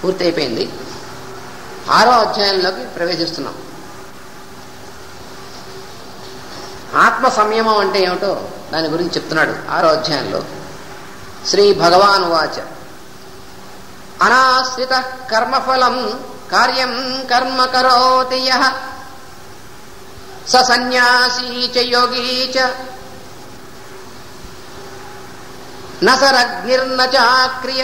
పూర్తి అయిపోయింది ఆరో అధ్యాయంలోకి ప్రవేశిస్తున్నాం ఆత్మ సంయమం అంటే ఏమిటో దాని గురించి చెప్తున్నాడు ఆరో అధ్యాయంలో శ్రీ భగవాన్ వాచ అనాశ్రిత కర్మఫలం కార్యం కర్మ కరోతి యః స సన్యాసీ చ యోగీ చ నసరగ్నిర్న చాక్రియ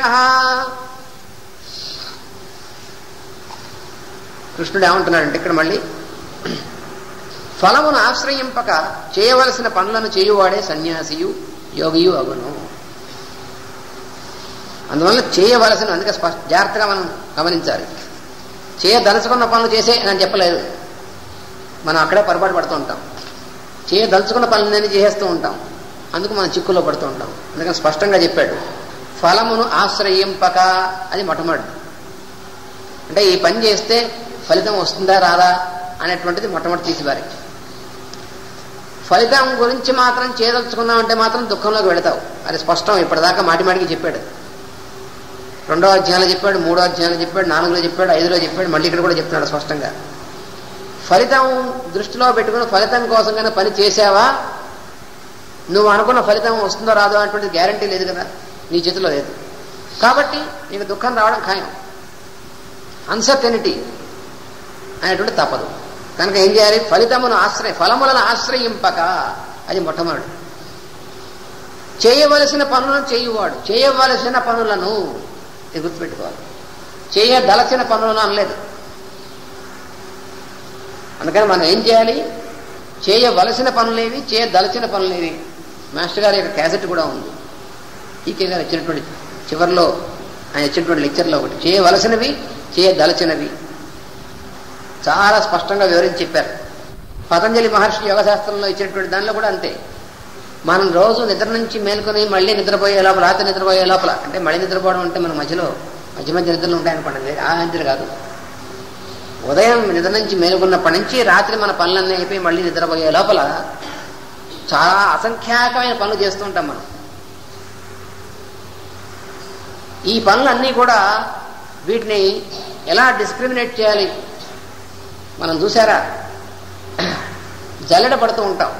కృష్ణుడు ఏమంటున్నాడంటే ఇక్కడ మళ్ళీ ఫలమును ఆశ్రయింపక చేయవలసిన పనులను చేయువాడే సన్యాసియు యోగియు అగును అందువల్ల చేయవలసిన అందుకే స్పష్ట జాగ్రత్తగా మనం గమనించాలి చేయదలుచుకున్న పనులు చేసే అని చెప్పలేదు మనం అక్కడే పొరపాటు పడుతూ ఉంటాం చేయదలుచుకున్న పనులన్నీ చేసేస్తూ ఉంటాం అందుకు మనం చిక్కులో పడుతూ ఉంటాం అందుకని స్పష్టంగా చెప్పాడు ఫలమును ఆశ్రయింపక అది మొట్టమొదటి అంటే ఈ పని చేస్తే ఫలితం వస్తుందా రాదా అనేటువంటిది మొట్టమొదటి తీసివారి ఫలితం గురించి మాత్రం చేయదలుచుకున్నామంటే మాత్రం దుఃఖంలోకి వెళతావు అది స్పష్టం ఇప్పటిదాకా మాటి మాటికి చెప్పాడు రెండో అధ్యాయంలో చెప్పాడు మూడో అధ్యాయంలో చెప్పాడు నాలుగులో చెప్పాడు ఐదులో చెప్పాడు మళ్ళీ ఇక్కడ కూడా చెప్తున్నాడు స్పష్టంగా ఫలితం దృష్టిలో పెట్టుకుని ఫలితం కోసం కన్నా పని చేసావా నువ్వు అనుకున్న ఫలితం వస్తుందో రాదో అనేటువంటి గ్యారంటీ లేదు కదా నీ చేతిలో లేదు కాబట్టి నీకు దుఃఖం రావడం ఖాయం అన్సర్టెనిటీ అనేటువంటి తప్పదు కనుక ఏం చేయాలి ఫలితమును ఆశ్రయ ఫలములను ఆశ్రయింపక అది మొట్టమొదటి చేయవలసిన పనులను చేయువాడు చేయవలసిన పనులను ఇది గుర్తుపెట్టుకోవాలి చేయదలచిన పనులను అనలేదు అందుకని మనం ఏం చేయాలి చేయవలసిన పనులేవి చేయదలచిన పనులేవి మాస్టర్ గారి యొక్క క్యాసెట్ కూడా ఉంది ఈకే గారు ఇచ్చినటువంటి చివరిలో ఆయన ఇచ్చినటువంటి లెక్చర్లో ఒకటి చేయవలసినవి చేయదలచినవి చాలా స్పష్టంగా వివరించి చెప్పారు పతంజలి మహర్షి యోగశాస్త్రంలో ఇచ్చినటువంటి దానిలో కూడా అంతే మనం రోజు నిద్ర నుంచి మేల్కొని మళ్ళీ నిద్రపోయే లోపల రాత్రి నిద్రపోయే లోపల అంటే మళ్ళీ నిద్రపోవడం అంటే మన మధ్యలో మధ్య మధ్య నిద్రలు ఉంటాయనుకోండి ఆ నిద్ర కాదు ఉదయం నిద్ర నుంచి మేలుకున్నప్పటి నుంచి రాత్రి మన పనులన్నీ అయిపోయి మళ్ళీ నిద్రపోయే లోపల చాలా అసంఖ్యాకమైన పనులు చేస్తూ ఉంటాం మనం ఈ పనులన్నీ కూడా వీటిని ఎలా డిస్క్రిమినేట్ చేయాలి మనం చూసారా జల్లెడ పడుతూ ఉంటాం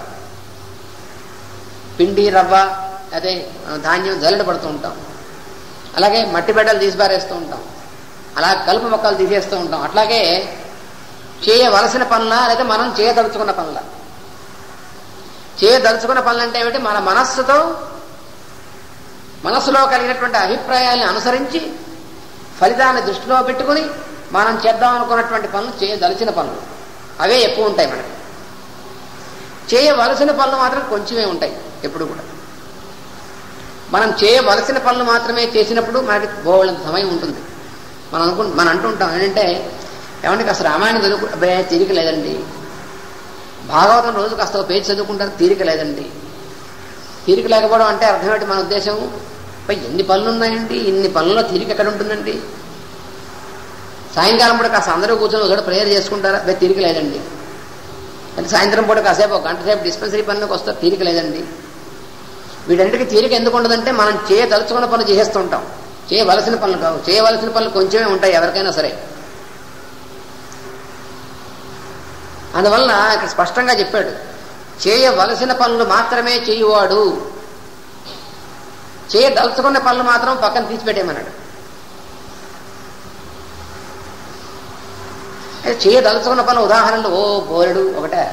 పిండి రవ్వ అదే ధాన్యం జల్లెడ పడుతూ ఉంటాం అలాగే మట్టి బిడ్డలు తీసి పారేస్తూ ఉంటాం అలా కలుపు మొక్కలు తీసేస్తూ ఉంటాం అట్లాగే చేయవలసిన పనుల లేదా మనం చేయదలుచుకున్న పనుల చేయదలుచుకున్న పనులు అంటే ఏమిటి మన మనస్సుతో మనస్సులో కలిగినటువంటి అభిప్రాయాలను అనుసరించి ఫలితాన్ని దృష్టిలో పెట్టుకుని మనం చేద్దాం అనుకున్నటువంటి పనులు చేయదలిచిన పనులు అవే ఎక్కువ ఉంటాయి మనకి చేయవలసిన పనులు మాత్రం కొంచెమే ఉంటాయి ఎప్పుడు కూడా మనం చేయవలసిన పనులు మాత్రమే చేసినప్పుడు మనకి బోళ్ళంత సమయం ఉంటుంది మనం అనుకు మనం అంటుంటాం ఏంటంటే ఏమంటే కాస్త రామాయణం చదువుకు అబ్బే తీరిక లేదండి భాగవతం రోజు కాస్త ఒక పేజీ చదువుకుంటారు తీరిక లేదండి తీరిక లేకపోవడం అంటే అర్థమేంటి మన ఉద్దేశం పై ఎన్ని పనులు ఉన్నాయండి ఇన్ని పనుల్లో తీరిక ఎక్కడ ఉంటుందండి సాయంకాలం పూట కాస్త అందరూ కూర్చొని ఒకటి ప్రేయర్ చేసుకుంటారా అబ్బాయి తీరిక లేదండి అంటే సాయంత్రం పూట కాసేపు ఒక గంట సేపు డిస్పెన్సరీ పనులకు వస్తే తీరిక లేదండి వీటన్నిటికీ తీరిక ఎందుకు ఉండదంటే మనం చేయదలుచుకున్న పనులు చేసేస్తుంటాం చేయవలసిన పనులు కావు చేయవలసిన పనులు కొంచెమే ఉంటాయి ఎవరికైనా సరే అందువలన ఇక్కడ స్పష్టంగా చెప్పాడు చేయవలసిన పనులు మాత్రమే చేయువాడు చేయదలుచుకున్న పనులు మాత్రం పక్కన తీసిపెట్టేమన్నాడు అయితే చేయదలుచుకున్న పనులు ఉదాహరణలు ఓ బోరెడు ఒకటే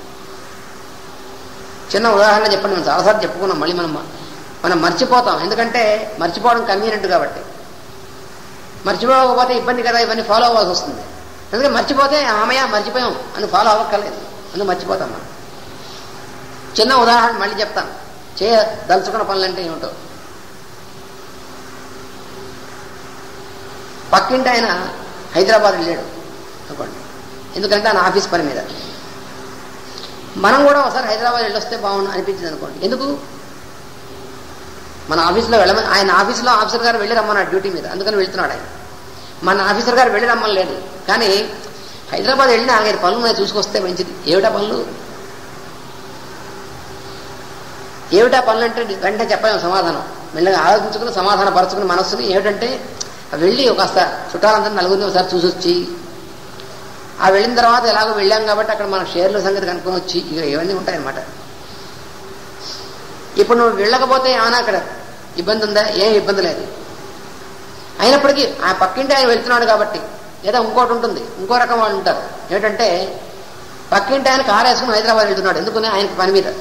చిన్న ఉదాహరణ చెప్పండి మనం చాలాసార్లు చెప్పుకున్నాం మళ్ళీ మనం మనం మర్చిపోతాం ఎందుకంటే మర్చిపోవడం కన్వీనియంట్ కాబట్టి మర్చిపోకపోతే ఇబ్బంది కదా ఇవన్నీ ఫాలో అవ్వాల్సి వస్తుంది ఎందుకంటే మర్చిపోతే ఆమెయ మర్చిపోయాం అని ఫాలో అవ్వక్కర్లేదు అందుకు మర్చిపోతాం మనం చిన్న ఉదాహరణ మళ్ళీ చెప్తాను చేయ దలుచుకున్న పనులు అంటే ఏమిటో పక్కింటి ఆయన హైదరాబాద్ వెళ్ళాడు అనుకోండి ఎందుకంటే ఆయన ఆఫీస్ పని మీద మనం కూడా ఒకసారి హైదరాబాద్ వెళ్ళొస్తే బాగుండు అనిపించింది అనుకోండి ఎందుకు మన ఆఫీస్లో వెళ్ళమని ఆయన ఆఫీస్లో ఆఫీసర్ గారు వెళ్ళి రమ్మన్నాడు డ్యూటీ మీద అందుకని వెళ్తున్నాడు ఆయన మన ఆఫీసర్ గారు వెళ్ళి రమ్మని లేదు కానీ హైదరాబాద్ వెళ్ళి నాలుగైదు పనులు ఉన్నాయి చూసుకొస్తే మంచిది ఏమిటా పనులు ఏమిటా పనులు అంటే వెంటనే చెప్పాము సమాధానం మెల్లగా ఆలోచించుకుని సమాధాన పరచుకుని మనస్సుని ఏమిటంటే వెళ్ళి కాస్త చుట్టాలందరూ నలుగురిని ఒకసారి చూసి వచ్చి ఆ వెళ్ళిన తర్వాత ఎలాగో వెళ్ళాం కాబట్టి అక్కడ మన షేర్ల సంగతి కనుక్కొని వచ్చి ఇక ఇవన్నీ ఉంటాయన్నమాట ఇప్పుడు నువ్వు వెళ్ళకపోతే ఏమైనా అక్కడ ఇబ్బంది ఉందా ఏం ఇబ్బంది లేదు అయినప్పటికీ ఆ పక్కింటి ఆయన వెళ్తున్నాడు కాబట్టి లేదా ఇంకోటి ఉంటుంది ఇంకో రకం వాళ్ళు ఉంటారు ఏంటంటే పక్కింటి ఆయన కారు వేసుకుని హైదరాబాద్ వెళ్తున్నాడు ఎందుకని ఆయనకి పని మీద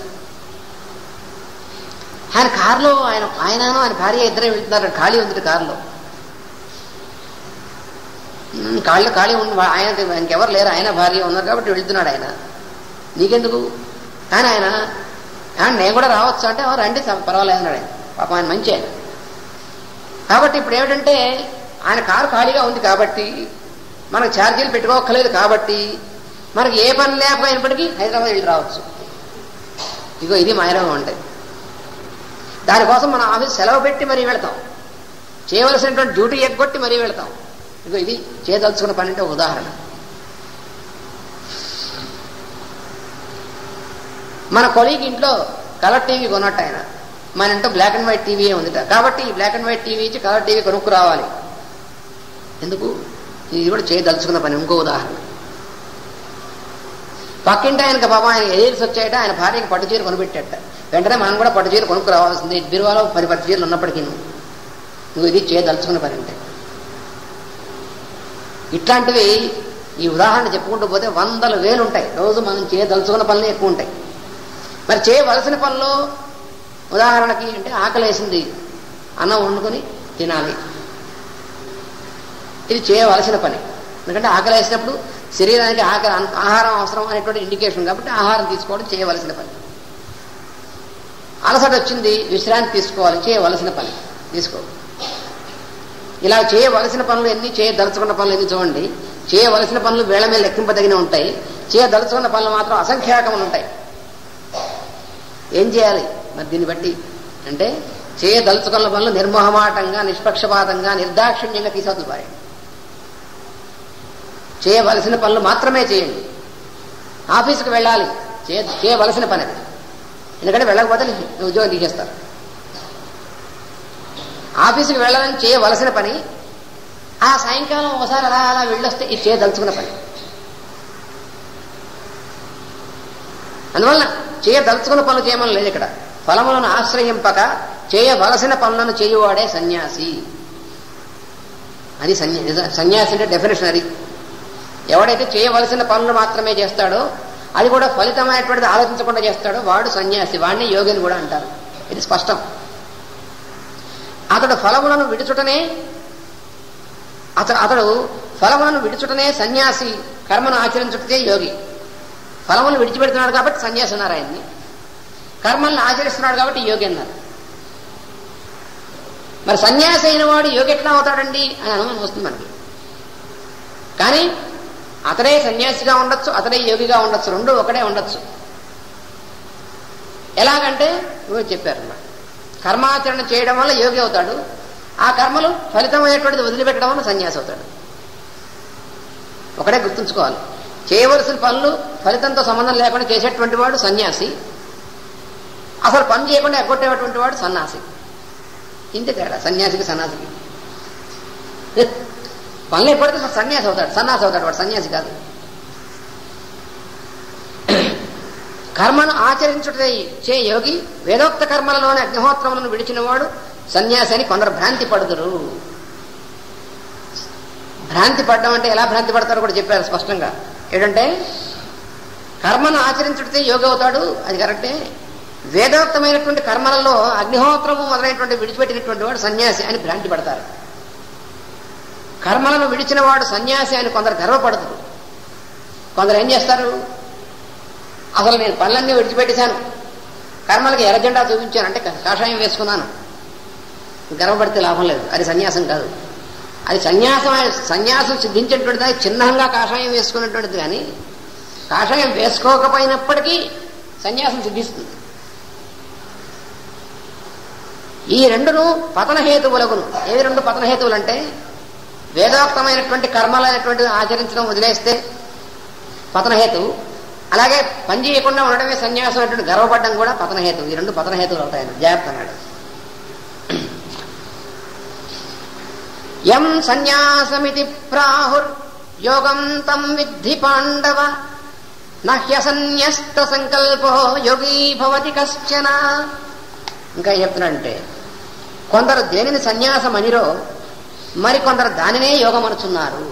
ఆయన కారులో ఆయన ఆయనను ఆయన భార్య ఇద్దరే వెళ్తున్నారు ఖాళీ ఉంది కారులో ఉమ్, కాళ్ళు ఖాళీ ఉంది ఆయన ఇంకెవరు లేరు ఆయన భార్య ఉన్నారు కాబట్టి వెళ్తున్నాడు ఆయన నీకెందుకు కానీ ఆయన "ఆ, నేను కూడా రావచ్చు అంటే "ఆ, రండి స- పర్వాలేదు అన్నాడు ఆయన పాపం ఆయన మంచి ఆయన కాబట్టి ఇప్పుడు ఏమిటంటే ఆయన కారు ఖాళీగా ఉంది కాబట్టి మనకు ఛార్జీలు పెట్టుకోక్కర్లేదు కాబట్టి మనకి ఏ పని లేకపోయినప్పటికీ హైదరాబాద్ వెళ్ళి రావచ్చు ఇగో ఇది మాయరోగం అంటే దానికోసం మన ఆఫీస్ సెలవు పెట్టి మరీ వెళతాం చేయవలసినటువంటి డ్యూటీ ఎగ్గొట్టి మరీ వెళతాం ఇగో ఇది చేయదలుచుకున్న పని అంటే ఒక ఉదాహరణ మన కొలీగ్ ఇంట్లో కలర్ టీవీ కొన్నట్టు ఆయన మన ఇంట్లో బ్లాక్ అండ్ వైట్ టీవీ ఉందిట కాబట్టి ఈ బ్లాక్ అండ్ వైట్ టీవీ ఇచ్చి కలర్ టీవీ కొనుక్కు రావాలి ఎందుకు ఇది కూడా చేయదలుచుకున్న పని ఇంకో ఉదాహరణ పక్కింటి ఆయనకి పాపం ఆయన ఎయిర్స్ వచ్చాయట ఆయన భార్యకి పట్టు చీర కొనిపెట్టాట వెంటనే మనం కూడా పట్టు చీర కొనుక్కు రావాల్సింది బీరువాలో పది పట్టు చీరలు ఉన్నప్పటికీ నువ్వు ఇది చేయదలుచుకున్న పని అంటే ఇట్లాంటివి ఈ ఉదాహరణ చెప్పుకుంటూ పోతే వందల వేలు ఉంటాయి రోజు మనం చేయదలుచుకున్న పనులు ఎక్కువ ఉంటాయి మరి చేయవలసిన పనులు ఉదాహరణకి అంటే ఆకలేసింది అన్నం వండుకొని తినాలి ఇది చేయవలసిన పని ఎందుకంటే ఆకలి వేసినప్పుడు శరీరానికి ఆకలి ఆహారం అవసరం అనేటువంటి ఇండికేషన్ కాబట్టి ఆహారం తీసుకోవడం చేయవలసిన పని అలసట వచ్చింది విశ్రాంతి తీసుకోవాలి చేయవలసిన పని తీసుకో ఇలా చేయవలసిన పనులు ఎన్ని చేయదలుచుకున్న పనులు ఎన్ని చూడండి చేయవలసిన పనులు వేళ మీద లెక్కింపదగిన ఉంటాయి చేయదలుచుకున్న పనులు మాత్రం అసంఖ్యాకములు ఉంటాయి ఏం చేయాలి మరి దీన్ని బట్టి అంటే చేయదలుచుకున్న పనులు నిర్మోహమాటంగా నిష్పక్షపాతంగా నిర్దాక్షిణ్యంగా తీసవద్దు పారండి చేయవలసిన పనులు మాత్రమే చేయండి ఆఫీసుకు వెళ్ళాలి చేయ చేయవలసిన పని అది ఎందుకంటే వెళ్ళకపోతే నీ ఉద్యోగం తీసేస్తారు ఆఫీసుకి వెళ్ళాలని చేయవలసిన పని ఆ సాయంకాలం ఒకసారి అలా అలా వెళ్ళొస్తే ఇది చేయదలుచుకున్న పని అందువలన చేయదలుచుకున్న పనులు చేయమని లేదు ఇక్కడ ఫలములను ఆశ్రయింపక చేయవలసిన పనులను చేయువాడే సన్యాసి అది సన్యా సన్యాసి అంటే డెఫినేషన్ అది ఎవడైతే చేయవలసిన పనులు మాత్రమే చేస్తాడో అది కూడా ఫలితమైనటువంటిది ఆలోచించకుండా చేస్తాడో వాడు సన్యాసి వాడిని యోగిని కూడా అంటారు ఇది స్పష్టం అతడు ఫలములను విడుచుటనే అతడు అతడు ఫలములను విడుచుటనే సన్యాసి కర్మను ఆచరించుటనే యోగి ఫలములు విడిచిపెడుతున్నాడు కాబట్టి సన్యాసి అన్నారు ఆయన్ని కర్మల్ని ఆచరిస్తున్నాడు కాబట్టి యోగి అన్నారు మరి సన్యాసి అయిన వాడు యోగి ఎట్లా అవుతాడండి అని అనుమానం వస్తుంది మనకి కానీ అతడే సన్యాసిగా ఉండొచ్చు అతడే యోగిగా ఉండొచ్చు రెండు ఒకడే ఉండొచ్చు ఎలాగంటే ఇవో చెప్పారు అన్నమాట కర్మాచరణ చేయడం వల్ల యోగి అవుతాడు ఆ కర్మలు ఫలితమైనటువంటిది వదిలిపెట్టడం వల్ల సన్యాసి అవుతాడు ఒకటే గుర్తుంచుకోవాలి చేయవలసిన పనులు ఫలితంతో సంబంధం లేకుండా చేసేటువంటి వాడు సన్యాసి అసలు పని చేయకుండా ఎగ్గొట్టేటువంటి వాడు సన్యాసి ఇంతే తేడా సన్యాసికి సన్యాసికి పనులు ఎప్పటికీ సన్యాసి అవుతాడు సన్యాసి అవుతాడు వాడు సన్యాసి కాదు కర్మను ఆచరించుటే చే యోగి వేదోక్త కర్మలలోని అగ్నిహోత్రములను విడిచిన వాడు సన్యాసి అని కొందరు భ్రాంతి పడుదురు భ్రాంతి పడడం అంటే ఎలా భ్రాంతి పడతారో కూడా చెప్పారు స్పష్టంగా ఏంటంటే కర్మను ఆచరించుడితే యోగి అవుతాడు అది కరెక్టే వేదోక్తమైనటువంటి కర్మలలో అగ్నిహోత్రము మొదలైనటువంటి విడిచిపెట్టినటువంటి వాడు సన్యాసి అని భ్రాంతి పడతారు కర్మలను విడిచిన వాడు సన్యాసి అని కొందరు గర్వపడతారు కొందరు ఏం చేస్తారు అసలు నేను పనులన్నీ విడిచిపెట్టేశాను కర్మలకి ఎర్రజెండా చూపించాను అంటే కాషాయం వేసుకున్నాను గర్వపడితే లాభం లేదు అది సన్యాసం కాదు అది సన్యాసం సన్యాసం సిద్ధించేటువంటిది అది చిహ్నంగా కాషాయం వేసుకున్నటువంటిది కానీ కాషాయం వేసుకోకపోయినప్పటికీ సన్యాసం సిద్ధిస్తుంది ఈ రెండును పతనహేతువులగును ఏవి రెండు పతనహేతువులు అంటే వేదోక్తమైనటువంటి కర్మలైనటువంటి ఆచరించడం వదిలేస్తే పతనహేతువు అలాగే పని చేయకుండా ఉండడమే సన్యాసం అనేటువంటి గర్వపడడం కూడా పతనహేతువు ఈ రెండు పతనహేతువులు అవుతాయని జాగ్రత్త అన్నాడు యం సన్యాసమితి ప్రాహుర్ యోగం తం విద్ధి పాండవ నహ్యసన్యస్త సంకల్పో యోగీ భవతి కశ్చన ఇంకా చెప్తున్నాడంటే కొందరు దేనిని సన్యాసం అనిరో మరి కొందరు దానినే యోగం అనుచున్నారు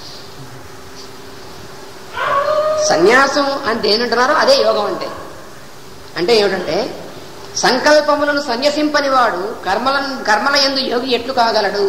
సన్యాసం అని దేనింటున్నారో అదే యోగం అంటే అంటే ఏమిటంటే సంకల్పములను సన్యసింపని వాడు కర్మల కర్మల ఎందు యోగి ఎట్లు కాగలడు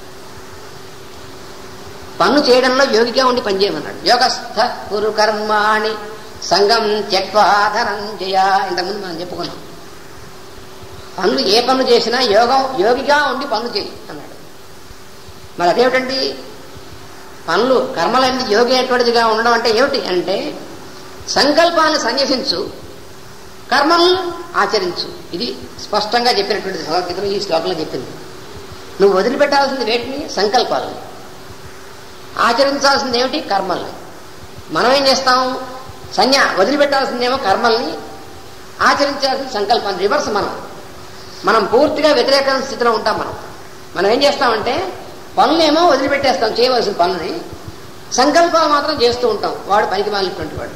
పనులు చేయడంలో యోగిగా ఉండి పనిచేయమన్నాడు యోగస్థ కురు కర్మాణి సంగం త్యక్వాధనంజయ ఇంతకుముందు మనం చెప్పుకున్నాం పనులు ఏ పనులు చేసినా యోగం యోగిగా ఉండి పనులు చేయి అన్నాడు మరి అదేమిటండి పనులు కర్మలన్నీ యోగి అటువంటిదిగా ఉండడం అంటే ఏమిటి అంటే సంకల్పాన్ని సన్యసించు కర్మలను ఆచరించు ఇది స్పష్టంగా చెప్పినటువంటి భగవద్గీతలో ఈ శ్లోకంలో చెప్పింది నువ్వు వదిలిపెట్టాల్సింది వేటిని సంకల్పాలని ఆచరించాల్సింది ఏమిటి కర్మల్ని మనం ఏం చేస్తాం సన్యా వదిలిపెట్టాల్సిందేమో కర్మల్ని ఆచరించాల్సిన సంకల్పాన్ని రివర్స్ మనం మనం పూర్తిగా వ్యతిరేక స్థితిలో ఉంటాం మనం మనం ఏం చేస్తామంటే పనులేమో వదిలిపెట్టేస్తాం చేయవలసిన పనులని సంకల్పాలు మాత్రం చేస్తూ ఉంటాం వాడు పనికి మాలినటువంటి వాడు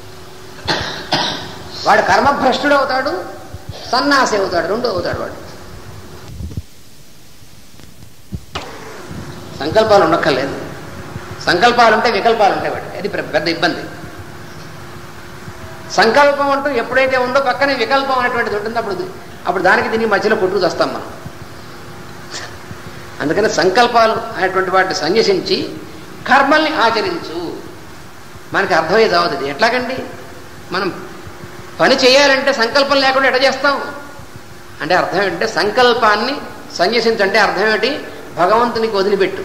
వాడు కర్మభ్రష్టుడు అవుతాడు సన్నాసి అవుతాడు రెండు అవుతాడు వాడు సంకల్పాలు ఉండక్కర్లేదు సంకల్పాలు ఉంటే వికల్పాలు ఉంటాయి వాడికి అది పెద్ద పెద్ద ఇబ్బంది సంకల్పం అంటూ ఎప్పుడైతే ఉందో పక్కనే వికల్పం అనేటువంటిది ఉంటుంది అప్పుడు అప్పుడు దానికి దీనికి మధ్యలో కొట్టుకు వస్తాం మనం అందుకని సంకల్పాలు అనేటువంటి వాటిని సన్యసించి కర్మల్ని ఆచరించు మనకి అర్థమయ్యే చావదు ఇది ఎట్లాగండి మనం పని చేయాలంటే సంకల్పం లేకుండా ఎట చేస్తాం అంటే అర్థం ఏంటంటే సంకల్పాన్ని సన్యసించంటే అర్థం ఏంటి భగవంతునికి వదిలిపెట్టు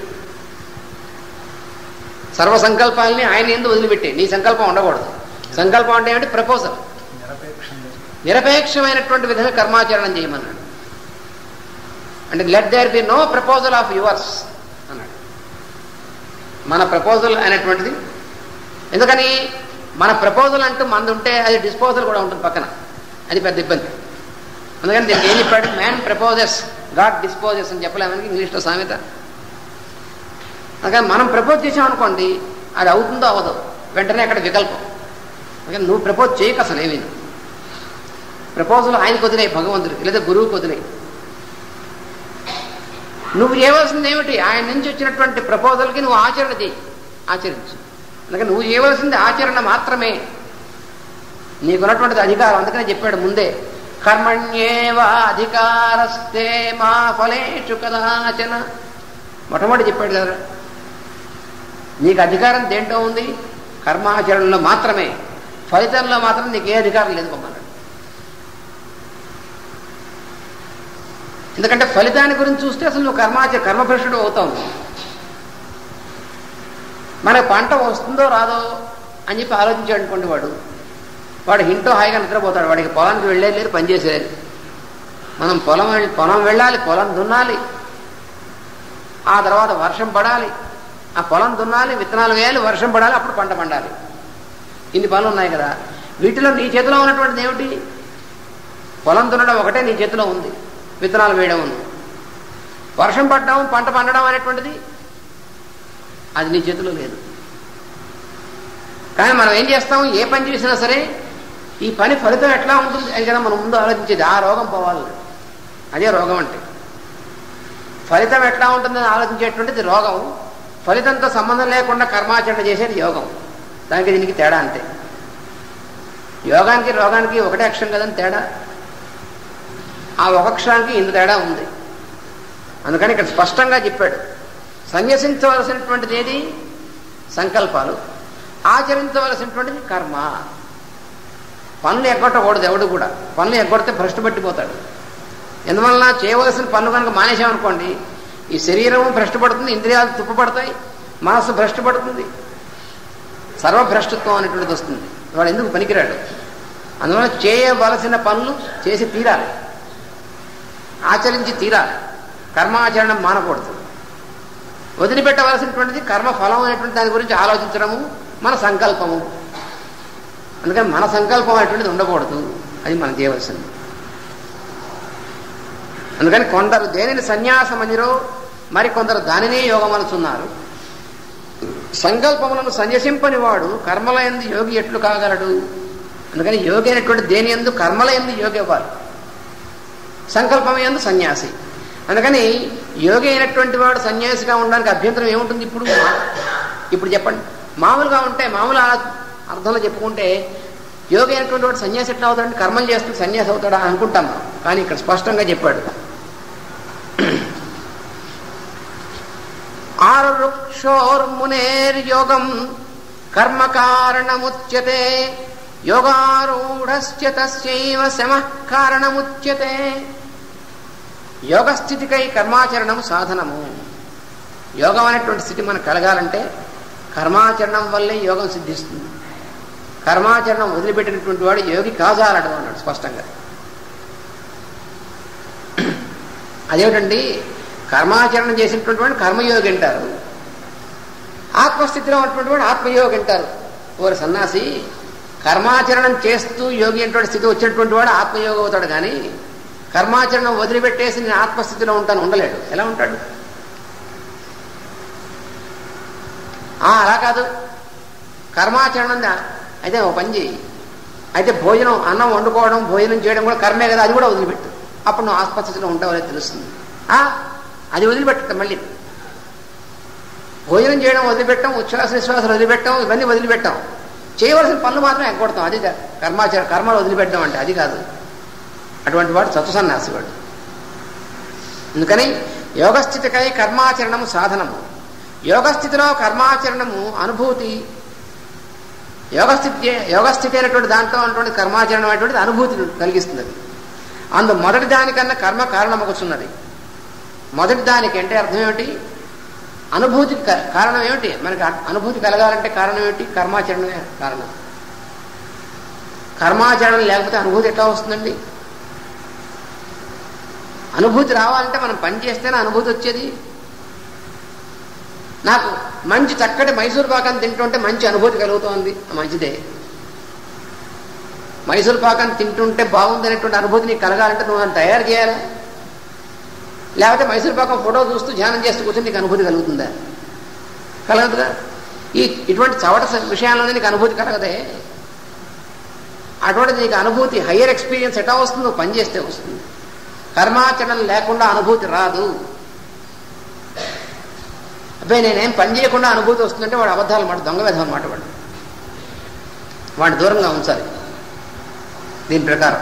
సర్వ సంకల్పాలని ఆయన ఎందు వదిలిపెట్టే నీ సంకల్పం ఉండకూడదు సంకల్పం అంటే ఏమిటి ప్రపోజల్ నిరపేక్షమైనటువంటి విధంగా కర్మాచరణం చేయమన్నాడు అంటే let there be no proposal of yours అన్నాడు మన ప్రపోజల్ అనేటువంటిది ఎందుకని మన ప్రపోజల్ అంటూ మనది ఉంటే అది డిస్పోజల్ కూడా ఉంటుంది పక్కన అది పెద్ద ఇబ్బంది అందుకని దీనికి ఏం చెప్పాడు మ్యాన్ ప్రపోజెస్ గాడ్ డిస్పోజెస్ అని చెప్పలేమని ఇంగ్లీష్లో సామెత అందుకని మనం ప్రపోజ్ చేసామనుకోండి అది అవుతుందో అవ్వదో వెంటనే అక్కడ వికల్పం అందుకని నువ్వు ప్రపోజ్ చేయక అసలు ఏమీ ప్రపోజల్ ఆయనకు వదిలే భగవంతుడికి లేదా గురువుకి వదిలే నువ్వు చేయవలసింది ఏమిటి ఆయన నుంచి వచ్చినటువంటి ప్రపోజల్కి నువ్వు ఆచరణ చేయి ఆచరించు అందుకని నువ్వు చేయవలసింది ఆచరణ మాత్రమే నీకున్నటువంటిది అధికారం అందుకనే చెప్పాడు ముందే కర్మణ్యేవ అధికారస్తే మా ఫలేషు కదాచన మొట్టమొదటి చెప్పాడు కదా నీకు అధికారం దేంట్లో ఉంది కర్మాచరణలో మాత్రమే ఫలితంలో మాత్రం నీకు ఏ అధికారం లేదు పొమ్మన్నాడు ఎందుకంటే ఫలితాన్ని గురించి చూస్తే అసలు నువ్వు కర్మాచ కర్మభ్రష్టుడు అవుతావు మనకు పంట వస్తుందో రాదో అని చెప్పి ఆలోచించాడు అనుకోండి వాడు వాడు ఇంట్లో హాయిగా నిద్రపోతాడు వాడికి పొలానికి వెళ్ళేది లేదు పని చేసేది మనం పొలం వెళ్ళి పొలం వెళ్ళాలి పొలం దున్నాలి ఆ తర్వాత వర్షం పడాలి ఆ పొలం దున్నాలి విత్తనాలు వేయాలి వర్షం పడాలి అప్పుడు పంట పండాలి ఇన్ని పనులు ఉన్నాయి కదా వీటిలో నీ చేతిలో ఉన్నటువంటిది ఏమిటి పొలం దున్నడం ఒకటే నీ చేతిలో ఉంది విత్తనాలు వేయడం ఉంది వర్షం పడడం పంట పండడం అనేటువంటిది అది నీ చేతిలో లేదు కానీ మనం ఏం చేస్తాం ఏ పని చేసినా సరే ఈ పని ఫలితం ఎట్లా ఉంటుంది అని కదా మనం ముందు ఆలోచించేది ఆ రోగం పోవాలి అదే రోగం అంటే ఫలితం ఎట్లా ఉంటుందని ఆలోచించేటువంటిది రోగం ఫలితంతో సంబంధం లేకుండా కర్మాచరణ చేసేది యోగం దానికి దీనికి తేడా అంతే యోగానికి రోగానికి ఒకటే అక్షరం కదని తేడా ఆ ఒక అక్షరానికి ఇంత తేడా ఉంది అందుకని ఇక్కడ స్పష్టంగా చెప్పాడు సన్యసించవలసినటువంటిది ఏది సంకల్పాలు ఆచరించవలసినటువంటిది కర్మ పనులు ఎగ్గొట్టకూడదు ఎవడు కూడా పనులు ఎగ్గొడితే భ్రష్టు పట్టిపోతాడు ఎందువల్ల చేయవలసిన పనులు కనుక మానేసామనుకోండి ఈ శరీరము భ్రష్టుపడుతుంది ఇంద్రియాలు తుప్పపడతాయి మనస్సు భ్రష్టుపడుతుంది సర్వభ్రష్టత్వం అనేటువంటిది వస్తుంది వాడు ఎందుకు పనికిరాడు అందువల్ల చేయవలసిన పనులు చేసి తీరాలి ఆచరించి తీరాలి కర్మాచరణం మానకూడదు వదిలిపెట్టవలసినటువంటిది కర్మ ఫలం అనేటువంటి దాని గురించి ఆలోచించడము మన సంకల్పము అందుకని మన సంకల్పం అనేటువంటిది ఉండకూడదు అది మనం చేయవలసింది అందుకని కొందరు దేనిని సన్యాసమనిరో మరికొందరు దానినే యోగమనుచున్నారు సంకల్పములను సంయసింపని వాడు కర్మల ఎందు యోగి ఎట్లు కాగలడు అందుకని యోగి అయినటువంటి దేని ఎందు కర్మల ఎందు యోగి అవ్వాలి సంకల్పం ఎందు సన్యాసి అందుకని యోగి అయినటువంటి వాడు సన్యాసిగా ఉండడానికి అభ్యంతరం ఏముంటుంది ఇప్పుడు ఇప్పుడు చెప్పండి మామూలుగా ఉంటే మామూలు ఆ- అర్థంలో చెప్పుకుంటే యోగి అయినటువంటి వాడు సన్యాసి ఎట్లా అవుతాడు కర్మలు చేస్తూ సన్యాసి అవుతాడా అనుకుంటాం మనం కానీ ఇక్కడ స్పష్టంగా చెప్పాడు ఆరుక్షోర్మునేర్యోగం కర్మ కారణముచ్యతే యోగారూఢశ్చ తస్యైవ శమః కారణముచ్యతే యోగస్థితికై కర్మాచరణము సాధనము యోగం అనేటువంటి స్థితి మనకు కలగాలంటే కర్మాచరణం వల్లే యోగం సిద్ధిస్తుంది కర్మాచరణం వదిలిపెట్టినటువంటి వాడు యోగి కాజాలడు అన్నాడు స్పష్టంగా అదేమిటండి కర్మాచరణం చేసినటువంటి వాడు కర్మయోగి అంటారు ఆత్మస్థితిలో ఉన్నటువంటి వాడు ఆత్మయోగి అంటారు ఓరి సన్నాసి కర్మాచరణం చేస్తూ యోగి అనేటువంటి స్థితి వచ్చినటువంటి వాడు ఆత్మయోగి అవుతాడు కానీ కర్మాచరణం వదిలిపెట్టేసి నేను ఆత్మస్థితిలో ఉంటాను ఉండలేడు ఎలా ఉంటాడు ఆ, అలా కాదు కర్మాచరణం దా- అయితే ఒక పని చేయి అయితే భోజనం అన్నం వండుకోవడం భోజనం చేయడం కూడా కర్మే కదా అది కూడా వదిలిపెట్టు అప్పుడు నువ్వు ఆత్మస్థితిలో ఉంటావో లేదో తెలుస్తుంది ఆ, అది వదిలిపెట్టడం మళ్ళీ భోజనం చేయడం వదిలిపెట్టాం ఉచ్ఛ్వాస నిశ్వాసాలు వదిలిపెట్టాం ఇవన్నీ వదిలిపెట్టాం చేయవలసిన పనులు మాత్రం ఎగ్గొడతాం అది కాదు. కర్మాచర కర్మలు వదిలిపెట్టడం అంటే అది కాదు అటువంటి వాడు సత్వసన్యాసి వాడు అందుకని యోగస్థితికై కర్మాచరణము సాధనము యోగస్థితిలో కర్మాచరణము అనుభూతి యోగస్థితి యోగస్థితి అయినటువంటి దాంట్లో ఉన్నటువంటి కర్మాచరణం అనేటువంటిది అనుభూతిని కలిగిస్తుంది అది అందు మొదటి దానికన్నా కర్మ కారణమగుచున్నది మొదటి దానికి అంటే అర్థం ఏమిటి అనుభూతికి క- కారణం ఏమిటి మనకి అ- అనుభూతి కలగాలంటే కారణం ఏమిటి కర్మాచరణమే కారణం కర్మాచరణం లేకపోతే అనుభూతి ఎట్లా వస్తుందండి అనుభూతి రావాలంటే మనం పని చేస్తేనే అనుభూతి వచ్చేది నాకు మంచి చక్కటి మైసూర్ పాకం తింటుంటే మంచి అనుభూతి కలుగుతోంది మంచిదే మైసూర్ పాకం తింటుంటే బాగుంది అనేటువంటి అనుభూతి నీకు కలగాలంటే నువ్వు దాన్ని తయారు చేయాలి లేకపోతే మైసూర్ పాకం ఫోటో చూస్తూ ధ్యానం చేస్తూ కూర్చొని నీకు అనుభూతి కలుగుతుందా కలగదుగా ఈ ఇటువంటి చవట స- విషయాల్లోనే నీకు అనుభూతి కలగదే అటువంటి నీకు అనుభూతి హయ్యర్ ఎక్స్పీరియన్స్ ఎట్లా వస్తుంది నువ్వు పని చేస్తే వస్తుంది కర్మాచరణం లేకుండా అనుభూతి రాదు అబ్బాయి నేనేం పని చేయకుండా అనుభూతి వస్తుందంటే వాడు అబద్ధాలు మాట దొంగ విధం మాట వాడు వాడిని దూరంగా ఉంచాలి దీని ప్రకారం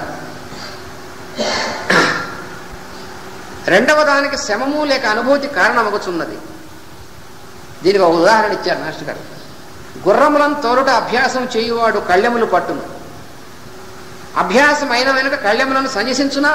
రెండవ దానికి శమము లేక అనుభూతి కారణమగుచున్నది దీనికి ఒక ఉదాహరణ ఇచ్చారు మాస్టర్ గారు గుర్రములను తోలుట అభ్యాసం చేయువాడు కళ్ళెములు పట్టును అభ్యాసం అయిన వెనుక కళ్ళెములను సన్యసించునా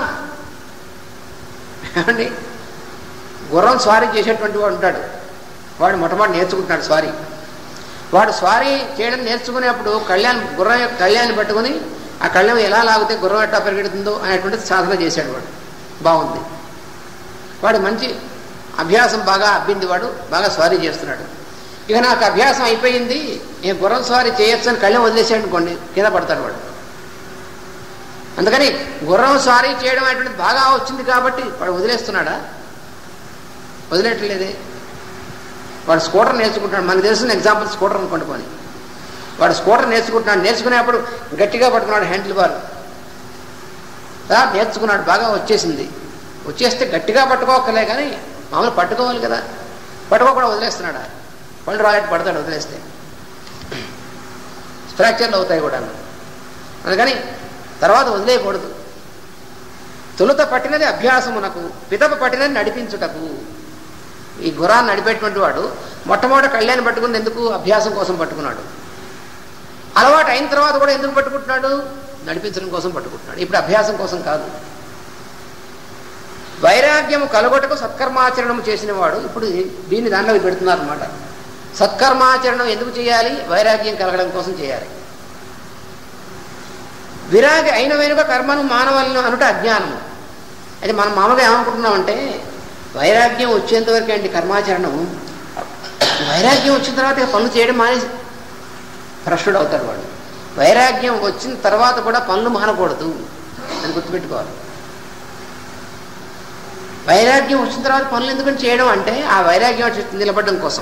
ఏమండి గుర్రం స్వారీ చేసేటువంటి వాడు ఉంటాడు వాడు మొట్టమొదటి నేర్చుకుంటున్నాడు స్వారీ వాడు స్వారీ చేయడం నేర్చుకునేప్పుడు కళ్యాణ్ గుర్రం యొక్క కళ్యాణ్ని పట్టుకుని ఆ కళ్యాణం ఎలా లాగితే గుర్రం ఎట్టా పరిగెడుతుందో అనేటువంటిది సాధన చేశాడు వాడు బాగుంది వాడు మంచి అభ్యాసం బాగా అబ్బింది వాడు బాగా స్వారీ చేస్తున్నాడు ఇక నాకు అభ్యాసం అయిపోయింది నేను గుర్రం స్వారీ చేయొచ్చు అని కళ్ళెం వదిలేసాడు అనుకోండి కింద పడతాడు వాడు అందుకని గుర్రం స్వారీ చేయడం అనేటువంటిది బాగా వచ్చింది కాబట్టి వాడు వదిలేస్తున్నాడా వదిలేయట్లేదే వాడు స్కూటర్ నేర్చుకుంటాడు మనకు తెలిసిన ఎగ్జాంపుల్ స్కూటర్ అనుకోండి పోనీ వాడు స్కూటర్ నేర్చుకుంటున్నాడు నేర్చుకునేప్పుడు గట్టిగా పట్టుకున్నాడు హ్యాండిల్ బార్ ఆ, నేర్చుకున్నాడు బాగా వచ్చేసింది వచ్చేస్తే గట్టిగా పట్టుకోకలే కానీ మామూలు పట్టుకోవాలి కదా పట్టుకోకుండా వదిలేస్తున్నాడా పళ్ళు రాలెట్ పడతాడు వదిలేస్తే ఫ్రాక్చర్లు అవుతాయి కూడా అందుకని తర్వాత వదిలేయకూడదు తొలుత పట్టినది అభ్యాసమునకు పిదప పట్టినది నడిపించుటకు ఈ గురాన్ని నడిపేటువంటి వాడు మొట్టమొదటి కళ్యాణ్ పట్టుకుంది ఎందుకు అభ్యాసం కోసం పట్టుకున్నాడు అలవాటు అయిన తర్వాత కూడా ఎందుకు పట్టుకుంటున్నాడు నడిపించడం కోసం పట్టుకుంటున్నాడు ఇప్పుడు అభ్యాసం కోసం కాదు వైరాగ్యము కలగొటకు సత్కర్మాచరణం చేసిన వాడు ఇప్పుడు దీన్ని దానిలోకి పెడుతున్నారు అనమాట సత్కర్మాచరణం ఎందుకు చేయాలి వైరాగ్యం కలగడం కోసం చేయాలి విరాగి అయిన వెనుక కర్మను మానవాలను అనుట అజ్ఞానము అయితే మనం మామూలుగా ఏమనుకుంటున్నామంటే వైరాగ్యం వచ్చేంత వరకు అండి కర్మాచరణం వైరాగ్యం వచ్చిన తర్వాత ఇక పనులు చేయడం మానేసి భ్రష్టుడు అవుతాడు వాడు వైరాగ్యం వచ్చిన తర్వాత కూడా పనులు మానకూడదు అని గుర్తుపెట్టుకోవాలి వైరాగ్యం వచ్చిన తర్వాత పనులు ఎందుకని చేయడం అంటే ఆ వైరాగ్యం అటు నిలబడడం కోసం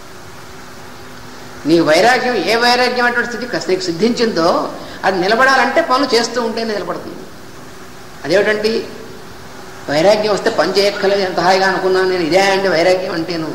నీ వైరాగ్యం ఏ వైరాగ్యం అటువంటి స్థితి కస్- నీకు సిద్ధించిందో అది నిలబడాలంటే పనులు చేస్తూ ఉంటే నిలబడుతుంది అదేమిటండి వైరాగ్యం వస్తే పని చేయక్కర్లేదు ఎంత హాయిగా అనుకున్నాను నేను ఇదే అండి వైరాగ్యం అంటేను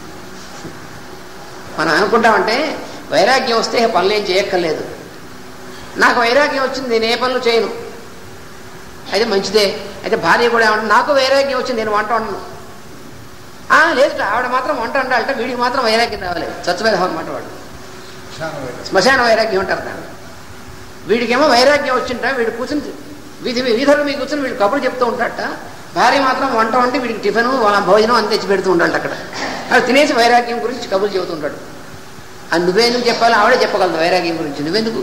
మనం అనుకుంటామంటే వైరాగ్యం వస్తే ఇక పనులు ఏం చేయక్కర్లేదు నాకు వైరాగ్యం వచ్చింది నేను ఏ పనులు చేయను అయితే మంచిదే అయితే భార్య కూడా ఏమంటుంది నాకు వైరాగ్యం వచ్చింది నేను వంట వండను ఆ, లేదు ఆవిడ మాత్రం వంట వండాలంటే వీడికి మాత్రం వైరాగ్యం రావాలి చచ్చిపోయేది అన్నమాట వాడు శ్మశాన వైరాగ్యం అంటారు దాన్ని వీడికేమో వైరాగ్యం వచ్చింట వీడు కూర్చుని వీధి వీధులు మీకు కూర్చుని వీడు కబుర్లు చెప్తూ ఉంటాడట భార్య మాత్రం వంట వండి వీడికి టిఫిన్ వాళ్ళ భోజనం అని తెచ్చి పెడుతూ ఉంటాడు అక్కడ అది తినేసి వైరాగ్యం గురించి కబుర్లు చెబుతుంటాడు అది నువ్వెందుకు చెప్పాలి ఆవిడే చెప్పగలదు వైరాగ్యం గురించి నువ్వెందుకు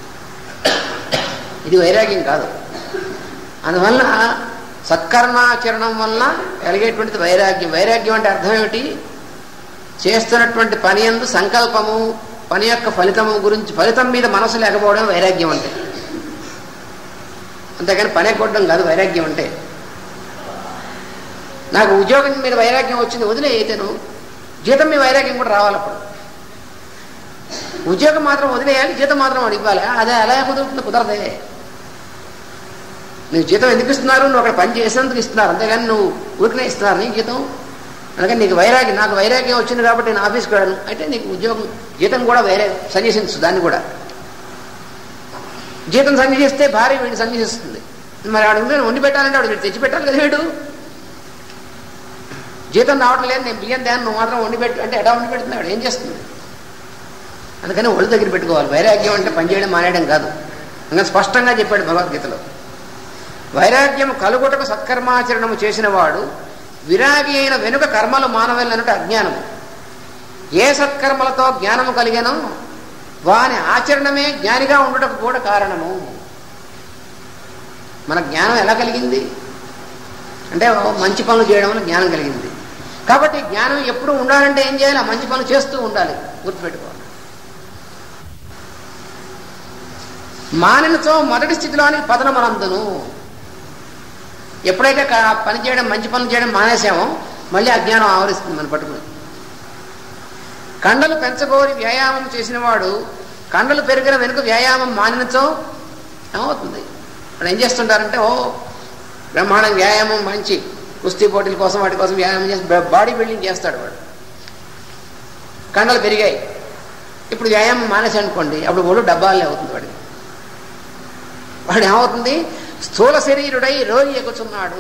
ఇది వైరాగ్యం కాదు అందువల్ల సత్కర్మాచరణం వల్ల కలిగేటువంటిది వైరాగ్యం వైరాగ్యం అంటే అర్థం ఏమిటి చేస్తున్నటువంటి పని ఎందు సంకల్పము పని యొక్క ఫలితము గురించి ఫలితం మీద మనసు లేకపోవడం వైరాగ్యం అంటే అంతేగాని పని కొట్టడం కాదు వైరాగ్యం అంటే నాకు ఉద్యోగం మీద వైరాగ్యం వచ్చింది వదిలే అయితేను జీతం మీద వైరాగ్యం కూడా రావాలి అప్పుడు ఉద్యోగం మాత్రం వదిలేయాలి జీతం మాత్రం వాడు ఇవ్వాలి అదే అలా కుదురుతుంది కుదరదే నీకు జీతం ఎందుకు ఇస్తున్నారు నువ్వు అక్కడ పని చేసినందుకు ఇస్తున్నారు అంతేగాని నువ్వు ఊరికనే ఇస్తున్నారు నీకు జీతం అందుకని నీకు వైరాగ్యం నాకు వైరాగ్యం వచ్చింది కాబట్టి నేను ఆఫీస్కి వెళ్ళను అయితే నీకు ఉద్యోగం జీతం కూడా వేరే సన్యసించు దాన్ని కూడా జీతం సన్యసిస్తే భార్య వీడిని సన్యసిస్తుంది మరి ఆడు ఉంటే వండి పెట్టాలంటే ఆడు వీడు తెచ్చి పెట్టాలి కదా వీడు జీతం రావటం లేదు నేను బియ్యం దాన్ని నువ్వు మాత్రం వండి పెట్టు అంటే ఎటా వండి పెడుతుంది ఆడు ఏం చేస్తుంది అందుకని ఒళ్ళు దగ్గర పెట్టుకోవాలి వైరాగ్యం అంటే పనిచేయడం మానేయడం కాదు ఇంకా స్పష్టంగా చెప్పాడు భగవద్గీతలో వైరాగ్యం కలుగుటకు సత్కర్మాచరణము చేసిన వాడు విరాగి అయిన వెనుక కర్మలు మానవెల్లనుట అజ్ఞానము ఏ సత్కర్మలతో జ్ఞానము కలిగానో వాని ఆచరణమే జ్ఞానిగా ఉండుటకు కూడా కారణము మన జ్ఞానం ఎలా కలిగింది అంటే ఓ మంచి పనులు చేయడం వల్ల జ్ఞానం కలిగింది కాబట్టి జ్ఞానం ఎప్పుడు ఉండాలంటే ఏం చేయాలి ఆ మంచి పనులు చేస్తూ ఉండాలి గుర్తుపెట్టుకోవాలి మానినతో మొదటి స్థితిలోనికి పతనమనందును ఎప్పుడైతే క- పని చేయడం మంచి పనులు చేయడం మానేసామో మళ్ళీ అజ్ఞానం ఆవరిస్తుంది మన పట్టుకుని కండలు పెంచగోరి వ్యాయామం చేసిన వాడు కండలు పెరిగిన వెనుక వ్యాయామం మానినచో ఏమవుతుంది వాడు ఏం చేస్తుంటారంటే ఓ బ్రహ్మాండం వ్యాయామం మంచి కుస్తీ పోటీల కోసం వాటి కోసం వ్యాయామం చేసి బ- బాడీ బిల్డింగ్ చేస్తాడు వాడు కండలు పెరిగాయి ఇప్పుడు వ్యాయామం మానేసి అనుకోండి అప్పుడు ఒళ్ళు డబ్బాలే అవుతుంది వాడికి వాడు ఏమవుతుంది స్థూల శరీరుడై రోగి ఎక్కుతున్నాడు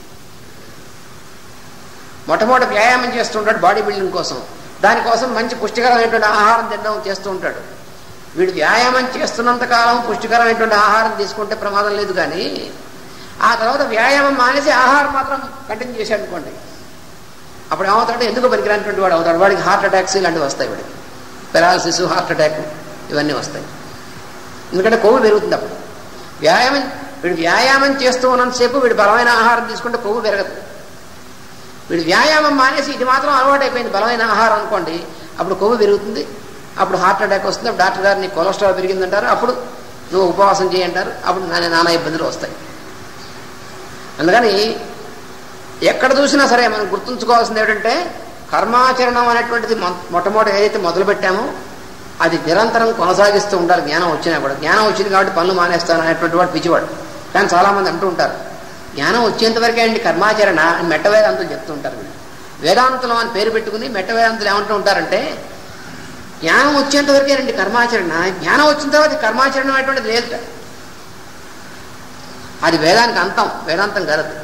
మొట్టమొదటి వ్యాయామం చేస్తుంటాడు బాడీ బిల్డింగ్ కోసం దానికోసం మంచి పుష్టికరమైనటువంటి ఆహారం తినడం చేస్తూ ఉంటాడు వీడు వ్యాయామం చేస్తున్నంత కాలం పుష్టికరమైనటువంటి ఆహారం తీసుకుంటే ప్రమాదం లేదు కానీ ఆ తర్వాత వ్యాయామం మానేసి ఆహారం మాత్రం కంటిన్యూ చేశాడు అనుకోండి అప్పుడు ఏమవుతాడు ఎందుకు పనికిరానటువంటి వాడు అవుతాడు వాడికి హార్ట్ అటాక్స్ ఇలాంటివి వస్తాయి వాడికి పెరాలసిస్ హార్ట్ అటాక్ ఇవన్నీ వస్తాయి ఎందుకంటే కొవ్వు పెరుగుతుంది అప్పుడు వ్యాయామం వీడు వ్యాయామం చేస్తూ ఉన్నంతసేపు వీడు బలమైన ఆహారం తీసుకుంటే కొవ్వు పెరగదు వీడు వ్యాయామం మానేసి ఇది మాత్రం అలవాటు అయిపోయింది బలమైన ఆహారం అనుకోండి అప్పుడు కొవ్వు పెరుగుతుంది అప్పుడు హార్ట్ అటాక్ వస్తుంది అప్పుడు డాక్టర్ గారు నీకు కొలెస్ట్రాల్ పెరిగిందంటారు అప్పుడు నువ్వు ఉపవాసం చేయంటారు అప్పుడు నాన్న నానా ఇబ్బందులు వస్తాయి అందుకని ఎక్కడ చూసినా సరే మనం గుర్తుంచుకోవాల్సింది ఏంటంటే కర్మాచరణం అనేటువంటిది మొ- మొట్టమొదటి ఏదైతే మొదలు పెట్టామో అది నిరంతరం కొనసాగిస్తూ ఉండాలి జ్ఞానం వచ్చినా కూడా జ్ఞానం వచ్చింది కాబట్టి పనులు మానేస్తాను అనేటువంటి వాడు పిచ్చివాడు కానీ చాలామంది అంటూ ఉంటారు జ్ఞానం వచ్చేంత వరకే అండి కర్మాచరణ అని మెట్ట వేదాంతులు చెప్తూ ఉంటారు వీళ్ళు వేదాంతులం అని పేరు పెట్టుకుని మెట్ట వేదాంతులు ఏమంటూ ఉంటారంటే జ్ఞానం వచ్చేంత వరకేనండి కర్మాచరణ జ్ఞానం వచ్చిన తర్వాత కర్మాచరణ అనేటువంటిది లేదు అది వేదానికి అంతం వేదాంతం కాదు అది.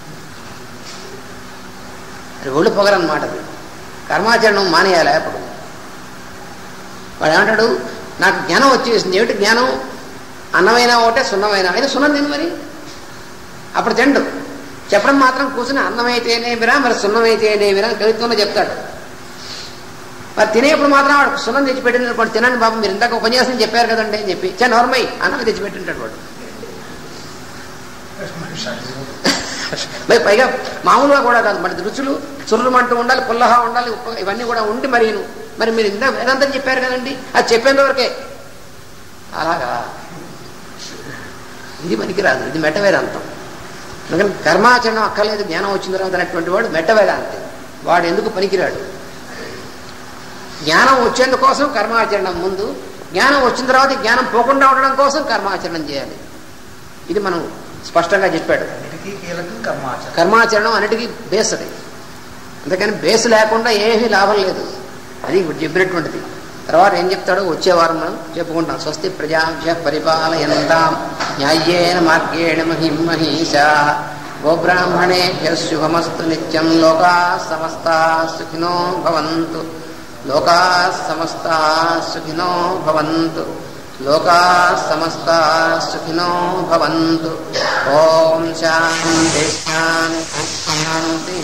అది ఒళ్ళు పొగరన్నమాట అది కర్మాచరణం మానేయాలి అప్పుడు వాడు ఏమంటాడు నాకు జ్ఞానం వచ్చేసింది ఏమిటి జ్ఞానం అన్నమైనా ఒకటే సున్నమైనా అయితే సున్నం తిని మరి అప్పుడు తిండు చెప్పడం మాత్రం కూర్చుని అన్నమైతేనేమిరా మరి సున్నమైతేనేమిరా అని కవిత్వంలో చెప్తాడు మరి తినేప్పుడు మాత్రం వాడు సున్నం తెచ్చిపెట్టిన వాడు తినండి బాబు మీరు ఇందాక ఉపన్యాసం చెప్పారు కదండి అని చెప్పి చే నోర్మై అన్నం తెచ్చిపెట్టింటాడు వాడు మరి పైగా మామూలుగా కూడా కాదు మరి రుచులు చుర్రుమంటూ ఉండాలి పుల్లహా ఉండాలి ఉప్పు ఇవన్నీ కూడా ఉండి మరి మరి మీరు ఇంత వేదాంతం చెప్పారు కదండి అది చెప్పేంత వరకే అలాగా ఇది పనికిరాదు ఇది మెట వేదాంతం అందుకని కర్మాచరణం అక్కర్లేదు జ్ఞానం వచ్చిన తర్వాత అనేటువంటి వాడు మెట్ట వేదాంతి వాడు ఎందుకు పనికిరాడు జ్ఞానం వచ్చేందుకోసం కర్మాచరణం ముందు జ్ఞానం వచ్చిన తర్వాత ఈ జ్ఞానం పోకుండా ఉండడం కోసం కర్మాచరణం చేయాలి ఇది మనం స్పష్టంగా చెప్పాడు అన్నిటికీ కీలకం కర్మాచరణ కర్మాచరణం అన్నిటికీ బేస్ అది అందుకని బేస్ లేకుండా ఏమీ లాభం లేదు అది ఇప్పుడు చెప్పినటువంటిది తర్వాత ఏం చెప్తాడో వచ్చే వారం మనం చెప్పుకుంటాం స్వస్తి ప్రజాభ్య పరిపాలయంతాం న్యాయేన మార్గేణ మహిం మహిషా గోబ్రాహ్మణేభ్య శుభమస్తు నిత్యం లోకా సమస్తా సుఖినో భవంతు లోకా సమస్తా సుఖినో భవంతు లోకా సమస్తా సుఖినో భవంతు ఓం శాంతి శాంతి శాంతి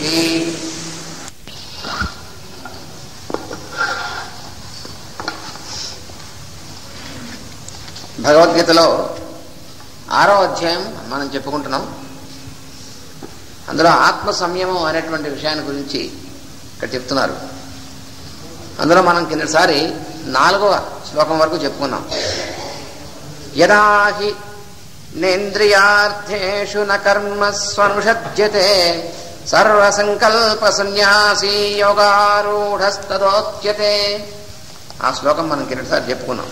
భగవద్గీతలో ఆరో అధ్యాయం మనం చెప్పుకుంటున్నాం అందులో ఆత్మ సంయమం అనేటువంటి విషయాన్ని గురించి ఇక్కడ చెప్తున్నారు అందులో మనం కిందసారి నాలుగవ శ్లోకం వరకు చెప్పుకున్నాం యదాహి నేంద్రియార్థేషు న కర్మస్వనుషజ్యతే సర్వసంకల్ప సన్యాసీ యోగారూఢస్తదోచ్యతే ఆ శ్లోకం మనం కిందసారి చెప్పుకున్నాం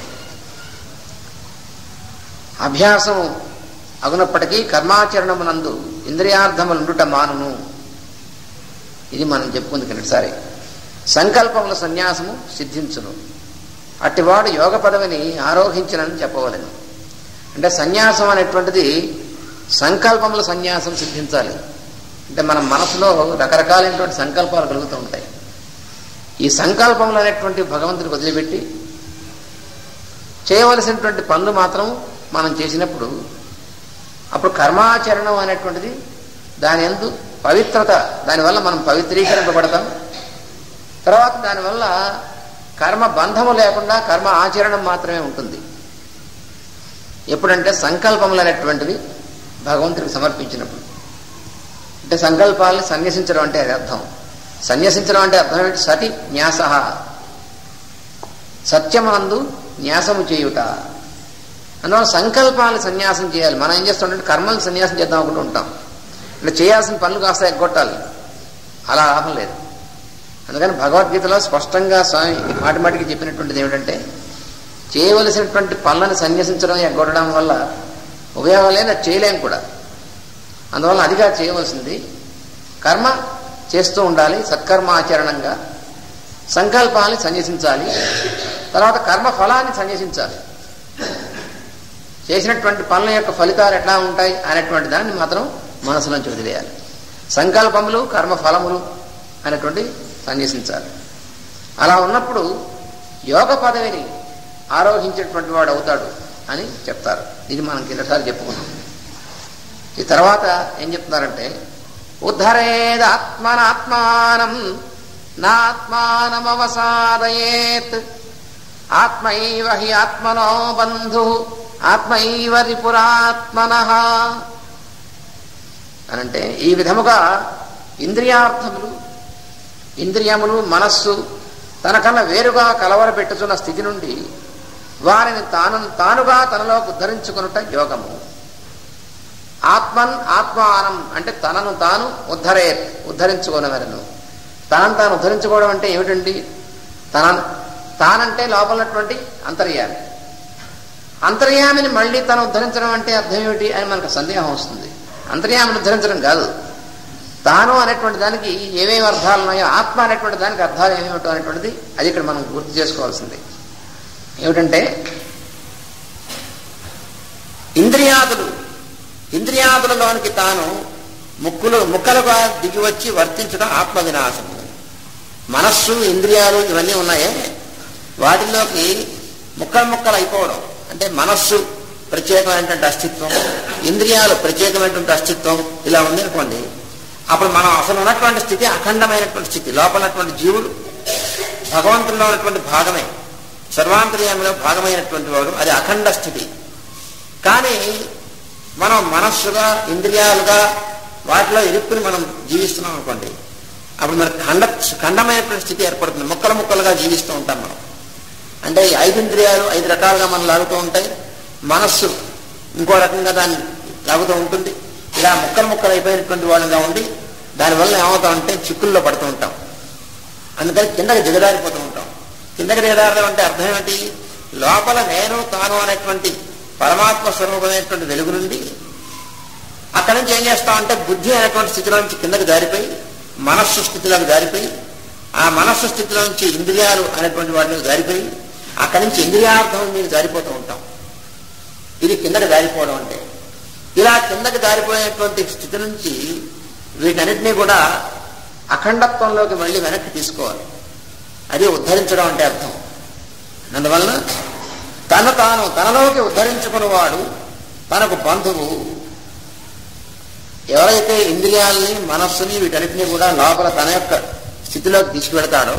అభ్యాసం అగునప్పటికీ కర్మాచరణమునందు ఇంద్రియార్థములుండుట మానును ఇది మనం చెప్పుకుంది కిందసారి సంకల్పముల సన్యాసము సిద్ధించును అట్టివాడు యోగ పదవిని ఆరోహించినని చెప్పవలను అంటే సన్యాసం అనేటువంటిది సంకల్పముల సన్యాసం సిద్ధించాలి అంటే మన మనసులో రకరకాలైనటువంటి సంకల్పాలు కలుగుతూ ఉంటాయి ఈ సంకల్పములు అనేటువంటి భగవంతుడికి వదిలిపెట్టి చేయవలసినటువంటి పనులు మాత్రం మనం చేసినప్పుడు అప్పుడు కర్మాచరణం అనేటువంటిది దాని ఎందు పవిత్రత దానివల్ల మనం పవిత్రీకరింపబడతాం తర్వాత దానివల్ల కర్మ బంధము లేకుండా కర్మ ఆచరణం మాత్రమే ఉంటుంది ఎప్పుడంటే సంకల్పములు అనేటువంటివి భగవంతుడికి సమర్పించినప్పుడు అంటే సంకల్పాలని సన్యసించడం అంటే అది అర్థం సన్యసించడం అంటే అర్థం ఏంటి సతి న్యాస సత్యమందు న్యాసము చేయుట అందువల్ల సంకల్పాలు సన్యాసం చేయాలి మనం ఏం చేస్తామంటే కర్మలు సన్యాసం చేద్దాం అనుకుంటూ ఉంటాం అంటే చేయాల్సిన పనులు కాస్త ఎగ్గొట్టాలి అలా లాభం లేదు అందుకని భగవద్గీతలో స్పష్టంగా స్వామి మాటి మాటికి చెప్పినటువంటిది ఏమిటంటే చేయవలసినటువంటి పనులను సన్యసించడం ఎగ్గొట్టడం వల్ల ఉపయోగం లేదు అది చేయలేం కూడా అందువల్ల అదిగా చేయవలసింది కర్మ చేస్తూ ఉండాలి సత్కర్మాచరణంగా సంకల్పాన్ని సన్యసించాలి తర్వాత కర్మ ఫలాన్ని సన్యసించాలి చేసినటువంటి పనుల యొక్క ఫలితాలు ఎట్లా ఉంటాయి అనేటువంటి దాన్ని మాత్రం మనసులోంచి వదిలేయాలి సంకల్పములు కర్మ ఫలములు అనేటువంటి సన్యసించాలి అలా ఉన్నప్పుడు యోగ పదవిని ఆరోహించేటువంటి వాడు అవుతాడు అని చెప్తారు ఇది మనం కిందసారి చెప్పుకున్నాం ఈ తర్వాత ఏం చెప్తున్నారంటే ఉద్ధరేదాత్మనాత్మానం నాత్మానమవసాదయేత్ ఆత్మైవ హి ఆత్మనో బంధు ఆత్మైవ రిపురాత్మన అనంటే ఈ విధముగా ఇంద్రియార్థములు ఇంద్రియములు మనస్సు తనకన్నా వేరుగా కలవరపెట్టుచున్న స్థితి నుండి వారిని తాను తానుగా తనలోకి ఉద్ధరించుకునుట యోగము ఆత్మన్ ఆత్మానం అంటే తనను తాను ఉద్ధరే ఉద్ధరించుకోనవలను తనను తాను ఉద్ధరించుకోవడం అంటే ఏమిటండి తన తానంటే లోపలన్నటువంటి అంతర్యామి అంతర్యామిని మళ్ళీ తను ఉద్ధరించడం అంటే అర్థం ఏమిటి అని మనకు సందేహం వస్తుంది అంతర్యామిని ఉద్ధరించడం కాదు తాను అనేటువంటి దానికి ఏమేమి అర్థాలు ఉన్నాయో ఆత్మ అనేటువంటి దానికి అర్థాలు ఏమేమిటో అనేటువంటిది అది ఇక్కడ మనం గుర్తు చేసుకోవాల్సింది ఏమిటంటే ఇంద్రియాదులు ఇంద్రియాదులలోనికి తాను ముక్కులు ముక్కలుగా దిగి వచ్చి వర్తించడం ఆత్మ వినాశము మనస్సు ఇంద్రియాలు ఇవన్నీ ఉన్నాయే వాటిలోకి ముక్కలు ముక్కలు అయిపోవడం అంటే మనస్సు ప్రత్యేకమైనటువంటి అస్తిత్వం ఇంద్రియాలు ప్రత్యేకమైనటువంటి అస్తిత్వం ఇలా ఉంది అనుకోండి అప్పుడు మనం అసలు ఉన్నటువంటి స్థితి అఖండమైనటువంటి స్థితి లోపలటువంటి జీవుడు భగవంతుల్లో ఉన్నటువంటి భాగమే సర్వాంతర్యామిలో భాగమైనటువంటి వాడు అది అఖండ స్థితి కానీ మనం మనస్సుగా ఇంద్రియాలుగా వాటిలో ఇరుక్కుని మనం జీవిస్తున్నాం అనుకోండి అప్పుడు మనకు ఖండ ఖండమైనటువంటి స్థితి ఏర్పడుతుంది ముక్కలు ముక్కలుగా జీవిస్తూ ఉంటాం మనం అంటే ఈ ఐదు ఇంద్రియాలు ఐదు రకాలుగా మనం లాగుతూ ఉంటాయి మనస్సు ఇంకో రకంగా దాన్ని లాగుతూ ఉంటుంది ఇలా ముక్కలు ముక్కలు అయిపోయినటువంటి వాళ్ళుగా ఉండి దానివల్ల ఏమవుతామంటే చిక్కుల్లో పడుతూ ఉంటాం అందుకని కిందకి దిగదారిపోతూ ఉంటాం కిందకి దిగదారడం అంటే అర్థం ఏమిటి లోపల నేను తాను అనేటువంటి పరమాత్మ స్వరూపమైనటువంటి వెలుగు నుండి అక్కడి నుంచి ఏం చేస్తామంటే బుద్ధి అనేటువంటి స్థితిలో నుంచి కిందకి జారిపోయి మనస్సు స్థితిలోకి జారిపోయి ఆ మనస్సు స్థితిలో నుంచి ఇంద్రియాలు అనేటువంటి వాటిని జారిపోయి అక్కడి నుంచి ఇంద్రియార్థం మీద జారిపోతూ ఉంటాం ఇది కిందకి జారిపోవడం అంటే ఇలా కిందకి జారిపోయేటువంటి స్థితి నుంచి వీటన్నిటినీ కూడా అఖండత్వంలోకి మళ్ళీ వెనక్కి తీసుకోవాలి అది ఉద్ధరించడం అంటే అర్థం అందువలన తన తాను తనలోకి ఉద్ధరించుకున్నవాడు తనకు బంధువు ఎవరైతే ఇంద్రియాలని మనస్సుని వీటన్నిటిని కూడా లోపల తన యొక్క స్థితిలోకి తీసుకువెడతాడో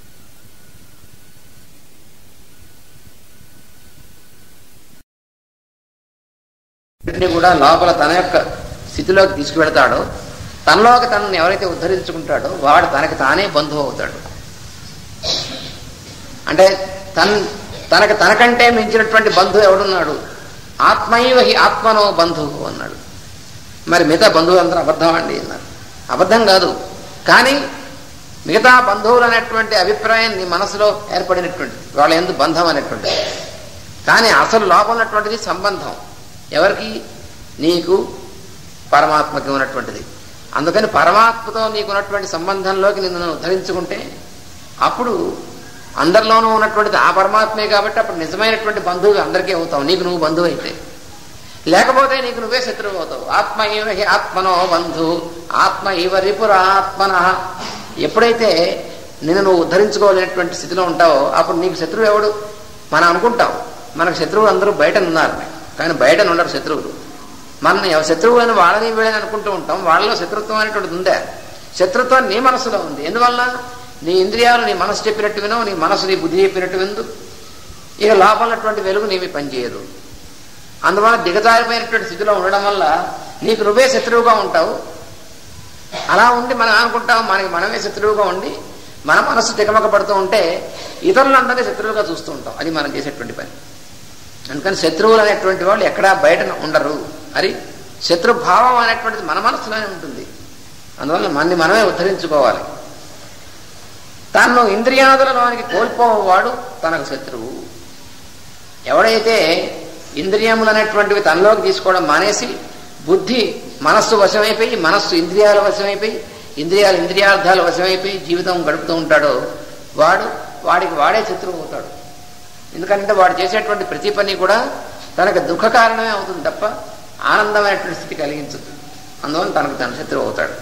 వీటిని కూడా లోపల తన యొక్క స్థితిలోకి తీసుకువెడతాడో తనలోకి తనను ఎవరైతే ఉద్ధరించుకుంటాడో వాడు తనకి తానే బంధువు అవుతాడు అంటే తన తనకు తనకంటే మించినటువంటి బంధువు ఎవడున్నాడు ఆత్మైవ హి ఆత్మనో బంధువు అన్నాడు మరి మిగతా బంధువులు అందరూ అబద్ధం అండి అన్నారు అబద్ధం కాదు కానీ మిగతా బంధువులు అనేటువంటి అభిప్రాయం నీ మనసులో ఏర్పడినటువంటి వాళ్ళ ఎందు బంధం అనేటువంటిది కానీ అసలు లోపల ఉన్నటువంటిది సంబంధం ఎవరికి నీకు పరమాత్మకి ఉన్నటువంటిది అందుకని పరమాత్మతో నీకు ఉన్నటువంటి సంబంధంలోకి నిన్ను ఉద్ధరించుకుంటే అప్పుడు అందరిలోనూ ఉన్నటువంటిది ఆ పరమాత్మే కాబట్టి అప్పుడు నిజమైనటువంటి బంధువు అందరికీ అవుతావు నీకు నువ్వు బంధువు అయితే లేకపోతే నీకు నువ్వే శత్రువు అవుతావు ఆత్మ ఇవ హి ఆత్మనో బంధు ఆత్మ ఇవ రిపురాత్మన ఎప్పుడైతే నిన్ను నువ్వు ఉద్ధరించుకోలేనటువంటి స్థితిలో ఉంటావో అప్పుడు నీకు శత్రువు ఎవడు మనం అనుకుంటాం మనకు శత్రువులు అందరూ బయట ఉన్నారు కానీ బయట ఉండరు శత్రువులు మన శత్రువు అని వాళ్ళని వీళ్ళని అనుకుంటూ ఉంటాం వాళ్ళలో శత్రుత్వం అనేటువంటిది ఉందా శత్రుత్వం నీ మనసులో ఉంది ఎందువల్ల నీ ఇంద్రియాలు నీ మనసు చెప్పినట్టు వినవు నీ మనసు నీ బుద్ధి చెప్పినట్టు విందు ఇక లోపలటువంటి వెలుగు నీవి పనిచేయదు అందువల్ల దిగజారిపోయినటువంటి స్థితిలో ఉండడం వల్ల నీకు నువ్వే శత్రువుగా ఉంటావు అలా ఉండి మనం అనుకుంటాం మనకి మనమే శత్రువుగా ఉండి మన మనస్సు తికమక పడుతూ ఉంటే ఇతరులందరినీ శత్రువుగా చూస్తూ ఉంటాం అది మనం చేసేటువంటి పని అందుకని శత్రువులు అనేటువంటి వాళ్ళు ఎక్కడా బయట ఉండరు అది శత్రుభావం అనేటువంటిది మన మనసులోనే ఉంటుంది అందువల్ల మనని మనమే ఉద్ధరించుకోవాలి తను ఇంద్రియాదులలోనికి కోల్పోవాడు తనకు శత్రువు ఎవడైతే ఇంద్రియములు అనేటువంటివి తనలోకి తీసుకోవడం మానేసి బుద్ధి మనస్సు వశమైపోయి మనస్సు ఇంద్రియాల వశమైపోయి ఇంద్రియాలు ఇంద్రియార్థాల వశమైపోయి జీవితం గడుపుతూ ఉంటాడో వాడు వాడికి వాడే శత్రువు అవుతాడు ఎందుకంటే వాడు చేసేటువంటి ప్రతి పని కూడా తనకు దుఃఖ కారణమే అవుతుంది తప్ప ఆనందమైనటువంటి స్థితి కలిగించదు అందువల్ల తనకు తన శత్రువు అవుతాడు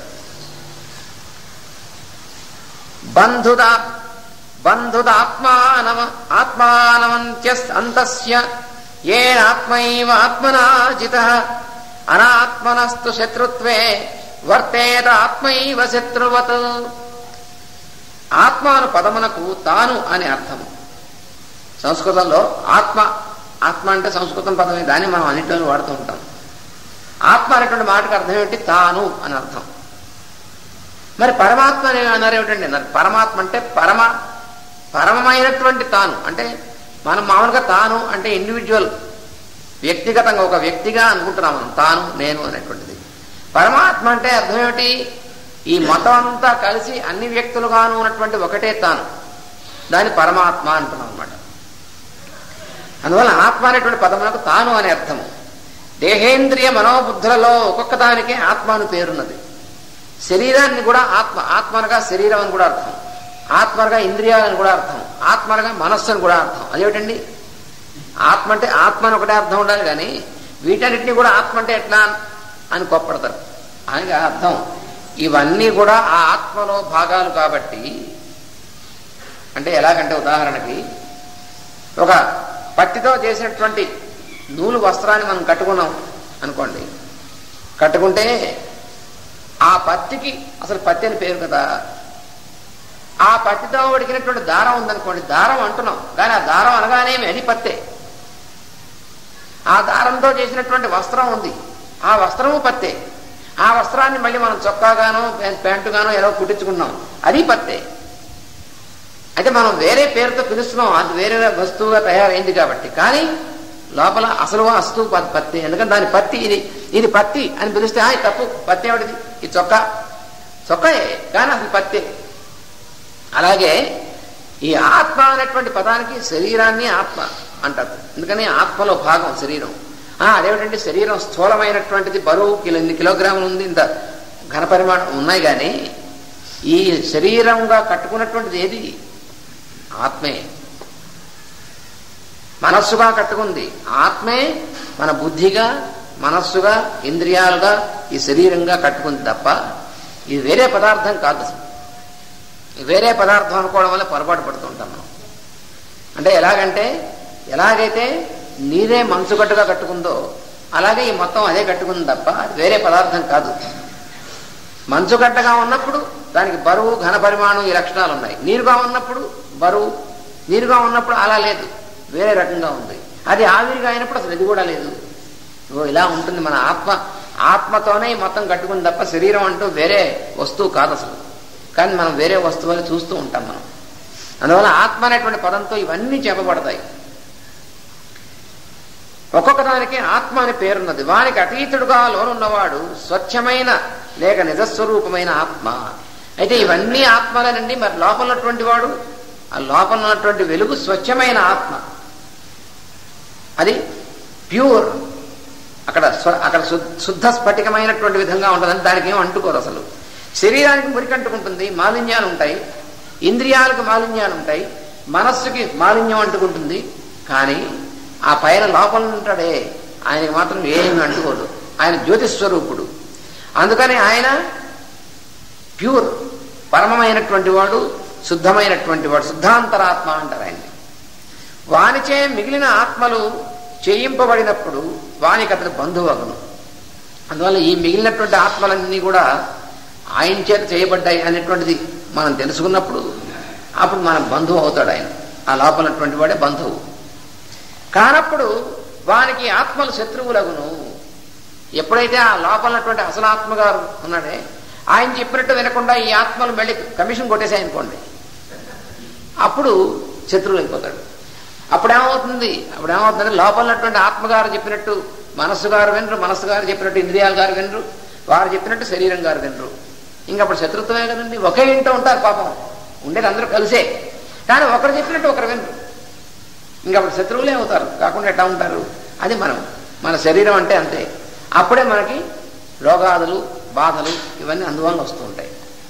బంధుదా బంధుదాత్మానవ ఆత్మానవంత్యస్ అంతస్య ఏనాత్మైవ ఆత్మనాజిత అనాత్మనస్తు శత్రుత్వే వర్తేత ఆత్మైవ శత్రువత్ ఆత్మాను పదమునకు తాను అని అర్థము సంస్కృతంలో ఆత్మ ఆత్మ అంటే సంస్కృతం పదమే దాన్ని మనం అన్నింటిలో వాడుతూ ఉంటాం ఆత్మ అనేటువంటి మాటకు అర్థం ఏమిటి తాను అని అర్థం మరి పరమాత్మ అని అన్నారు ఏమిటండి అన్నారు పరమాత్మ అంటే పరమ పరమమైనటువంటి తాను అంటే మనం మామూలుగా తాను అంటే ఇండివిజువల్ వ్యక్తిగతంగా ఒక వ్యక్తిగా అనుకుంటున్నాం మనం తాను నేను అనేటువంటిది పరమాత్మ అంటే అర్థం ఏమిటి ఈ మతం అంతా కలిసి అన్ని వ్యక్తులుగాను ఉన్నటువంటి ఒకటే తాను దాన్ని పరమాత్మ అంటున్నాం అనమాట అందువల్ల ఆత్మ అనేటువంటి పదములకు తాను అనే అర్థము దేహేంద్రియ మనోబుద్ధులలో ఒక్కొక్క దానికే ఆత్మ అని పేరున్నది శరీరాన్ని కూడా ఆత్మ ఆత్మనగా శరీరం అని కూడా అర్థం ఆత్మనగా ఇంద్రియాలని కూడా అర్థం ఆత్మనగా మనస్సు అని కూడా అర్థం అదేమిటండి ఆత్మ అంటే ఆత్మ అని ఒకటే అర్థం ఉండాలి కానీ వీటన్నిటిని కూడా ఆత్మ అంటే ఎట్లా అని కోప్పడతారు అనగా అర్థం ఇవన్నీ కూడా ఆ ఆత్మలో భాగాలు కాబట్టి అంటే ఎలాగంటే ఉదాహరణకి ఒక పత్తితో చేసినటువంటి నూలు వస్త్రాన్ని మనం కట్టుకున్నాం అనుకోండి కట్టుకుంటే ఆ పత్తికి అసలు పత్తి అని పేరు కదా ఆ పత్తితో ఉడికినటువంటి దారం ఉందనుకోండి దారం అంటున్నాం కానీ ఆ దారం అనగానేమి అది పత్తే ఆ దారంతో చేసినటువంటి వస్త్రం ఉంది ఆ వస్త్రము పత్తే ఆ వస్త్రాన్ని మళ్ళీ మనం చొక్కాగానో ప్యాంటుగానో ఎలా కుట్టించుకున్నాం అది పత్తే అయితే మనం వేరే పేరుతో పిలుస్తున్నాం అది వేరే వస్తువుగా తయారైంది కాబట్టి కానీ లోపల అసలు వస్తు పత్తి ఎందుకంటే దాని పత్తి ఇది ఇది పత్తి అని పిలిస్తే ఆ ఇది తప్పు పత్తి ఏమిటిది ఇది చొక్కా చొక్కాయే కానీ అసలు పత్తి అలాగే ఈ ఆత్మ అనేటువంటి పదానికి శరీరాన్ని ఆత్మ అంటారు ఎందుకని ఆత్మలో భాగం శరీరం ఆ, అదేమిటంటే శరీరం స్థూలమైనటువంటిది బరువు కిలో ఇన్ని కిలోగ్రాములు ఉంది ఇంత ఘన పరిమాణం ఉన్నాయి కానీ ఈ శరీరంగా కట్టుకున్నటువంటిది ఏది ఆత్మే మనస్సుగా కట్టుకుంది ఆత్మే మన బుద్ధిగా మనస్సుగా ఇంద్రియాలుగా ఈ శరీరంగా కట్టుకుంది తప్ప ఇది వేరే పదార్థం కాదు అసలు ఇది వేరే పదార్థం అనుకోవడం వల్ల పొరపాటు పడుతుంటాం మనం అంటే ఎలాగంటే ఎలాగైతే నీరే మంచుగట్టుగా కట్టుకుందో అలాగే ఈ మొత్తం అదే కట్టుకుంది తప్ప అది వేరే పదార్థం కాదు మంచుగడ్డగా ఉన్నప్పుడు దానికి బరువు ఘన పరిమాణం ఈ లక్షణాలు ఉన్నాయి నీరుగా ఉన్నప్పుడు బరువు నీరుగా ఉన్నప్పుడు అలా లేదు వేరే రకంగా ఉంది అది ఆవిరిగా అయినప్పుడు అసలు ఇది కూడా లేదు ఓ ఇలా ఉంటుంది మన ఆత్మ ఆత్మతోనే ఈ మొత్తం కట్టుకుంది తప్ప శరీరం అంటూ వేరే వస్తువు కాదు అసలు కానీ మనం వేరే వస్తువులు చూస్తూ ఉంటాం మనం అందువల్ల ఆత్మ అనేటువంటి పదంతో ఇవన్నీ చెప్పబడతాయి ఒక్కొక్క దానికి ఆత్మ అని పేరున్నది వానికి అతీతుడుగా లోనున్నవాడు స్వచ్ఛమైన లేక నిజస్వరూపమైన ఆత్మ అయితే ఇవన్నీ ఆత్మలేనండి మరి లోపల ఉన్నటువంటి వాడు ఆ లోపల ఉన్నటువంటి వెలుగు స్వచ్ఛమైన ఆత్మ అది ప్యూర్ అక్కడ స్వ- అక్కడ శు- శుద్ధ స్ఫటికమైనటువంటి విధంగా ఉంటుందని దానికి ఏం అంటుకోరు అసలు శరీరానికి మురికి అంటుకుంటుంది మాలిన్యాలు ఉంటాయి ఇంద్రియాలకు మాలిన్యాలు ఉంటాయి మనస్సుకి మాలిన్యం అంటుకుంటుంది కానీ ఆ పైన లోపల ఉంటాడే ఆయనకి మాత్రం ఏమి అంటుకోదు ఆయన జ్యోతిస్వరూపుడు అందుకని ఆయన ప్యూర్ పరమమైనటువంటి వాడు శుద్ధమైనటువంటి వాడు శుద్ధాంతరాత్మ అంటారు ఆయన్ని వానిచే మిగిలిన ఆత్మలు చేయింపబడినప్పుడు వానికి అతడు బంధువగును అందువల్ల ఈ మిగిలినటువంటి ఆత్మలన్నీ కూడా ఆయన చేత చేయబడ్డాయి అనేటువంటిది మనం తెలుసుకున్నప్పుడు అప్పుడు మన బంధువు అవుతాడు ఆయన ఆ లోపలటువంటి వాడే బంధువు కానప్పుడు వానికి ఆత్మలు శత్రువులగును ఎప్పుడైతే ఆ లోపలటువంటి అసలు ఆత్మగారు ఉన్నాడే ఆయన చెప్పినట్టు వినకుండా ఈ ఆత్మలు మళ్ళీ కమిషన్ కొట్టేసాయి అనుకోండి అప్పుడు శత్రువులు అయిపోతాడు అప్పుడు ఏమవుతుంది అప్పుడు ఏమవుతుందంటే లోపల ఉన్నటువంటి ఆత్మగారు చెప్పినట్టు మనస్సు గారు వినరు మనస్సు గారు చెప్పినట్టు ఇంద్రియాలు గారు వినరు వారు చెప్పినట్టు శరీరం గారు వినరు ఇంకప్పుడు శత్రుత్వమే కదండి ఒకే ఇంట్లో ఉంటారు పాపం ఉండేది అందరూ కలిసే కానీ ఒకరు చెప్పినట్టు ఒకరు వినరు ఇంకప్పుడు శత్రువులే అవుతారు కాకుండా ఎట్లా ఉంటారు అది మనం మన శరీరం అంటే అంతే అప్పుడే మనకి రోగాదులు బాధలు ఇవన్నీ అందువల్ల వస్తూ ఉంటాయి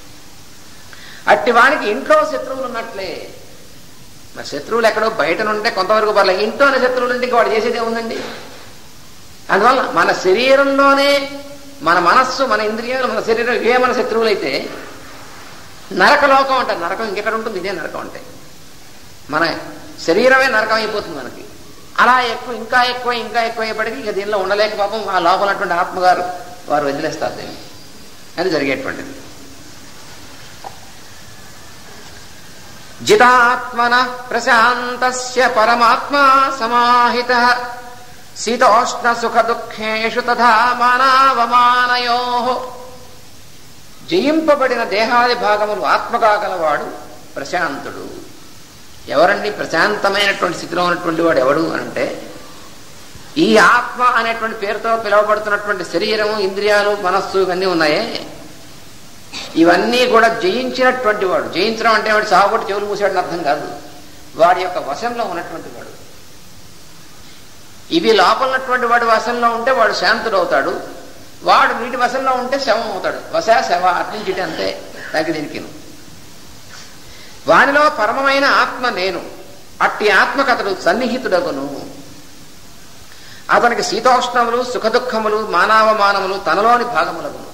అట్టి వానికి ఇంట్లో శత్రువులు ఉన్నట్లే మరి శత్రువులు ఎక్కడో బయట నుంటే కొంతవరకు పర్లేదు ఇంట్లోనే శత్రువులు ఉంటే ఇంక వాడు చేసేదే ఉందండి అందువల్ల మన శరీరంలోనే మన మనస్సు మన ఇంద్రియాలు మన శరీరం ఇవే మన శత్రువులైతే నరకలోకం అంటారు నరకం ఇంకెక్కడ ఉంటుంది ఇదే నరకం అంటే మన శరీరమే నరకం అయిపోతుంది మనకి అలా ఎక్కువ ఇంకా ఎక్కువ ఇంకా ఎక్కువ అయ్యేపటికి ఇక దీనిలో ఉండలేక పాపం ఆ లోపలటువంటి ఆత్మగారు వారు వదిలేస్తారు దీన్ని అది జరిగేటువంటిది జితాత్మన ప్రశాంతస్య పరమాత్మా సమాహిత శీతోష్ణ సుఖ దుఃఖేషు తథా మానావమానయో జయింపబడిన దేహాది భాగములు ఆత్మగా గలవాడు ప్రశాంతుడు ఎవరండి ప్రశాంతమైనటువంటి స్థితిలో ఉన్నటువంటి వాడు ఎవడు అంటే ఈ ఆత్మ అనేటువంటి పేరుతో పిలువబడుతున్నటువంటి శరీరము ఇంద్రియాలు మనస్సు ఇవన్నీ ఉన్నాయే ఇవన్నీ కూడా జయించినటువంటి వాడు జయించడం అంటే వాడు సాగుబడి చెవులు మూసాడని అర్థం కాదు వాడి యొక్క వశంలో ఉన్నటువంటి వాడు ఇవి లోపల ఉన్నటువంటి వాడి వశంలో ఉంటే వాడు శాంతుడు అవుతాడు వాడు వీటి వశంలో ఉంటే శవం అవుతాడు వశ శవ అట్నుంచి అంతే దానికి దీనికి వానిలో పరమమైన ఆత్మ నేను అట్టి ఆత్మకథడు సన్నిహితుడగును అతనికి శీతోష్ణములు సుఖదుఖములు మానవమానములు తనలోని భాగములగును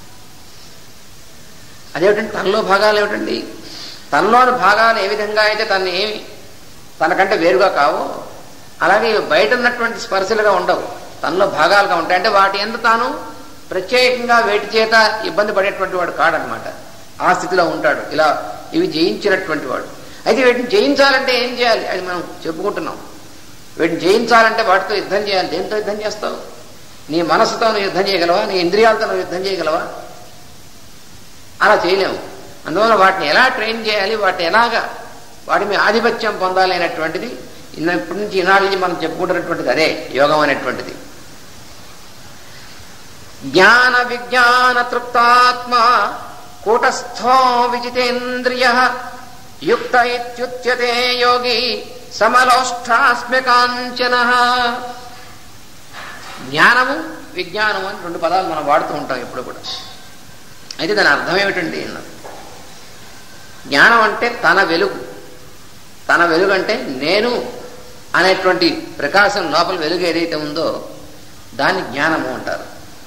అదేమిటండి తనలో భాగాలు ఏమిటండి తనలోని భాగాలు ఏ విధంగా అయితే తను ఏమి తనకంటే వేరుగా కావో అలాగే బయట ఉన్నటువంటి స్పర్శలుగా ఉండవు తనలో భాగాలుగా ఉంటాయి అంటే వాటి ఎందు తాను ప్రత్యేకంగా వేటి చేత ఇబ్బంది పడేటువంటి వాడు కాడనమాట ఆ స్థితిలో ఉంటాడు ఇలా ఇవి జయించినటువంటి వాడు అయితే వీటిని జయించాలంటే ఏం చేయాలి అది మనం చెప్పుకుంటున్నాం వీటిని జయించాలంటే వాటితో యుద్ధం చేయాలి దేంతో యుద్ధం చేస్తావు నీ మనసుతో నువ్వు యుద్ధం చేయగలవా నీ ఇంద్రియాలతో నువ్వు యుద్ధం చేయగలవా అలా చేయలేము అందువల్ల వాటిని ఎలా ట్రైన్ చేయాలి వాటిని ఎలాగా వాటి మీద ఆధిపత్యం పొందాలి అనేటువంటిది ఇన్న ఇప్పటి నుంచి ఈనాటి నుంచి మనం చెప్పుకుంటున్నటువంటిది అదే యోగం అనేటువంటిది జ్ఞాన విజ్ఞాన తృప్తాత్మ కూటస్థో విజితేంద్రియ యుక్త ఇత్యుచ్యతే యోగి సమలోష్టాస్మ్య కాంచన జ్ఞానము విజ్ఞానము అని రెండు పదాలు మనం వాడుతూ ఉంటాం ఎప్పుడు కూడా అయితే దాని అర్థం ఏమిటండి అన్నది జ్ఞానం అంటే తన వెలుగు తన వెలుగు అంటే నేను అనేటువంటి ప్రకాశం లోపల వెలుగు ఏదైతే ఉందో దాన్ని జ్ఞానము అంటారు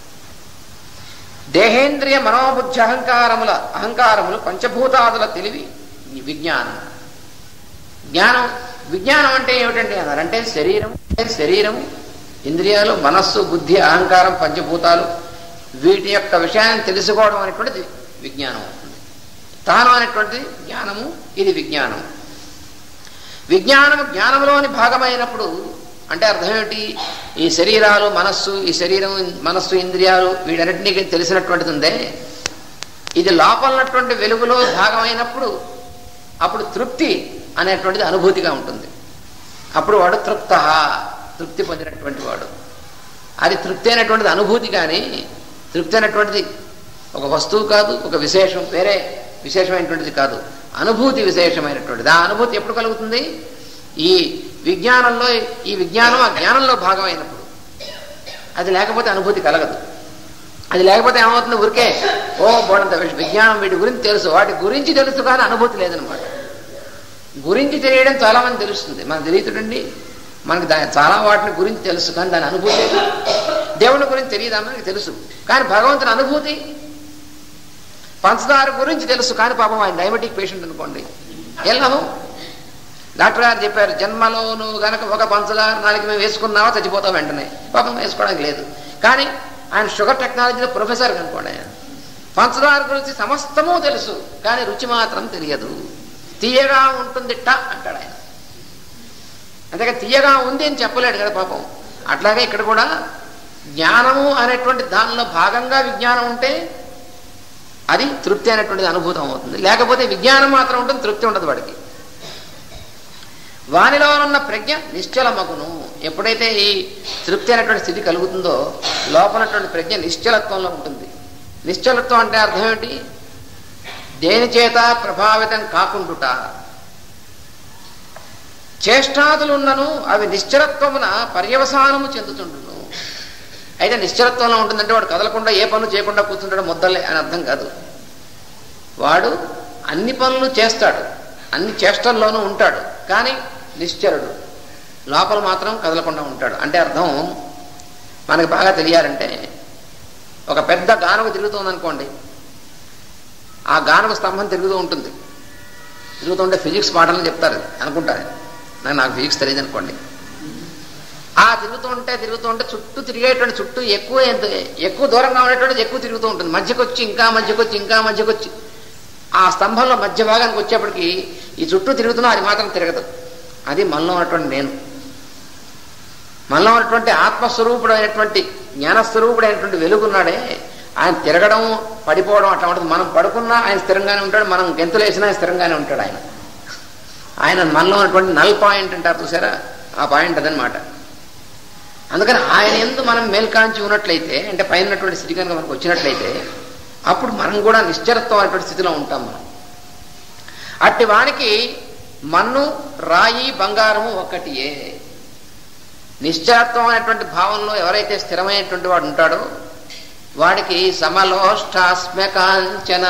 దేహేంద్రియ మనోబుద్ధి అహంకారముల అహంకారములు పంచభూతాదుల తెలివి విజ్ఞానం జ్ఞానం విజ్ఞానం అంటే ఏమిటండి అన్నారంటే శరీరం శరీరం ఇంద్రియాలు మనస్సు బుద్ధి అహంకారం పంచభూతాలు వీటి యొక్క విషయాన్ని తెలుసుకోవడం అనేటువంటిది విజ్ఞానం అవుతుంది తాను అనేటువంటిది జ్ఞానము ఇది విజ్ఞానం విజ్ఞానము జ్ఞానంలోని భాగమైనప్పుడు అంటే అర్థం ఏమిటి ఈ శరీరాలు మనస్సు ఈ శరీరం మనస్సు ఇంద్రియాలు వీటన్నిటినీ తెలిసినటువంటిది ఉందే ఇది లోపలన్నటువంటి వెలుగులో భాగమైనప్పుడు అప్పుడు తృప్తి అనేటువంటిది అనుభూతిగా ఉంటుంది అప్పుడు వాడు తృప్త తృప్తి పొందినటువంటి వాడు అది తృప్తి అయినటువంటిది అనుభూతి కానీ తృప్తి అయినటువంటిది ఒక వస్తువు కాదు ఒక విశేషం వేరే విశేషమైనటువంటిది కాదు అనుభూతి విశేషమైనటువంటిది ఆ అనుభూతి ఎప్పుడు కలుగుతుంది ఈ విజ్ఞానంలో ఈ విజ్ఞానం ఆ జ్ఞానంలో భాగమైనప్పుడు అది లేకపోతే అనుభూతి కలగదు అది లేకపోతే ఏమవుతుంది ఊరికే ఓ బోడంత విజ్ఞానం వీటి గురించి తెలుసు వాటి గురించి తెలుసు కానీ అనుభూతి లేదనమాట గురించి తెలియడం చాలా మంది తెలుస్తుంది మనకు తెలియదుండి మనకి దా చాలా వాటిని గురించి తెలుసు కానీ దాని అనుభూతి లేదు. దేవుని గురించి తెలియదా మనకి తెలుసు కానీ భగవంతుని అనుభూతి పంచదార గురించి తెలుసు కానీ పాపం ఆయన డయాబెటిక్ పేషెంట్ అనుకోండి వెళ్ళాము డాక్టర్ గారు చెప్పారు జన్మలో నువ్వు గనక ఒక పంచదార నాలుగు మేము వేసుకున్నావా చచ్చిపోతావు వెంటనే పాపం వేసుకోవడానికి లేదు కానీ ఆయన షుగర్ టెక్నాలజీలో ప్రొఫెసర్ కనుకోండి ఆయన పంచదార గురించి సమస్తము తెలుసు కానీ రుచి మాత్రం తెలియదు తీయగా ఉంటుంది ట అంటాడు ఆయన అంతేగా తీయగా ఉంది అని చెప్పలేడు కదా పాపం అట్లాగే ఇక్కడ కూడా జ్ఞానము అనేటువంటి దానిలో భాగంగా విజ్ఞానం ఉంటే అది తృప్తి అనేటువంటిది అనుభూతం అవుతుంది లేకపోతే విజ్ఞానం మాత్రం ఉంటుంది తృప్తి ఉండదు వాడికి వానిలోనున్న ప్రజ్ఞ నిశ్చలమగును ఎప్పుడైతే ఈ తృప్తి అనేటువంటి స్థితి కలుగుతుందో లోపలటువంటి ప్రజ్ఞ నిశ్చలత్వంలో ఉంటుంది నిశ్చలత్వం అంటే అర్థం ఏమిటి దేని చేత ప్రభావితం కాకుండుట చేష్టాదులున్నను అవి నిశ్చలత్వమున పర్యవసానము చెందుతుండును అయితే నిశ్చలత్వంలో ఉంటుందంటే వాడు కదలకుండా ఏ పనులు చేయకుండా కూర్చుంటాడు ముద్దలే అని అర్థం కాదు వాడు అన్ని పనులు చేస్తాడు అన్ని చేష్టల్లోనూ ఉంటాడు కానీ నిశ్చలుడు లోపల మాత్రం కదలకుండా ఉంటాడు అంటే అర్థం మనకు బాగా తెలియాలంటే ఒక పెద్ద గానుగ తిరుగుతుంది అనుకోండి ఆ గానుగ స్తంభం తిరుగుతూ ఉంటుంది తిరుగుతుంటే ఫిజిక్స్ పాఠాలు చెప్తారు అనుకుంటారు నాకు నాకు ఫిజిక్స్ తెలియదు అనుకోండి ఆ తిరుగుతుంటే తిరుగుతుంటే చుట్టూ తిరిగేటువంటి చుట్టూ ఎక్కువ ఎంత ఎక్కువ దూరంగా ఉండేటువంటిది ఎక్కువ తిరుగుతూ ఉంటుంది మధ్యకు వచ్చి ఇంకా మధ్యకు వచ్చి ఇంకా మధ్యకు వచ్చి ఆ స్తంభంలో మధ్య భాగానికి వచ్చేప్పటికి ఈ చుట్టూ తిరుగుతున్నా అది మాత్రం తిరగదు అది మనలో ఉన్నటువంటి నేను మనలో ఉన్నటువంటి ఆత్మస్వరూపుడు అయినటువంటి జ్ఞానస్వరూపుడైనటువంటి వెలుగున్నాడే ఆయన తిరగడం పడిపోవడం అట్లా ఉంటుంది మనం పడుకున్నా ఆయన స్థిరంగానే ఉంటాడు మనం గెంతులు వేసినా ఆయన స్థిరంగానే ఉంటాడు ఆయన ఆయన మనలో ఉన్నటువంటి నల్ పాయింట్ అంటారు చూసారా ఆ పాయింట్ అదనమాట అందుకని ఆయన ఎందు మనం మేల్కాంచి ఉన్నట్లయితే అంటే పైన ఉన్నటువంటి స్థితి కనుక మనకు వచ్చినట్లయితే అప్పుడు మనం కూడా నిశ్చలత్వం అనేటువంటి స్థితిలో ఉంటాం మనం అట్టి వానికి మన్ను రాయి బంగారము ఒక్కటియే నిశ్చలత్వం అనేటువంటి భావంలో ఎవరైతే స్థిరమైనటువంటి వాడు ఉంటాడో వాడికి సమలోష్టాస్మ్యకాంచన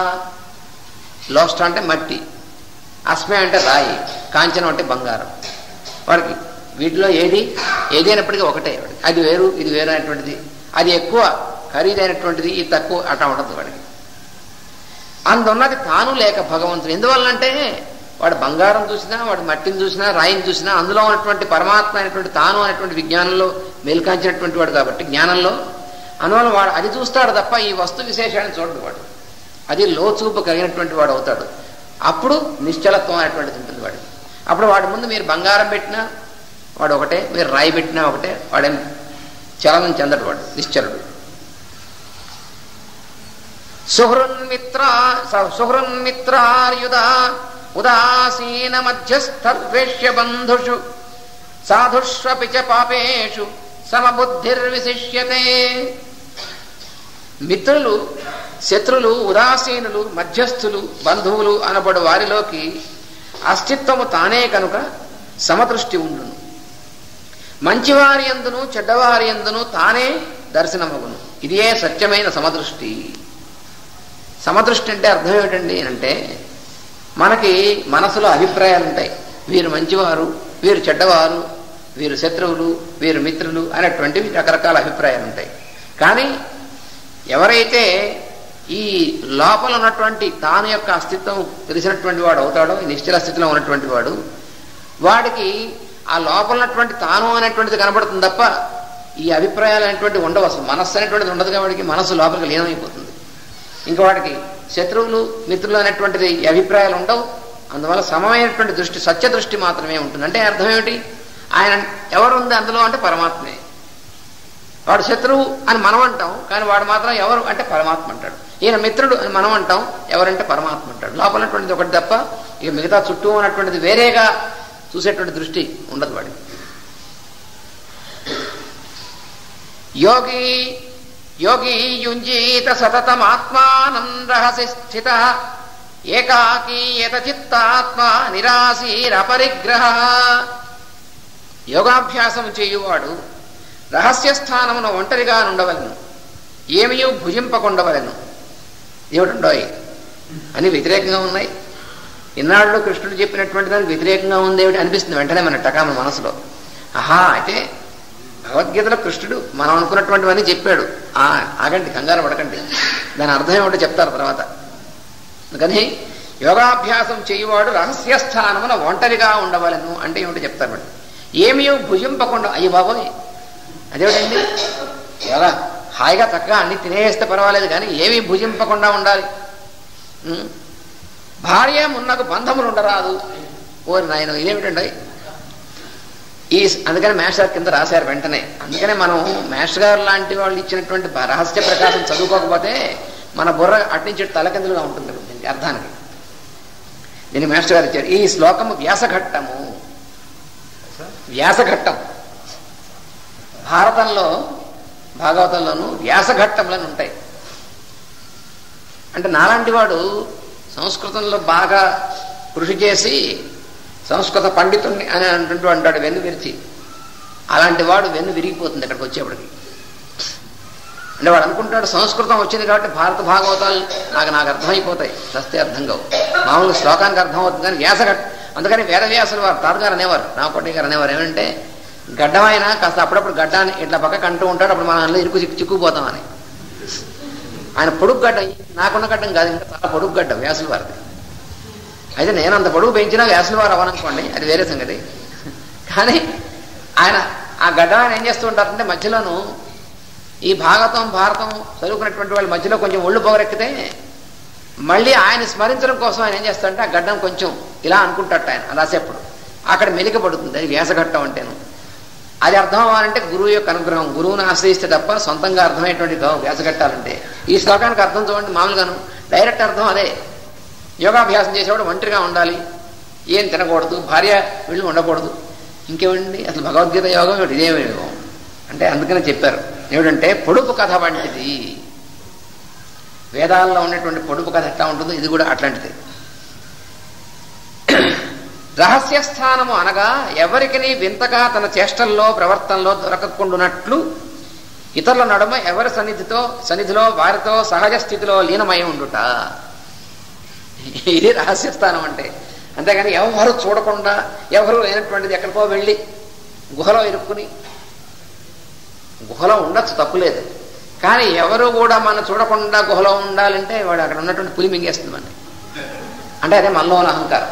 లోష్ట అంటే మట్టి అస్మ్య అంటే రాయి కాంచనం అంటే బంగారం వాడికి వీటిలో ఏది ఏదైనప్పటికీ ఒకటే వాడికి అది వేరు ఇది వేరు అనేటువంటిది అది ఎక్కువ ఖరీదైనటువంటిది ఇది తక్కువ అట్లా ఉండదు వాడికి అందున్నది తాను లేక భగవంతుడు ఎందువల్లంటే వాడు బంగారం చూసినా వాడు మట్టిని చూసినా రాయిని చూసినా అందులో ఉన్నటువంటి పరమాత్మ అయినటువంటి తాను అనేటువంటి విజ్ఞానంలో మేల్కాంచినటువంటి వాడు కాబట్టి జ్ఞానంలో అందువల్ల వాడు అది చూస్తాడు తప్ప ఈ వస్తు విశేషాన్ని చూడడు వాడు అది లోచూపు కలిగినటువంటి వాడు అవుతాడు అప్పుడు నిశ్చలత్వం అనేటువంటిది ఉంటుంది వాడికి అప్పుడు వాడి ముందు మీరు బంగారం పెట్టినా వాడు ఒకటే మీరు రాయి పెట్టినా ఒకటే వాడేం చలనం చెందడు వాడు నిశ్చలుడు సుహృన్మిత్ర సుహృన్మిత్రార్యుద ఉదాసీన మధ్యస్థద్వేష్య బంధుషు సాధుష్వపి చ పాపేషు సమబుద్ధిర్విశిష్యతే మిత్రులు శత్రులు ఉదాసీనులు మధ్యస్థులు బంధువులు అనబడు వారిలోకి అస్తిత్వము తానే కనుక సమదృష్టి ఉండును మంచివారి ఎందును చెడ్డవారి ఎందును తానే దర్శనమగును ఇదే సత్యమైన సమదృష్టి సమదృష్టి అంటే అర్థం ఏమిటండి అంటే మనకి మనసులో అభిప్రాయాలు ఉంటాయి వీరు మంచివారు వీరు చెడ్డవారు వీరు శత్రువులు వీరు మిత్రులు అనేటువంటివి రకరకాల అభిప్రాయాలు ఉంటాయి కానీ ఎవరైతే ఈ లోపల ఉన్నటువంటి తాను యొక్క అస్తిత్వం తెలిసినటువంటి వాడు అవుతాడో ఈ నిశ్చల స్థితిలో ఉన్నటువంటి వాడు వాడికి ఆ లోపల ఉన్నటువంటి తాను అనేటువంటిది కనబడుతుంది తప్ప ఈ అభిప్రాయాలు అనేటువంటి ఉండవు అసలు మనస్సు అనేటువంటిది ఉండదు కాబట్టి మనస్సు లోపలికి లీనమైపోతుంది ఇంకా వాడికి శత్రువులు మిత్రులు అనేటువంటిది ఈ అభిప్రాయాలు ఉండవు అందువల్ల సమమైనటువంటి దృష్టి సత్య దృష్టి మాత్రమే ఉంటుంది అంటే అర్థం ఏమిటి ఆయన ఎవరు ఉంది అందులో అంటే పరమాత్మే వాడు శత్రువు అని మనం అంటాం కానీ వాడు మాత్రం ఎవరు అంటే పరమాత్మ అంటాడు ఈయన మిత్రుడు అని మనం అంటాం ఎవరంటే పరమాత్మ అంటాడు లోపల ఉన్నటువంటిది ఒకటి తప్ప ఇక మిగతా చుట్టూ ఉన్నటువంటిది వేరేగా చూసేటువంటి దృష్టి ఉండదు వాడికి యోగి యోగి యుంజీత సతతమాత్మానం రహసి స్థిత ఏకాకీ చిత్తాత్మ నిరాశీరపరిగ్రహ యోగాభ్యాసం చేయువాడు రహస్య స్థానమున ఒంటరిగా నుండవలను ఏమియూ భుజింపకుండవలను ఏమిటండోయ్ అని వ్యతిరేకంగా ఉన్నాయి ఇన్నాళ్ళు కృష్ణుడు చెప్పినటువంటి దానికి వ్యతిరేకంగా ఉంది ఏమిటి అనిపిస్తుంది వెంటనే మన టకామ మనసులో ఆహా అయితే భగవద్గీతలో కృష్ణుడు మనం అనుకున్నటువంటివన్నీ చెప్పాడు ఆ ఆగండి కంగారు పడకండి దాని అర్థం ఏమిటో చెప్తారు తర్వాత అందుకని యోగాభ్యాసం చేయువాడు రహస్య స్థానమున ఒంటరిగా ఉండవలను అంటే ఏమిటో చెప్తారు వాడు ఏమీ భుజింపకుండా అయ్యి బాబోయ్ అదేమిటండి యోగా హాయిగా చక్కగా అన్ని తినేస్తే పర్వాలేదు కానీ ఏమీ భుజింపకుండా ఉండాలి ఉం? భార్య మున్నకు బంధములు ఉండరాదు ఓరి నాయన ఇదేమిటండి ఈ అందుకని మాస్టర్ కింద రాశారు వెంటనే అందుకనే మనం మాస్టర్ గారు లాంటి వాళ్ళు ఇచ్చినటువంటి బ- రహస్య ప్రకాశం చదువుకోకపోతే మన బుర్ర అట్నుంచి ఇటు తలకిందులుగా ఉంటుంది దీనికి అర్థానికి దీన్ని మాస్టర్ గారు ఇచ్చారు ఈ శ్లోకము వ్యాసఘట్టము వ్యాసఘట్టం భారతంలో భాగవతంలోనూ వ్యాసఘట్టములను ఉంటాయి అంటే నాలాంటి వాడు సంస్కృతంలో బాగా కృషి చేసి సంస్కృత పండితుణ్ణి అని అంటుంటూ అంటాడు వెన్ను విరిచి అలాంటి వాడు వెన్ను విరిగిపోతుంది ఇక్కడికి వచ్చేప్పటికి అంటే వాడు అనుకుంటాడు సంస్కృతం వచ్చింది కాబట్టి భారత భాగవతాలు నాకు నాకు అర్థమైపోతాయి సస్తే అర్థం కావు మామూలు శ్లోకానికి అర్థం అవుతుంది కానీ వ్యాసఘట్ అందుకని వేదవ్యాసులు వారు తాతగారు అనేవారు రామకోటి గారు అనేవారు ఏమంటే గడ్డమైనా కాస్త అప్పుడప్పుడు గడ్డాన్ని ఇట్లా పక్కకు అంటూ ఉంటాడు అప్పుడు మనం అందులో ఇరుకు చిక్కు చిక్కుపోతామని ఆయన పొడుగు గడ్డ నాకున్న గడ్డం కాదు ఇంకా చాలా పొడుగు గడ్డ వ్యాసుల వారిది అయితే నేను అంత పొడుగు పెంచినా వ్యాసుల వారు అవననుకోండి అది వేరే సంగతి కానీ ఆయన ఆ గడ్డ ఆయన ఏం చేస్తూ ఉంటారంటే మధ్యలోను ఈ భాగవతం భారతం చదువుకున్నటువంటి వాళ్ళ మధ్యలో కొంచెం ఒళ్ళు పొగరెక్కితే మళ్ళీ ఆయన స్మరించడం కోసం ఆయన ఏం చేస్తాడంటే ఆ గడ్డం కొంచెం ఇలా అనుకుంటాట ఆయన రాసేప్పుడు అక్కడ మెలిక పడుతుంది అది వ్యాసఘట్టం అంటేను అది అర్థం అవ్వాలంటే గురువు యొక్క అనుగ్రహం గురువుని ఆశ్రయిస్తే తప్ప సొంతంగా అర్థమయ్యేటువంటి కావు వ్యాసఘట్టాలంటే ఈ శ్లోకానికి అర్థం చూడండి మామూలుగాను డైరెక్ట్ అర్థం అదే యోగాభ్యాసం చేసేవాడు ఒంటరిగా ఉండాలి ఏం తినకూడదు భార్య వీళ్ళు ఉండకూడదు ఇంకేమండి అసలు భగవద్గీత యోగం ఏమిటి ఇదేమి యోగం అంటే అందుకనే చెప్పారు ఏమిటంటే పొడుపు కథ వంటిది వేదాల్లో ఉన్నటువంటి పొడుపు కథ ఎట్లా ఉంటుందో ఇది కూడా అట్లాంటిది రహస్య స్థానము అనగా ఎవరికి వింతగా తన చేష్టల్లో ప్రవర్తనలో దొరకకుండునట్లు ఇతరుల నడుమ ఎవరి సన్నిధితో సన్నిధిలో వారితో సహజ స్థితిలో లీనమై ఉండుట ఇది రహస్య స్థానం అంటే అంతేగాని ఎవరు చూడకుండా ఎవరు లేనటువంటిది ఎక్కడికో వెళ్ళి గుహలో ఇరుక్కుని గుహలో ఉండొచ్చు తప్పులేదు కానీ ఎవరు కూడా మనం చూడకుండా గుహలో ఉండాలంటే వాడు అక్కడ ఉన్నటువంటి పులి మింగేస్తుంది మనకి అంటే అదే మనలో ఉన్న అహంకారం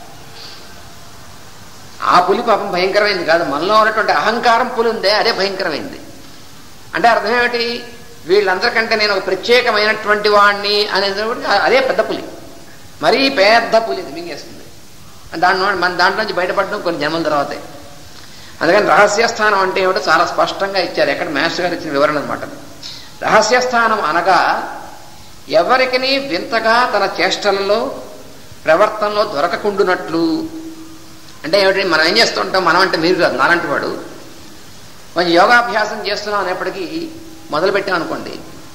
ఆ పులి పాపం భయంకరమైంది కాదు మనలో ఉన్నటువంటి అహంకారం పులి ఉందే అదే భయంకరమైంది అంటే అర్థం ఏమిటి వీళ్ళందరికంటే నేను ఒక ప్రత్యేకమైనటువంటి వాడిని అనేది అదే పెద్ద పులి మరీ పెద్ద పులి ఇది మింగేస్తుంది దాంట్లో మన దాంట్లో నుంచి బయటపడడం కొన్ని జన్మల తర్వాతే అందుకని రహస్యస్థానం అంటే ఏమిటో చాలా స్పష్టంగా ఇచ్చారు ఎక్కడ మాస్టర్ గారు ఇచ్చిన వివరణ అనమాట రహస్యస్థానం అనగా ఎవరికి వింతగా తన చేష్టలలో ప్రవర్తనలో దొరకకుండునట్లు అంటే ఏమిటి మనం ఏం చేస్తుంటాం మనం అంటే మీరు కాదు నాలంటి వాడు కొంచెం యోగాభ్యాసం చేస్తున్నాం అనేప్పటికీ మొదలుపెట్టాం అనుకోండి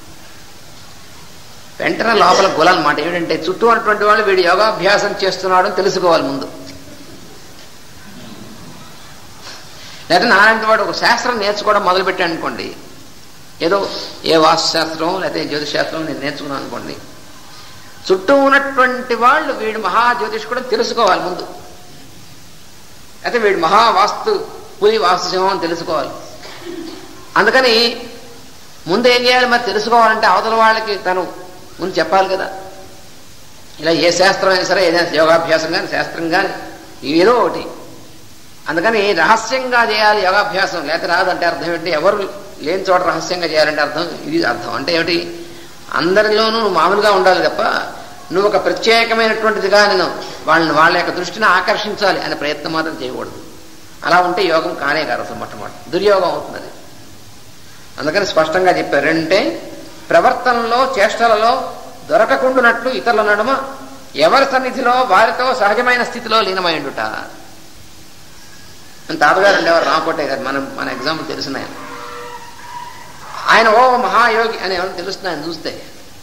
వెంటనే లోపల గులనమాట ఏమిటంటే చుట్టూ ఉన్నటువంటి వాళ్ళు వీడు యోగాభ్యాసం చేస్తున్నాడు అని తెలుసుకోవాలి ముందు లేదా నాలాంటి వాడు ఒక శాస్త్రం నేర్చుకోవడం మొదలుపెట్టాను అనుకోండి ఏదో ఏ వాస్తుశాస్త్రం లేకపోతే జ్యోతిష్ శాస్త్రం నేను నేర్చుకున్నాను అనుకోండి చుట్టూ ఉన్నటువంటి వాళ్ళు వీడు మహా జ్యోతిష్కుడు తెలుసుకోవాలి ముందు అయితే వీడు మహా వాస్తు పులి వాస్తు సింహం అని తెలుసుకోవాలి అందుకని ముందు ఏం చేయాలి మరి తెలుసుకోవాలంటే అవతల వాళ్ళకి తను ముందు చెప్పాలి కదా ఇలా ఏ శాస్త్రం అయినా సరే ఏదైనా యోగాభ్యాసం కానీ శాస్త్రం కానీ ఏదో ఒకటి అందుకని రహస్యంగా చేయాలి యోగాభ్యాసం లేకపోతే రాదంటే అర్థం ఏంటి ఎవరు లేని చోట రహస్యంగా చేయాలంటే అర్థం ఇది అర్థం అంటే ఏమిటి అందరిలోనూ నువ్వు మామూలుగా ఉండాలి తప్ప నువ్వు ఒక ప్రత్యేకమైనటువంటిదిగా నేను వాళ్ళని వాళ్ళ యొక్క దృష్టిని ఆకర్షించాలి అనే ప్రయత్నం మాత్రం చేయకూడదు అలా ఉంటే యోగం కానే కాదు అసలు మొట్టమొదటి దుర్యోగం అవుతుంది అది అందుకని స్పష్టంగా చెప్పారు అంటే ప్రవర్తనలో చేష్టలలో దొరకకుండునట్లు ఇతరుల నడుమ ఎవరి సన్నిధిలో వారితో సహజమైన స్థితిలో లీనమైండుట తాతగారు ఉండేవారు రామకోటే గారు మనం మన ఎగ్జాంపుల్ తెలిసిన ఆయన ఆయన ఓ మహాయోగి అని ఎవరు తెలుస్తుంది ఆయన చూస్తే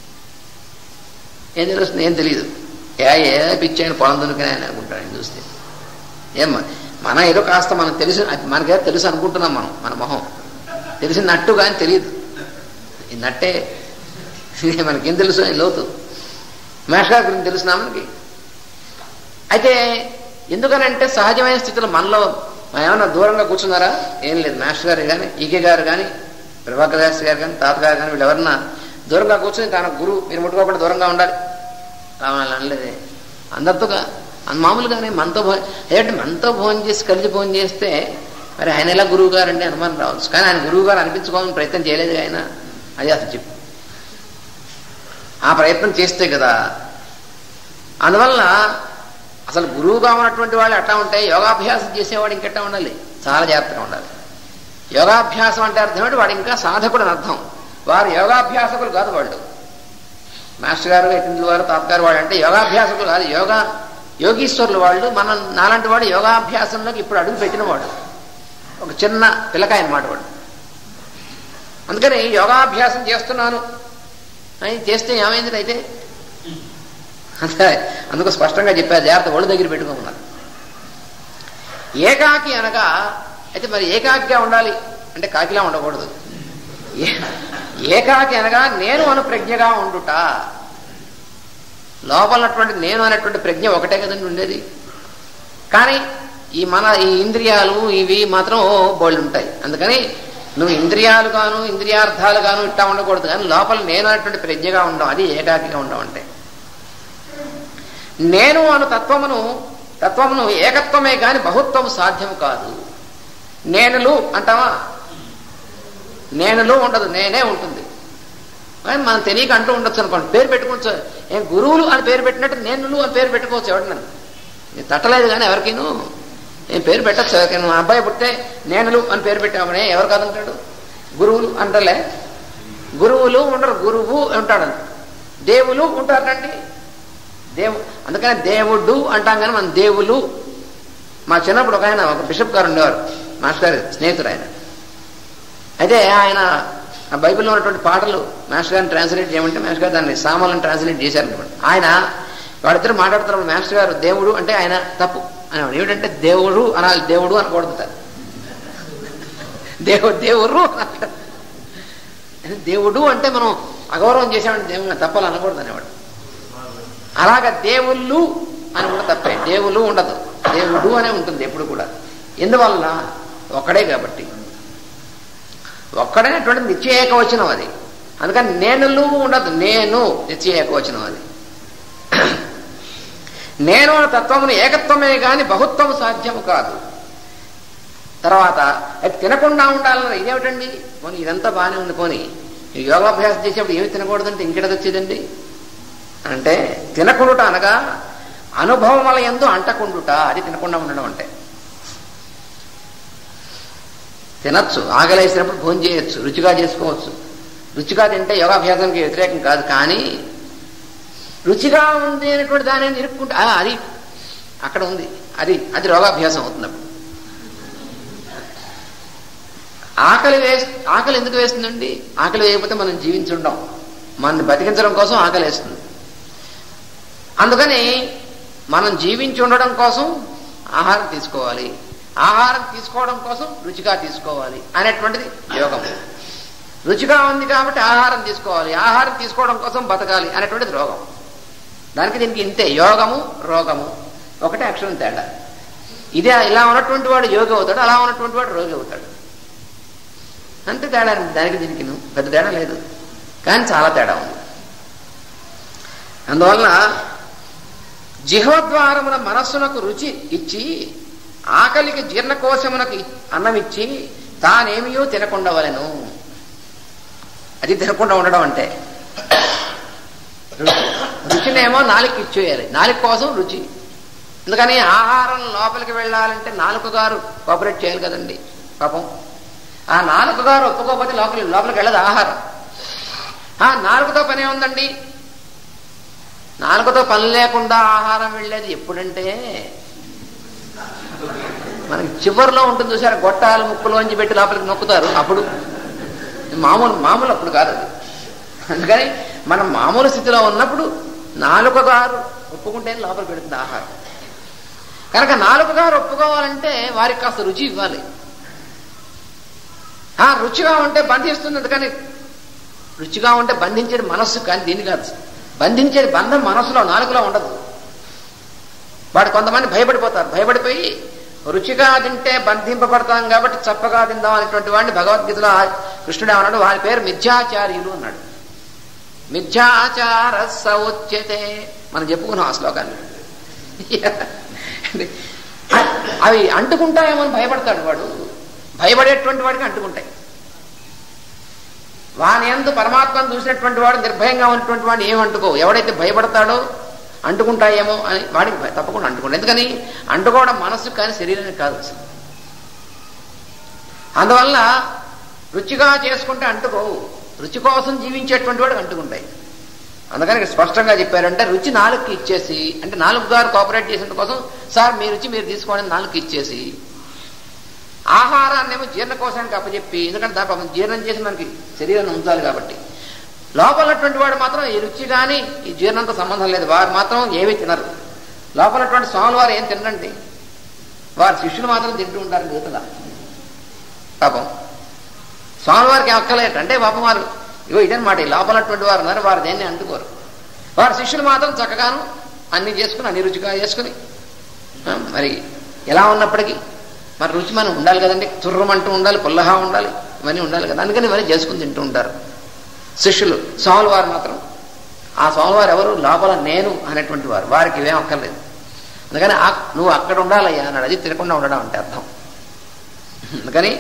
ఏం తెలుస్తుంది ఏం తెలియదు ఏ ఏ పిచ్చి ఆయన పొలం దునుకుని ఆయన అనుకుంటాడు ఆయన చూస్తే ఏం మన ఏదో కాస్త మనం తెలుసు మనకేదో తెలుసు అనుకుంటున్నాం మనం మన మొహం తెలిసినట్టు కానీ తెలియదు ఈ నట్టే మనకేం తెలుసు ఆయన లోతు మేష గారి గురించి తెలుసునా మనకి అయితే ఎందుకనంటే సహజమైన స్థితిలో మనలో మనం ఏమన్నా దూరంగా కూర్చున్నారా ఏం లేదు మాస్టర్ గారు కానీ ఈకే గారు కానీ ప్రభాకర్ దాస్ గారు కానీ తాతగారు కానీ వీళ్ళు ఎవరన్నా దూరంగా కూర్చొని తన గురువు మీరు ముట్టుకోకుండా దూరంగా ఉండాలి రావాలి అనలేదే అందరితో మామూలుగానే మనతో భో ఏంటంటే మనతో భోజనం చేసి కలిసి భోజనం చేస్తే మరి ఆయన ఎలా గురువు గారు అంటే అనుమానం రావచ్చు కానీ ఆయన గురువు గారు అనిపించుకోవాలని ప్రయత్నం చేయలేదు ఆయన అది అసలు చెప్పు ఆ ప్రయత్నం చేస్తే కదా అందువల్ల అసలు గురువుగా ఉన్నటువంటి వాళ్ళు ఎట్లా ఉంటాయి యోగాభ్యాసం చేసేవాడు ఇంకెట్టా ఉండాలి చాలా జాగ్రత్తగా ఉండాలి యోగాభ్యాసం అంటే అర్థం ఏంటి వాడు ఇంకా సాధకుడు అని అర్థం వారు యోగాభ్యాసకులు కాదు వాళ్ళు మాస్టర్ గారు ఎట్టింది వారు తాతగారు వాళ్ళు అంటే యోగాభ్యాసకులు కాదు యోగా యోగీశ్వరులు వాళ్ళు మనం నాలాంటి వాడు యోగాభ్యాసంలోకి ఇప్పుడు అడుగు పెట్టినవాడు ఒక చిన్న పిల్లకాయ అనమాట వాడు అందుకని యోగాభ్యాసం చేస్తున్నాను అని చేస్తే ఏమైంది అయితే అంతే అందుకు స్పష్టంగా చెప్పారు జాగ్రత్త ఒళ్ళు దగ్గర పెట్టుకోమన్నారు ఏకాకి అనగా అయితే మరి ఏకాకిగా ఉండాలి అంటే కాకిలా ఉండకూడదు ఏకాకి అనగా నేను అను ప్రజ్ఞగా ఉండుట లోపలన్నటువంటి నేను అనేటువంటి ప్రజ్ఞ ఒకటే కదండి ఉండేది కానీ ఈ మన ఈ ఇంద్రియాలు ఇవి మాత్రం బోళ్ళు ఉంటాయి అందుకని నువ్వు ఇంద్రియాలు గాను ఇంద్రియార్థాలు గాను ఇట్టా ఉండకూడదు కానీ లోపల నేను అనేటువంటి ప్రజ్ఞగా ఉండవు అది ఏకాకిగా ఉండవు అంటే నేను అను తత్వమును తత్వమును ఏకత్వమే గాని బహుత్వము సాధ్యము కాదు నేనులు అంటావా నేనులు ఉండదు నేనే ఉంటుంది కానీ మనం తెలియక అంటూ ఉండొచ్చు అనుకోండి పేరు పెట్టుకోవచ్చు ఏం గురువులు అని పేరు పెట్టినట్టు నేనులు అని పేరు పెట్టుకోవచ్చు ఎవరు నన్ను నేను తట్టలేదు కానీ ఎవరికీను నేను పేరు పెట్టచ్చు ఎవరికైనా మా అబ్బాయి పుట్టే నేనులు అని పేరు పెట్టామనే ఎవరు కాదంటాడు గురువులు అంటలే గురువులు ఉండరు గురువు ఉంటాడు దేవులు ఉంటారండి దేవు అందుకని దేవుడు అంటాం కానీ మన దేవులు మా చిన్నప్పుడు ఒక ఆయన ఒక బిషప్ గారు ఉండేవారు మాస్టర్ గారి స్నేహితుడు ఆయన అయితే ఆయన ఆ బైబిల్లో ఉన్నటువంటి పాటలు మాస్టర్ గారిని ట్రాన్స్లేట్ చేయమంటే మాస్టర్ గారు దాన్ని సామాలను ట్రాన్స్లేట్ చేశారనమాట ఆయన వాడిద్దరు మాట్లాడుతున్నప్పుడు మాస్టర్ గారు దేవుడు అంటే ఆయన తప్పు అనేవాడు ఏమిటంటే దేవుడు అనాలి దేవుడు అనకూడదు దేవు దేవుడు దేవుడు అంటే మనం అగౌరవం చేసామంటే దేవుడు తప్పలు అనకూడదు అనేవాడు అలాగ దేవుళ్ళు అని కూడా తప్పే దేవులు ఉండదు దేవుడు అనే ఉంటుంది ఎప్పుడు కూడా ఎందువల్ల ఒక్కడే కాబట్టి ఒక్కడైనటువంటి నిత్య ఏకవచనం అది అందుకని నేనులు ఉండదు నేను నిత్య ఏకవచనం అది నేను అనే తత్వమును ఏకత్వమే గాని బహుత్వము సాధ్యము కాదు తర్వాత అది తినకుండా ఉండాలన్న ఇదేమిటండి పోనీ ఇదంతా బాగానే ఉంది పోనీ ఈ యోగాభ్యాసం చేసేప్పుడు ఏమి తినకూడదంటే ఇంకెడది వచ్చేదండి అంటే తినకుండుట అనగా అనుభవముల ఎందు అంటకుండుట అది తినకుండా ఉండడం అంటే తినచ్చు ఆకలేసినప్పుడు భోజనం చేయొచ్చు రుచిగా చేసుకోవచ్చు రుచిగా తింటే యోగాభ్యాసానికి వ్యతిరేకం కాదు కానీ రుచిగా ఉంది అనేటువంటి దానిని ఇరుక్కుంటే అది అక్కడ ఉంది అది అది రోగాభ్యాసం అవుతున్నప్పుడు ఆకలి వేస్ ఆకలి ఎందుకు వేస్తుందండి ఆకలి వేయకపోతే మనం జీవించుండం మనల్ని బతికించడం కోసం ఆకలి వేస్తుంది అందుకని మనం జీవించి ఉండడం కోసం ఆహారం తీసుకోవాలి ఆహారం తీసుకోవడం కోసం రుచిగా తీసుకోవాలి అనేటువంటిది యోగం రుచిగా ఉంది కాబట్టి ఆహారం తీసుకోవాలి ఆహారం తీసుకోవడం కోసం బతకాలి అనేటువంటిది రోగం దానికి దీనికి ఇంతే యోగము రోగము ఒకటే అక్షరం తేడా ఇదే ఇలా ఉన్నటువంటి వాడు యోగి అవుతాడు అలా ఉన్నటువంటి వాడు రోగి అవుతాడు అంతే తేడా దానికి దీనికి పెద్ద తేడా లేదు కానీ చాలా తేడా ఉంది అందువలన జిహ్వద్వారమున మనస్సునకు రుచి ఇచ్చి ఆకలికి జీర్ణకోశమునకు అన్నం ఇచ్చి తానేమియో తినకుండవలెను అది తినకుండా ఉండడం అంటే రుచినేమో నాలుగు ఇచ్చేయాలి నాలుగు కోసం రుచి ఎందుకని ఆహారం లోపలికి వెళ్ళాలంటే నాలుగు గారు కోఆపరేట్ చేయాలి కదండి పాపం ఆ నాలుగు గారు ఒప్పుకోకపోతే లోపలి లోపలికి వెళ్ళదు ఆహారం ఆ నాలుగుతో పనే ఉందండి నాలుగుతో పని లేకుండా ఆహారం వెళ్ళేది ఎప్పుడంటే మనకి చివరిలో ఉంటుంది చూసారు గొట్టాలు ముక్కులోంచి పెట్టి లోపలికి నొక్కుతారు అప్పుడు మామూలు మామూలు అప్పుడు కాదు అది అందుకని మనం మామూలు స్థితిలో ఉన్నప్పుడు నాలుగు గారు ఒప్పుకుంటే లోపలికి పెడుతుంది ఆహారం కనుక నాలుగు గారు ఒప్పుకోవాలంటే వారికి కాస్త రుచి ఇవ్వాలి ఆ రుచిగా ఉంటే బంధిస్తుంది అందుకని రుచిగా ఉంటే బంధించేది మనస్సు కానీ దీన్ని కాదు బంధించేది బంధం మనసులో నాలుగులో ఉండదు వాడు కొంతమంది భయపడిపోతారు భయపడిపోయి రుచిగా తింటే బంధింపబడతాం కాబట్టి చప్పగా తిందాం అనేటువంటి వాడిని భగవద్గీతలో కృష్ణుడు ఏమన్నాడు వారి పేరు మిథ్యాచార్యులు అన్నాడు మిథ్యాచార సౌచ్యతే మనం చెప్పుకున్నాం ఆ శ్లోకాన్ని అవి అంటుకుంటాయేమో అని భయపడతాడు వాడు భయపడేటువంటి వాడికి అంటుకుంటాయి వాని ఎందు పరమాత్మను చూసినటువంటి వాడు నిర్భయంగా ఉన్నటువంటి వాడిని ఏమంటుకో ఎవడైతే భయపడతాడో అంటుకుంటాయేమో అని వాడికి తప్పకుండా అంటుకుంటాడు ఎందుకని అంటుకోవడం మనస్సు కానీ శరీరానికి కాదు అసలు అందువల్ల రుచిగా చేసుకుంటే అంటుకోవు రుచి కోసం జీవించేటువంటి వాడు అంటుకుంటాయి అందుకని స్పష్టంగా చెప్పారంటే రుచి నాలుగుకి ఇచ్చేసి అంటే నాలుగు గారు కోఆపరేట్ చేసిన కోసం సార్ మీ రుచి మీరు తీసుకోండి నాలుగు ఇచ్చేసి ఆహారాన్ని ఏమో జీర్ణకోశానికి అప్పచెప్పి ఎందుకంటే దాని జీర్ణం చేసి మనకి శరీరాన్ని ఉంచాలి కాబట్టి లోపలటువంటి వాడు మాత్రం ఈ రుచి కానీ ఈ జీర్ణంతో సంబంధం లేదు వారు మాత్రం ఏమీ తినరు లోపలటువంటి స్వాములు వారు ఏం తినండి వారి శిష్యులు మాత్రం తింటూ ఉంటారు మిగతా పాపం స్వామి వారికి అక్కలేట అంటే పాపం వారు ఇగో ఇదనమాట ఈ లోపలటువంటి వారు ఉన్నారు వారు దేన్ని అంటుకోరు వారి శిష్యులు మాత్రం చక్కగాను అన్ని చేసుకుని అన్ని రుచిగా చేసుకుని మరి ఎలా ఉన్నప్పటికీ మరి రుచి మనం ఉండాలి కదండి తుర్రమంటూ ఉండాలి పుల్లహా ఉండాలి ఇవన్నీ ఉండాలి కదా అందుకని ఇవన్నీ చేసుకుని తింటూ ఉంటారు శిష్యులు స్వాముల వారు మాత్రం ఆ స్వామివారు ఎవరు లోపల నేను అనేటువంటి వారు వారికి ఇవేం అక్కర్లేదు అందుకని నువ్వు అక్కడ ఉండాలయ్యా అన్నాడు అది తినకుండా ఉండడం అంటే అర్థం అందుకని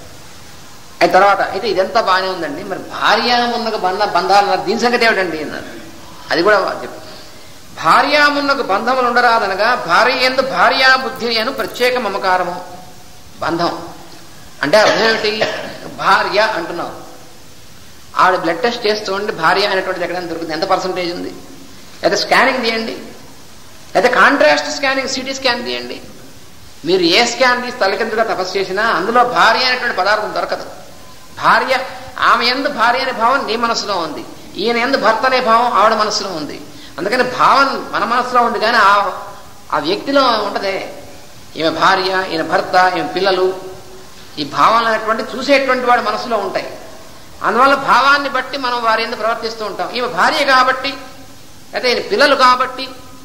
అయిన తర్వాత అయితే ఇదంతా బాగానే ఉందండి మరి భార్యామున్నకు బంధ బంధాలు అన్నారు దీని సంగతి ఏమిటండి అన్నారు అది కూడా చెప్పు భార్యామున్నకు బంధములు ఉండరాదనగా భార్య ఎందు భార్యా బుద్ధి అను ప్రత్యేక మమకారము బంధం అంటే అర్థం ఏమిటి భార్య అంటున్నావు ఆవిడ బ్లడ్ టెస్ట్ చేస్తూ ఉండి భార్య అనేటువంటిది ఎక్కడైనా దొరుకుతుంది ఎంత పర్సంటేజ్ ఉంది లేదా స్కానింగ్ తీయండి లేదా కాంట్రాస్ట్ స్కానింగ్ సిటీ స్కాన్ తీయండి మీరు ఏ స్కాన్ తీసి తలకిందుగా తపస్సు చేసినా అందులో భార్య అనేటువంటి పదార్థం దొరకదు భార్య ఆమె ఎందు భార్య అనే భావం నీ మనసులో ఉంది ఈయన ఎందు భర్త అనే భావం ఆవిడ మనసులో ఉంది అందుకని భావం మన మనసులో ఉంది కానీ ఆ ఆ వ్యక్తిలో ఉంటదే ఈమె భార్య ఈయన భర్త ఈమె పిల్లలు ఈ భావాలు అనేటువంటి చూసేటువంటి వాడి మనసులో ఉంటాయి అందువల్ల భావాన్ని బట్టి మనం వారి ఎందుకు ప్రవర్తిస్తూ ఉంటాం ఈమె భార్య కాబట్టి అయితే ఈయన పిల్లలు కాబట్టి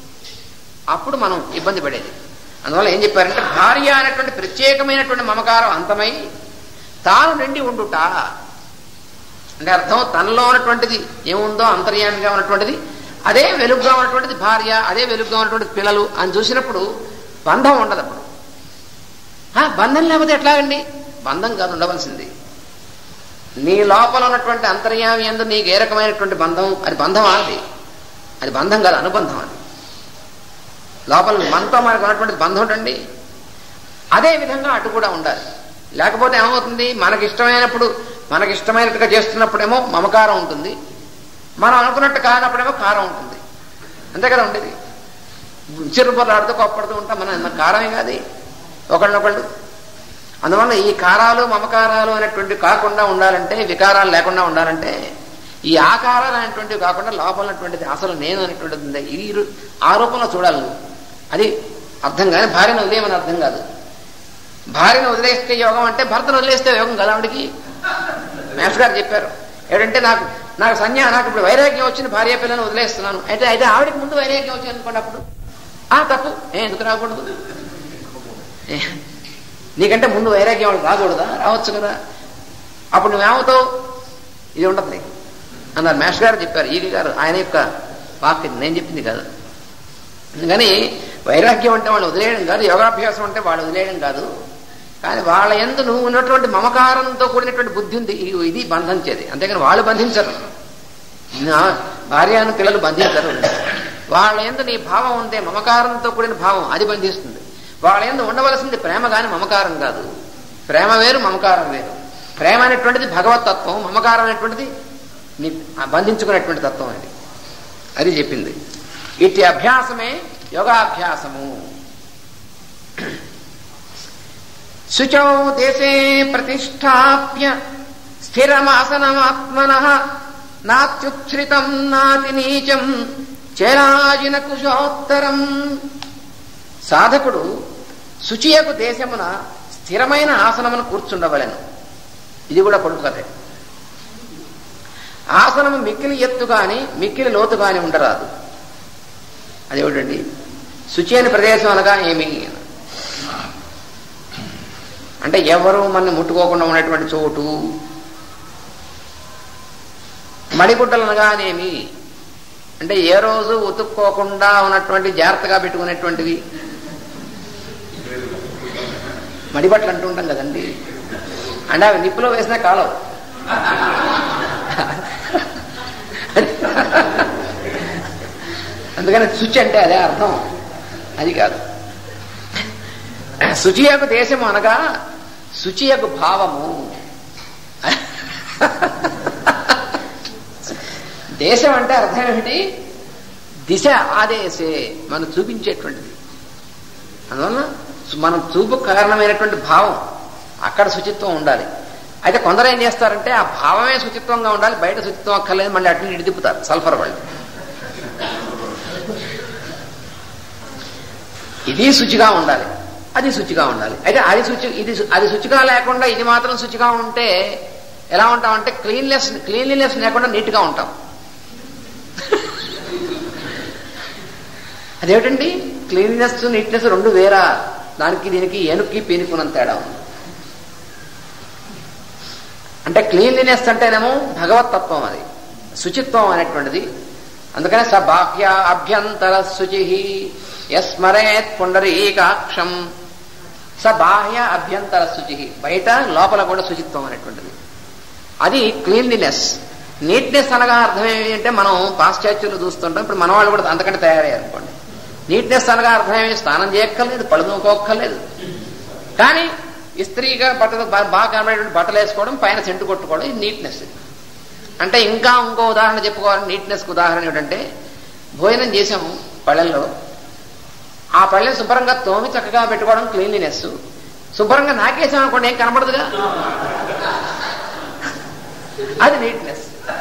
అప్పుడు మనం ఇబ్బంది పడేది అందువల్ల ఏం చెప్పారంటే భార్య అనేటువంటి ప్రత్యేకమైనటువంటి మమకారం అంతమై తాను నిండి ఉండుట అంటే అర్థం తనలో ఉన్నటువంటిది ఏముందో అంతర్యామిగా ఉన్నటువంటిది అదే వెలుగుగా ఉన్నటువంటిది భార్య అదే వెలుగుగా ఉన్నటువంటి పిల్లలు అని చూసినప్పుడు బంధం ఉండదు అప్పుడు బంధం లేకపోతే ఎట్లాగండి బంధం కాదు ఉండవలసింది నీ లోపల ఉన్నటువంటి అంతర్యామి ఎందు నీకు ఏ రకమైనటువంటి బంధం అది బంధం అది అది బంధం కాదు అనుబంధం అది లోపల మనతో మనకు ఉన్నటువంటి బంధం ఉండండి అదే విధంగా అటు కూడా ఉండాలి లేకపోతే ఏమవుతుంది మనకి ఇష్టమైనప్పుడు మనకి ఇష్టమైనట్టుగా చేస్తున్నప్పుడేమో మమకారం ఉంటుంది మనం అనుకున్నట్టు కానప్పుడేమో కారం ఉంటుంది అంతే కదా ఉండేది చిరుపలాడుతూ కొప్పడుతూ ఉంటాం మన మన కారమే కాదు ఒకళ్ళొకళ్ళు అందువల్ల ఈ కారాలు మమకారాలు అనేటువంటి కాకుండా ఉండాలంటే వికారాలు లేకుండా ఉండాలంటే ఈ ఆకారాలు అనేటువంటివి కాకుండా లోపల ఉన్నటువంటిది అసలు నేను అనేటువంటిది ఉంది. ఈ రు- ఆ రూపంలో చూడాలి నువ్వు అది అర్థం కానీ భార్యను వదిలేయమని అర్థం కాదు భార్యను వదిలేస్తే యోగం అంటే భర్తను వదిలేస్తే యోగం కదా ఆవిడికి మేస్టర్ గారు చెప్పారు ఏంటంటే నాకు నాకు సంజ్ఞ నాకు ఇప్పుడు వైరాగ్యం వచ్చింది భార్య పిల్లని వదిలేస్తున్నాను అయితే అయితే ఆవిడకి ముందు వైరాగ్యం వచ్చింది అనుకోండి అప్పుడు ఆ తప్పు ఏ ఎందుకు రాకూడదు ఏ, నీకంటే ముందు వైరాగ్యం వాడికి రాకూడదా రావచ్చు కదా అప్పుడు నువ్వేమవుతావు ఇది ఉండదు నీకు అన్నారు మేష్ గారు చెప్పారు ఈడి గారు ఆయన యొక్క వాక్ ఇది నేను చెప్పింది కాదు అందుకని వైరాగ్యం అంటే వాళ్ళు వదిలేయడం కాదు యోగాభ్యాసం అంటే వాళ్ళు వదిలేయడం కాదు కానీ వాళ్ళ ఎందు నువ్వు ఉన్నటువంటి మమకారంతో కూడినటువంటి బుద్ధి ఉంది ఇది- ఇది బంధించేది అంతేగాని వాళ్ళు బంధించరు నా భార్యను పిల్లలు బంధించరు వాళ్ళ ఎందు నీ భావం ఉంటే మమకారంతో కూడిన భావం అది బంధిస్తుంది వాళ్ళ ఎందు ఉండవలసింది ప్రేమ కాని మమకారం కాదు ప్రేమ వేరు మమకారం వేరు ప్రేమ అనేటువంటిది భగవతత్వం మమకారం అనేటువంటిది నీ ఆ బంధించుకునేటువంటి తత్వం అది అది చెప్పింది ఇట్టి అభ్యాసమే యోగాభ్యాసము శుచౌ దేశే ప్రతిష్టాప్య స్థిరమాసనమాత్మన నాత్యుచ్ఛ్రితం నాతి నీచం చేరాజిన కుశోత్తరం సాధకుడు శుచియకు దేశమున స్థిరమైన ఆసనమును కూర్చుండవలెను ఇది కూడా పొడుపు కథే ఆసనము మిక్కిలి ఎత్తు గాని మిక్కిలి లోతు గాని ఉండరాదు అదేమిటండి శుచి అని ప్రదేశం అనగా ఏమి అంటే ఎవరు మన ముట్టుకోకుండా ఉన్నటువంటి చోటు మడిగుడ్డలు అనగానేమి అంటే ఏ రోజు ఉతుక్కోకుండా ఉన్నటువంటి జాగ్రత్తగా పెట్టుకునేటువంటివి మడిబట్టలు అంటుంటాం కదండి అంటే అవి నిప్పులో వేసినా కాలవు అందుకని శుచి అంటే అదే అర్థం అది కాదు శుచి యొక్క దేశము అనగా శుచి యొక్క భావము దేశం అంటే అర్థం ఏమిటి దిశ ఆదేశే మనం చూపించేటువంటిది అందువల్ల మనం చూపు కారణమైనటువంటి భావం అక్కడ శుచిత్వం ఉండాలి అయితే కొందరు ఏం చేస్తారంటే ఆ భావమే శుచిత్వంగా ఉండాలి బయట శుచిత్వం అక్కర్లేదు మళ్ళీ అటు ఇటు తిప్పుతారు సల్ఫర్ వాళ్ళు ఇది శుచిగా ఉండాలి అది శుచిగా ఉండాలి అయితే అది శుచి ఇది శు- అది శుచిగా లేకుండా ఇది మాత్రం శుచిగా ఉంటే ఎలా ఉంటామంటే క్లీన్లెస్ క్లీన్లీనెస్ లేకుండా నీట్గా ఉంటాం అదేమిటండి క్లీన్లీనెస్ నీట్నెస్ రెండు వేరా దానికి దీనికి ఏనుక్కి పీనుకున్నంత తేడా ఉంది అంటే క్లీన్లీనెస్ అంటేనేమో భగవతత్వం అది శుచిత్వం అనేటువంటిది అందుకనే స బాహ్య అభ్యంతర శుచి యస్మరేత్ పుండరీకాక్షం స బాహ్య అభ్యంతర శుచి బయట లోపల కూడా శుచిత్వం అనేటువంటిది అది క్లీన్లీనెస్ నీట్నెస్ అనగా అర్థం ఏమి అంటే మనం పాశ్చాత్యులు చూస్తుంటాం ఇప్పుడు మన వాళ్ళు కూడా అంతకంటే తయారయ్యారు అనుకోండి నీట్నెస్ అనగా అర్థం ఏమి స్నానం చేయక్కర్లేదు పళ్ళు నూకోక్కర్లేదు కానీ ఇస్త్రీగా బట్టలు బా- బాగా కనబడేటువంటి బట్టలు వేసుకోవడం పైన సెంటు కొట్టుకోవడం ఇది నీట్నెస్ అంటే ఇంకా ఇంకో ఉదాహరణ చెప్పుకోవాలి నీట్నెస్కి ఉదాహరణ ఏమిటంటే భోజనం చేసాము పళ్ళల్లో ఆ పళ్ళని శుభ్రంగా తోమి చక్కగా పెట్టుకోవడం క్లీన్లీనెస్ శుభ్రంగా నాకేసాం అనుకోండి ఏం కనబడదుగా అది నీట్నెస్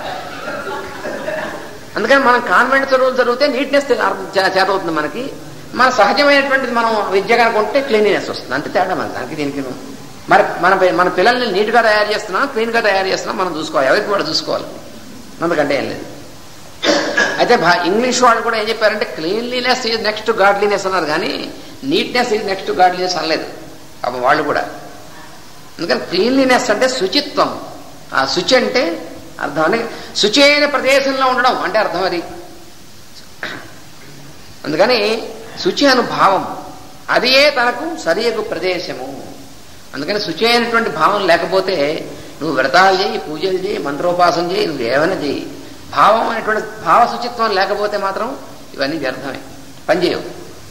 అందుకని మనం కాన్వెంట్ చదువులు చదివితే నీట్నెస్ చేతవుతుంది మనకి మన సహజమైనటువంటిది మనం విద్య కనుక ఉంటే క్లీనినెస్ వస్తుంది అంతే తేడా మన దానికి దీనికి మరి మన పి- మన పిల్లల్ని నీట్గా తయారు చేస్తున్నాం క్లీన్గా తయారు చేస్తున్నాం మనం చూసుకోవాలి ఎవరికి కూడా చూసుకోవాలి అందుకంటే ఏం లేదు అయితే భా- ఇంగ్లీష్ వాళ్ళు కూడా ఏం చెప్పారంటే క్లీన్లీనెస్ ఈజ్ నెక్స్ట్ గాడ్లీనెస్ అన్నారు కానీ నీట్నెస్ ఈజ్ నెక్స్ట్ గాడ్లీనెస్ అనలేదు పాపం వాళ్ళు కూడా అందుకని క్లీన్లీనెస్ అంటే శుచిత్వం ఆ శుచి అంటే అర్థం అని శుచి అయిన ప్రదేశంలో ఉండడం అంటే అర్థం అది అందుకని శుచి అను భావం అదియే తనకు సరియగు ప్రదేశము అందుకని శుచి అయినటువంటి భావం లేకపోతే నువ్వు వ్రతాలు చేయి పూజలు చేయి మంత్రోపాసన చేయి నువ్వు ఏమైనా చేయి భావం అనేటువంటి భావ శుచిత్వం లేకపోతే మాత్రం ఇవన్నీ వ్యర్థమే పనిచేయవు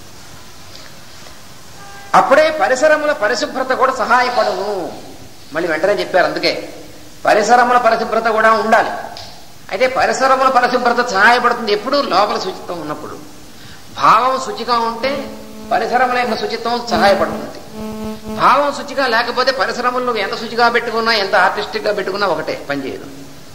అప్పుడే పరిసరముల పరిశుభ్రత కూడా సహాయపడము మళ్ళీ వెంటనే చెప్పారు అందుకే పరిసరముల పరిశుభ్రత కూడా ఉండాలి అయితే పరిసరముల పరిశుభ్రత సహాయపడుతుంది ఎప్పుడు లోపల శుచిత్వం ఉన్నప్పుడు భావం శుచిగా ఉంటే పరిసరముల యొక్క శుచిత్వం సహాయపడుతుంది భావం శుచిగా లేకపోతే పరిసరములు నువ్వు ఎంత శుచిగా పెట్టుకున్నా ఎంత ఆర్టిస్టిక్ గా పెట్టుకున్నా ఒకటే పనిచేయదు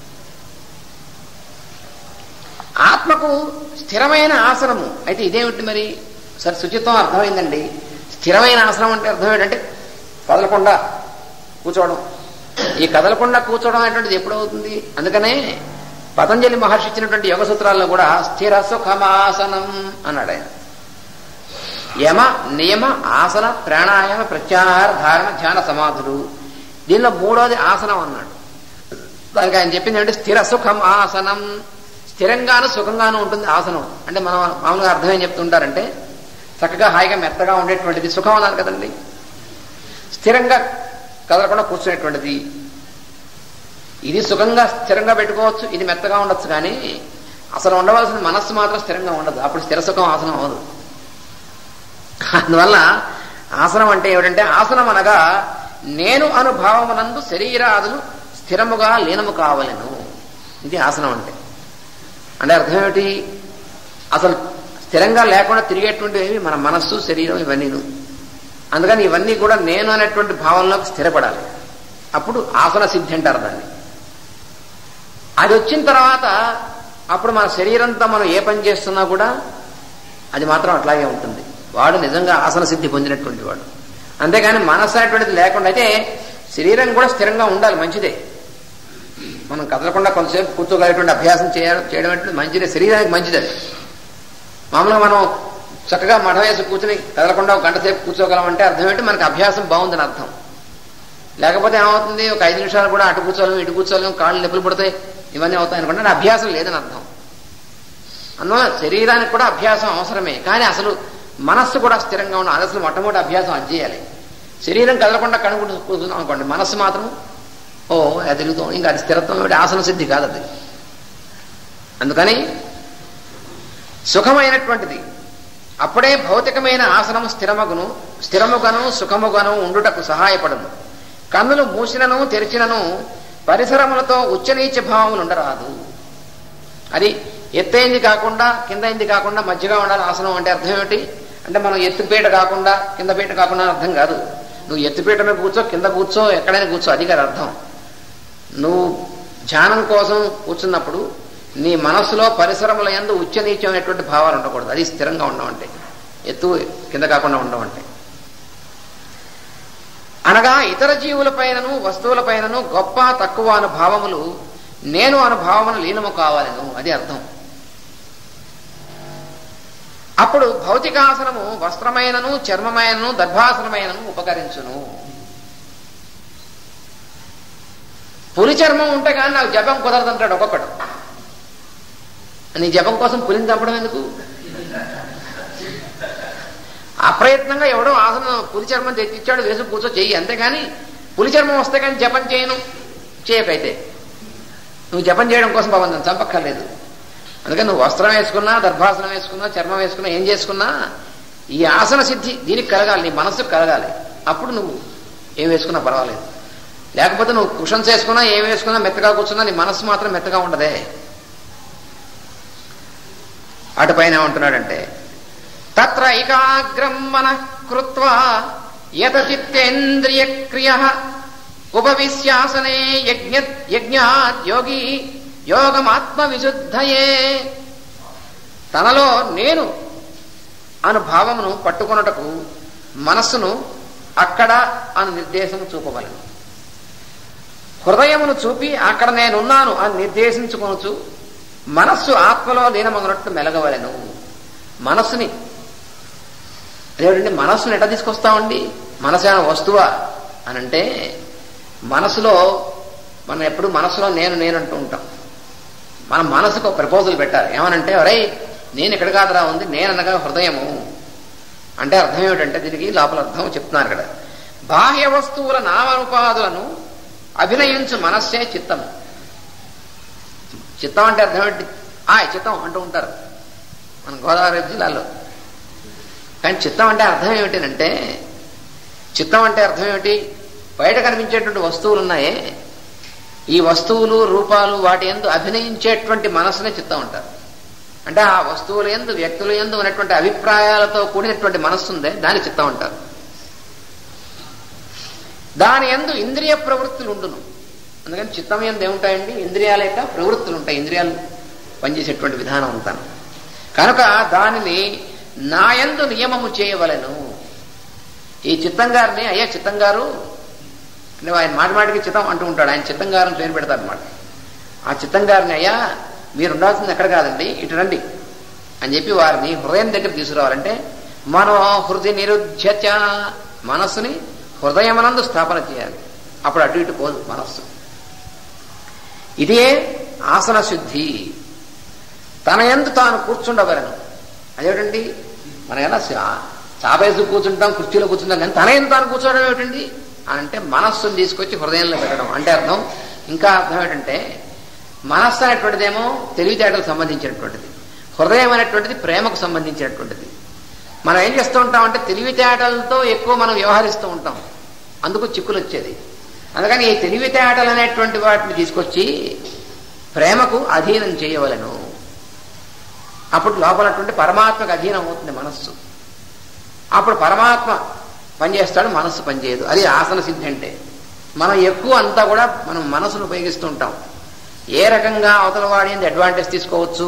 ఆత్మకు స్థిరమైన ఆసనము అయితే ఇదేమిటి మరి సరే శుచిత్వం అర్థమైందండి స్థిరమైన ఆసనం అంటే అర్థం ఏంటంటే కదలకుండా కూర్చోవడం ఈ కదలకుండా కూర్చోవడం అనేటువంటిది ఎప్పుడవుతుంది అందుకనే పతంజలి మహర్షి ఇచ్చినటువంటి యోగ సూత్రాల్లో కూడా స్థిర సుఖమాసనం అన్నాడు ఆయన యమ నియమ ఆసన ప్రాణాయామ ప్రత్యాహార ధారణ ధ్యాన సమాధులు దీనిలో మూడోది ఆసనం అన్నాడు దానికి ఆయన చెప్పింది ఏంటంటే స్థిర సుఖం ఆసనం స్థిరంగాను సుఖంగాను ఉంటుంది ఆసనం అంటే మనం మామూలుగా అర్థం ఏం చెప్తుంటారంటే చక్కగా హాయిగా మెత్తగా ఉండేటువంటిది సుఖం అన్నారు కదండి స్థిరంగా కదలకుండా కూర్చునేటువంటిది ఇది సుఖంగా స్థిరంగా పెట్టుకోవచ్చు ఇది మెత్తగా ఉండొచ్చు కానీ అసలు ఉండవలసిన మనస్సు మాత్రం స్థిరంగా ఉండదు అప్పుడు స్థిర సుఖం ఆసనం అవ్వదు అందువల్ల ఆసనం అంటే ఏమిటంటే ఆసనం అనగా నేను అనుభవమునందు శరీరాదులు స్థిరముగా లీనము కావలను ఇది ఆసనం అంటే అంటే అర్థం ఏమిటి అసలు స్థిరంగా లేకుండా తిరిగేటువంటివి మన మనస్సు శరీరం ఇవన్నీను అందుకని ఇవన్నీ కూడా నేను అనేటువంటి భావంలోకి స్థిరపడాలి అప్పుడు ఆసన సిద్ధి అంటారు దాన్ని అది వచ్చిన తర్వాత అప్పుడు మన శరీరంతో మనం ఏ పని చేస్తున్నా కూడా అది మాత్రం అట్లాగే ఉంటుంది వాడు నిజంగా ఆసన సిద్ధి పొందినటువంటి వాడు అంతేగాని మనస్సు అనేటువంటిది లేకుండా అయితే శరీరం కూడా స్థిరంగా ఉండాలి మంచిదే మనం కదలకుండా కొంతసేపు కూర్చోగలిగేటువంటి అభ్యాసం చేయడం చేయడం అంటే మంచిదే శరీరానికి మంచిది అది మామూలుగా మనం చక్కగా మఠం వేసి కూర్చుని కదలకుండా ఒక గంట సేపు కూర్చోగలమంటే అర్థం ఏంటి మనకి అభ్యాసం బాగుందని అర్థం లేకపోతే ఏమవుతుంది ఒక ఐదు నిమిషాలు కూడా అటు కూర్చోలేము ఇటు కూర్చోలేము కాళ్ళు నొప్పులు పడతాయి ఇవన్నీ అవుతాయి అనుకుంటే అభ్యాసం లేదని అర్థం అందువల్ల శరీరానికి కూడా అభ్యాసం అవసరమే కానీ అసలు మనస్సు కూడా స్థిరంగా ఉన్న అది అసలు మొట్టమొదటి అభ్యాసం అది చేయాలి శరీరం కదలకుండా కనుకుంటూ కూర్చున్నాం అనుకోండి మనస్సు మాత్రం ఓ అది తిరుగుతాం ఇంకా అది స్థిరత్వం ఏమిటి ఆసన సిద్ధి కాదు అది అందుకని సుఖమైనటువంటిది అప్పుడే భౌతికమైన ఆసనం స్థిరమగును స్థిరముగను సుఖముగను ఉండుటకు సహాయపడును కన్నులు మూసినను తెరిచినను పరిసరములతో ఉచ్చనీచ భావములు ఉండరాదు అది ఎత్తైంది కాకుండా కిందైంది కాకుండా మధ్యగా ఉండాలి ఆసనం అంటే అర్థం ఏమిటి అంటే మనం ఎత్తుపీట కాకుండా కింద పీట కాకుండా అర్థం కాదు నువ్వు ఎత్తుపీట మీద కూర్చో కింద కూర్చో ఎక్కడైనా కూర్చో అది కాదు అర్థం నువ్వు ధ్యానం కోసం కూర్చున్నప్పుడు నీ మనస్సులో పరిసరముల ఎందు ఉచ్చనీచమైనటువంటి భావాలు ఉండకూడదు అది స్థిరంగా ఉండమంటే ఎత్తు కింద కాకుండా ఉండమంటే అనగా ఇతర జీవులపైనను వస్తువులపైనను గొప్ప తక్కువ అను భావములు నేను అను భావమును లీనము కావాలను అది అర్థం అప్పుడు భౌతికాసనము వస్త్రమైనను చర్మమైనను దర్భాసనమైనను ఉపకరించును పులి చర్మం ఉంటే కానీ నాకు జపం కుదరదంటాడు ఒక్కొక్కడు నీ జపం కోసం పులిని చంపడం ఎందుకు అప్రయత్నంగా ఎవడో ఆసనం పులి చర్మం తెచ్చిచ్చాడు వేసి కూర్చో చెయ్యి అంతేగాని పులి చర్మం వస్తే కానీ జపం చేయను చేయకైతే నువ్వు జపం చేయడం కోసం భగవంతుని చంపక్కర్లేదు అందుకని నువ్వు వస్త్రం వేసుకున్నా దర్భాసనం వేసుకున్నా చర్మం వేసుకున్నా ఏం చేసుకున్నా ఈ ఆసన సిద్ధి దీనికి కలగాలి నీ మనస్సుకు కలగాలి అప్పుడు నువ్వు ఏం వేసుకున్నా పర్వాలేదు లేకపోతే నువ్వు కుషన్స్ వేసుకున్నా ఏం వేసుకున్నా మెత్తగా కూర్చున్నా నీ మనస్సు మాత్రం మెత్తగా ఉండదే అటుపైన ఏమంటున్నాడంటే తత్ర ఏకాగ్రం మన కృత్వా యతచిత్తేంద్రియ క్రియ ఉపవిశ్యాసనే యజ్ఞ యజ్ఞాత్ యోగి యోగమాత్మ విశుద్ధయే తనలో నేను అను భావమును పట్టుకొనుటకు మనస్సును అక్కడ అను నిర్దేశం చూపవలను హృదయమును చూపి అక్కడ నేనున్నాను అని నిర్దేశించుకొనొచ్చు మనస్సు ఆత్మలో లీనమగినట్టు మెలగవలను మనస్సుని అదేమిటండి మనస్సును ఎట్లా తీసుకొస్తామండి మనసు ఏమైనా వస్తువా అని అంటే మనసులో మనం ఎప్పుడు మనసులో నేను నేను అంటూ ఉంటాం మన మనసుకు ఒక ప్రపోజల్ పెట్టాలి ఏమనంటే ఒరే నేను ఎక్కడ కాదురా ఉంది నేననగా హృదయము అంటే అర్థం ఏమిటంటే దీనికి లోపల అర్థం చెప్తున్నారు ఇక్కడ బాహ్య వస్తువుల నామరూపాదులను అభినయించు మనస్సే చిత్తము చిత్తం అంటే అర్థం ఏంటి ఆయ్ చిత్తం అంటూ ఉంటారు మన గోదావరి జిల్లాలో కానీ చిత్తం అంటే అర్థం ఏమిటంటే చిత్తం అంటే అర్థం ఏమిటి బయట కనిపించేటువంటి వస్తువులు ఉన్నాయే ఈ వస్తువులు రూపాలు వాటి ఎందు అభినయించేటువంటి మనసునే చిత్తం అంటారు అంటే ఆ వస్తువుల ఎందు వ్యక్తుల ఎందు ఉన్నటువంటి అభిప్రాయాలతో కూడినటువంటి మనస్సు ఉందే దాని చిత్తం అంటారు దాని ఎందు ఇంద్రియ ప్రవృత్తులు ఉండును అందుకని చిత్తం ఎందు ఏముంటాయండి ఇంద్రియాల యొక్క ప్రవృత్తులు ఉంటాయి ఇంద్రియాలు పనిచేసేటువంటి విధానం ఉంటాను కనుక దానిని నా యందు నియమము చేయవలను ఈ చిత్తం గారిని అయ్యా చిత్తం గారు అంటే ఆయన మాటి మాటికి చిత్తం అంటూ ఉంటాడు ఆయన చిత్తం గారిని పేరు పెడతారు అనమాట ఆ చిత్తం గారిని అయ్యా మీరు ఉండాల్సింది ఎక్కడ కాదండి ఇటు రండి అని చెప్పి వారిని హృదయం దగ్గర తీసుకురావాలంటే మనో హృదయ నిరుధ్యచ మనస్సుని హృదయమనందు స్థాపన చేయాలి అప్పుడు అటు ఇటు పోదు మనస్సు ఇదే ఆసన శుద్ధి తన ఎందు తాను కూర్చుండవలను అదేమిటండి మనకైనా చాపేసి కూర్చుంటాం కుర్చీలో కూర్చుంటాం కానీ తన ఎందు తాను కూర్చోవడం ఏమిటండి అని అంటే మనస్సును తీసుకొచ్చి హృదయంలో పెట్టడం అంటే అర్థం ఇంకా అర్థం ఏంటంటే మనస్సు అనేటువంటిదేమో తెలివితేటలకు సంబంధించినటువంటిది హృదయం అనేటువంటిది ప్రేమకు సంబంధించినటువంటిది మనం ఏం చేస్తూ ఉంటాం అంటే తెలివితేటలతో ఎక్కువ మనం వ్యవహరిస్తూ ఉంటాం అందుకు చిక్కులు వచ్చేది అందుకని ఈ తెలివితేటలు అనేటువంటి వాటిని తీసుకొచ్చి ప్రేమకు అధీనం చేయవలను అప్పుడు లోపలటువంటి పరమాత్మకు అధీనం అవుతుంది మనస్సు అప్పుడు పరమాత్మ పనిచేస్తాడు మనస్సు పనిచేయదు అది ఆసన సిద్ధి అంటే మనం ఎక్కువ అంతా కూడా మనం మనసును ఉపయోగిస్తూ ఉంటాం ఏ రకంగా అవతల వాడి అడ్వాంటేజ్ తీసుకోవచ్చు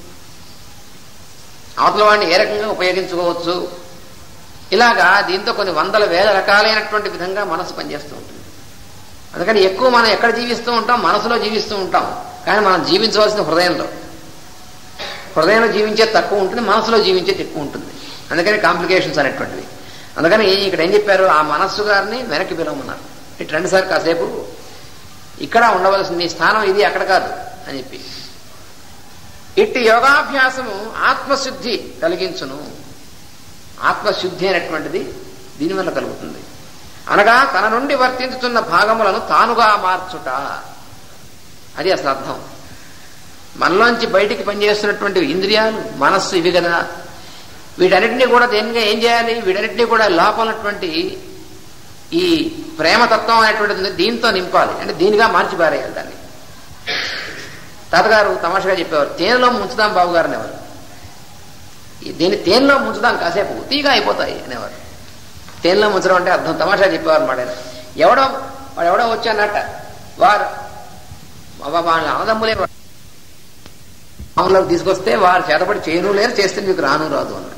అవతల వాడిని ఏ రకంగా ఉపయోగించుకోవచ్చు ఇలాగా దీంతో కొన్ని వందల వేల రకాలైనటువంటి విధంగా మనసు పనిచేస్తూ ఉంటుంది అందుకని ఎక్కువ మనం ఎక్కడ జీవిస్తూ ఉంటాం మనసులో జీవిస్తూ ఉంటాం కానీ మనం జీవించవలసిన హృదయంలో హృదయంలో జీవించేది తక్కువ ఉంటుంది మనసులో జీవించేది ఎక్కువ ఉంటుంది అందుకని కాంప్లికేషన్స్ అనేటువంటివి అందుకని ఇక్కడ ఏం చెప్పారు ఆ మనస్సు గారిని వెనక్కి పిలవమన్నారు ఇటు రండి సార్ కాసేపు ఇక్కడ ఉండవలసింది ఈ స్థానం ఇది అక్కడ కాదు అని చెప్పి ఇట్టి యోగాభ్యాసము ఆత్మశుద్ధి కలిగించును ఆత్మశుద్ధి అనేటువంటిది దీనివల్ల కలుగుతుంది అనగా తన నుండి వర్తించుతున్న భాగములను తానుగా మార్చుట అది అసలు అర్థం మనలోంచి బయటికి పనిచేస్తున్నటువంటి ఇంద్రియాలు మనస్సు ఇవి కదా వీటన్నిటినీ కూడా దేనిగా ఏం చేయాలి వీటన్నిటినీ కూడా లోపలటువంటి ఈ ప్రేమతత్వం అనేటువంటిది దీంతో నింపాలి అంటే దీనిగా మార్చి పారేయాలి దాన్ని తాతగారు తమాషగా చెప్పేవారు తేనెలో ముంచుదాం బాబు గారు అనేవారు దీన్ని తేనెలో ముంచుదాం కాసేపు తీగా అయిపోతాయి అనేవారు తేనెలో ముంచడం అంటే అర్థం తమాషా చెప్పేవారు మాట ఎవడో వాడు ఎవడో వచ్చానట వారు వాళ్ళ అన్నదమ్ములే మామూలులోకి తీసుకొస్తే వారు చేతపడి చేయను లేరు చేస్తే మీకు రాను రాదు అన్నాడు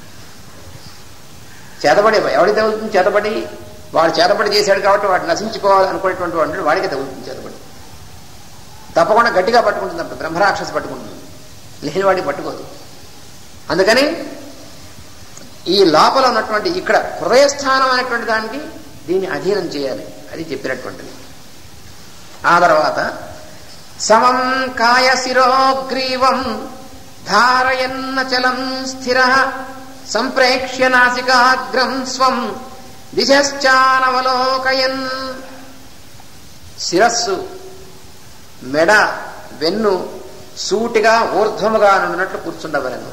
చేతపడి ఎవడికి తగులుతుంది చేతపడి వాడు చేతపడి చేశాడు కాబట్టి వాడు నశించుకోవాలి అనుకునేటువంటి వాడు వాడికి తగులుతుంది చేతపడి తప్పకుండా గట్టిగా పట్టుకుంటుంది అప్పుడు బ్రహ్మరాక్షసి పట్టుకుంటుంది లేని వాడికి పట్టుకోదు అందుకని ఈ లోపల ఉన్నటువంటి ఇక్కడ హృదయస్థానం అనేటువంటి దానికి దీన్ని అధీనం చేయాలి అది చెప్పినటువంటిది ఆ తర్వాత సమం కాయ శిరోగ్రీవం ధారయన్న చలం స్థిర సంప్రేక్ష్య నాసికాగ్రం స్వం దిశానవలోకయన్ శిరస్సు మెడ వెన్ను సూటిగా ఊర్ధ్వముగా నుండినట్లు కూర్చుండవలను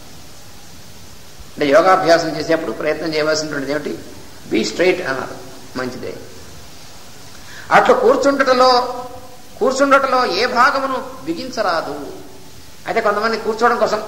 అంటే యోగాభ్యాసం చేసేప్పుడు ప్రయత్నం చేయవలసినటువంటిది ఏమిటి బీ స్ట్రైట్ అన్నారు మంచిదే అట్లా కూర్చుండటలో కూర్చుండటలో ఏ భాగమును బిగించరాదు అయితే కొంతమంది కూర్చోవడం కోసం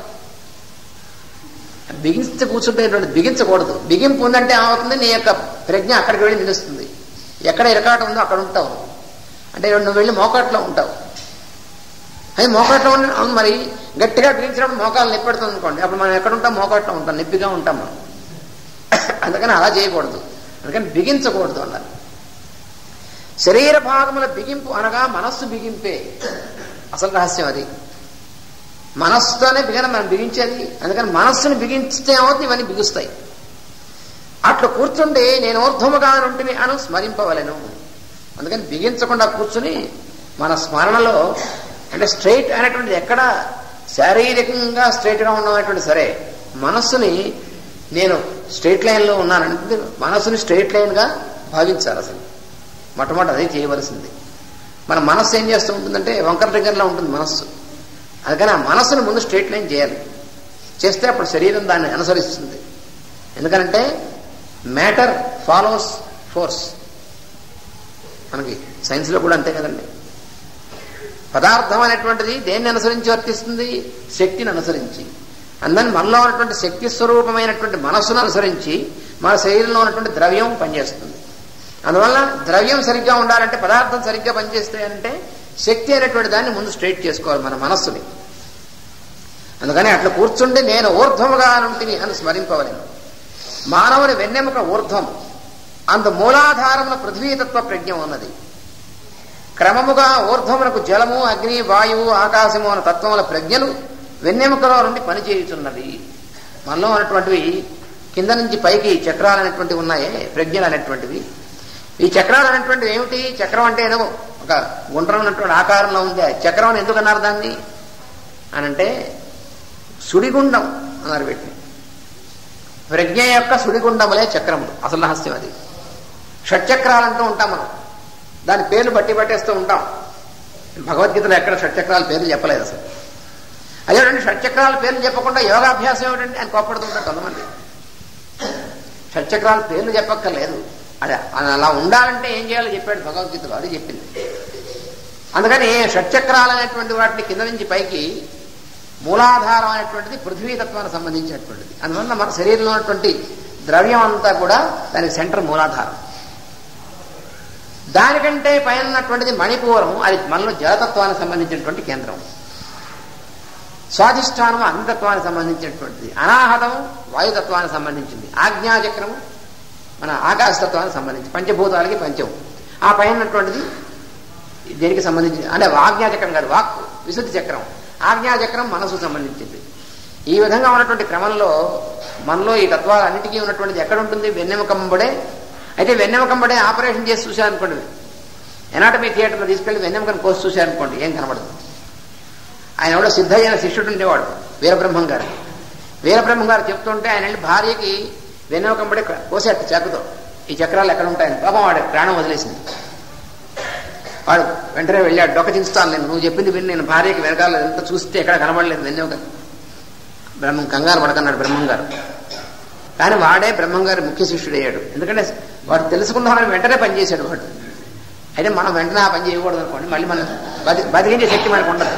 బిగించి కూర్చుంటే బిగించకూడదు బిగింపు ఉందంటే ఏమవుతుంది నీ యొక్క ప్రజ్ఞ అక్కడికి వెళ్ళి నిలుస్తుంది ఎక్కడ ఇరకాటం ఉందో అక్కడ ఉంటావు అంటే నువ్వు వెళ్ళి మోకాట్లో ఉంటావు అది మోకాట్లో ఉండి అవును మరి గట్టిగా బిగించినప్పుడు మోకాలు నొప్పెడుతుంది అనుకోండి అప్పుడు మనం ఎక్కడ ఉంటాం మోకాట్లో ఉంటాం నొప్పిగా ఉంటాం మనం అందుకని అలా చేయకూడదు అందుకని బిగించకూడదు అన్నారు శరీర భాగముల బిగింపు అనగా మనస్సు బిగింపే అసలు రహస్యం అది మనస్సుతోనే బిగన మనం బిగించేది అందుకని మనస్సును బిగించితే ఏమవుతుంది ఇవన్నీ బిగుస్తాయి అట్లా కూర్చుండి నేను ఊర్ధ్వముగా నుంటిని అను స్మరింపవలను అందుకని బిగించకుండా కూర్చుని మన స్మరణలో అంటే స్ట్రైట్ అనేటువంటిది ఎక్కడ శారీరకంగా స్ట్రైట్గా ఉన్నటువంటి సరే మనస్సుని నేను స్ట్రైట్ లైన్లో ఉన్నానంటే మనస్సుని స్ట్రైట్ లైన్గా భావించాలి అసలు మొట్టమొదటి అదే చేయవలసింది మన మనస్సు ఏం చేస్తూ ఉంటుందంటే వంకర దగ్గరలో ఉంటుంది మనస్సు అందుకని ఆ మనస్సును ముందు స్ట్రైట్ లైన్ చేయాలి చేస్తే అప్పుడు శరీరం దాన్ని అనుసరిస్తుంది ఎందుకనంటే మ్యాటర్ ఫాలోస్ ఫోర్స్ మనకి సైన్స్లో కూడా అంతే కదండి పదార్థం అనేటువంటిది దేన్ని అనుసరించి వర్తిస్తుంది శక్తిని అనుసరించి అందుకని మనలో ఉన్నటువంటి శక్తి స్వరూపమైనటువంటి మనస్సును అనుసరించి మన శరీరంలో ఉన్నటువంటి ద్రవ్యం పనిచేస్తుంది అందువల్ల ద్రవ్యం సరిగ్గా ఉండాలంటే పదార్థం సరిగ్గా పనిచేస్తే అంటే శక్తి అనేటువంటి దాన్ని ముందు స్ట్రైట్ చేసుకోవాలి మన మనస్సుని అందుకని అట్లా కూర్చుండి నేను ఊర్ధ్వముగా నుంటిని అని స్మరింపవలేను మానవుని వెన్నెముక ఊర్ధ్వం అంత మూలాధారమున పృథ్వీతత్వ ప్రజ్ఞ ఉన్నది క్రమముగా ఊర్ధ్వమునకు జలము అగ్ని వాయువు ఆకాశము అన్న తత్వముల ప్రజ్ఞలు వెన్నెముకలో నుండి పనిచేయుచున్నది మనలో ఉన్నటువంటివి కింద నుంచి పైకి చక్రాలు అనేటువంటివి ఉన్నాయే ప్రజ్ఞలు అనేటువంటివి ఈ చక్రాలు అనేటువంటివి ఏమిటి చక్రం అంటే ఏదో ఒక గుండ్రం ఉన్నటువంటి ఆకారంలో ఉంది ఆ చక్రం అని ఎందుకు అన్నారు దాన్ని అనంటే సుడిగుండం అన్నారు వీటిని ప్రజ్ఞ యొక్క సుడిగుండములే చక్రములు అసలు రహస్యం అది షట్చక్రాలు అంటూ ఉంటాం మనం దాని పేర్లు బట్టి పట్టేస్తూ ఉంటాం భగవద్గీతలో ఎక్కడ షట్చక్రాల పేర్లు చెప్పలేదు అసలు అదేంటంటే షట్చక్రాల పేర్లు చెప్పకుండా యోగాభ్యాసం ఏమిటంటే అని కోప్పడుతుంటారు కొంతమంది షట్చక్రాల పేర్లు చెప్పక్కర్లేదు అదే అలా ఉండాలంటే ఏం చేయాలో చెప్పాడు భగవద్గీతలో అది చెప్పింది అందుకని షట్చక్రాలు అనేటువంటి వాటిని కింద నుంచి పైకి మూలాధారం అనేటువంటిది పృథ్వీతత్వానికి సంబంధించినటువంటిది అందువల్ల మన శరీరంలో ఉన్నటువంటి ద్రవ్యం అంతా కూడా దానికి సెంటర్ మూలాధారం దానికంటే పైన ఉన్నటువంటిది మణిపూరం అది మనలో జలతత్వానికి సంబంధించినటువంటి కేంద్రం స్వాధిష్టానం అంధత్వానికి సంబంధించినటువంటిది అనాహతం వాయుతత్వానికి సంబంధించింది ఆజ్ఞాచక్రము మన ఆకాశతత్వానికి సంబంధించి పంచభూతాలకి పంచము ఆ పైన ఉన్నటువంటిది దేనికి సంబంధించి అంటే ఆజ్ఞాచక్రం కాదు వాక్ విశుద్ధి చక్రం ఆజ్ఞాచక్రం మనసుకు సంబంధించింది ఈ విధంగా ఉన్నటువంటి క్రమంలో మనలో ఈ తత్వాలన్నిటికీ ఉన్నటువంటిది ఎక్కడ ఉంటుంది వెన్నెముకంబడే అయితే వెన్నెముకంబడే ఆపరేషన్ చేసి చూశారనుకోండి ఎనాటమీ థియేటర్లో తీసుకెళ్లి వెన్నెముకను కోసి చూశారనుకోండి ఏం కనబడదు ఆయన కూడా సిద్ధయ్యన శిష్యుడు ఉండేవాడు వీరబ్రహ్మం గారు వీరబ్రహ్మం గారు చెప్తుంటే ఆయన వెళ్ళి భార్యకి వెన్నెముకంబడి కోసేట చెక్కతో ఈ చక్రాలు ఎక్కడ ఉంటాయని పాపం వాడు ప్రాణం వదిలేసింది వాడు వెంటనే వెళ్ళాడు డొక్క చించుతాను నేను నువ్వు చెప్పింది విని నేను భార్యకి వెనకాల ఎంత చూస్తే ఎక్కడ కనబడలేదు వెన్నెముక బ్రహ్మం కంగారు పడకన్నాడు బ్రహ్మం గారు కానీ వాడే బ్రహ్మం గారి ముఖ్య శిష్యుడు అయ్యాడు ఎందుకంటే వాడు తెలుసుకుందామని వెంటనే పనిచేశాడు వాడు అయితే మనం వెంటనే ఆ పని చేయకూడదు అనుకోండి మళ్ళీ మనం బతి బతికించే శక్తి మనకు ఉండదు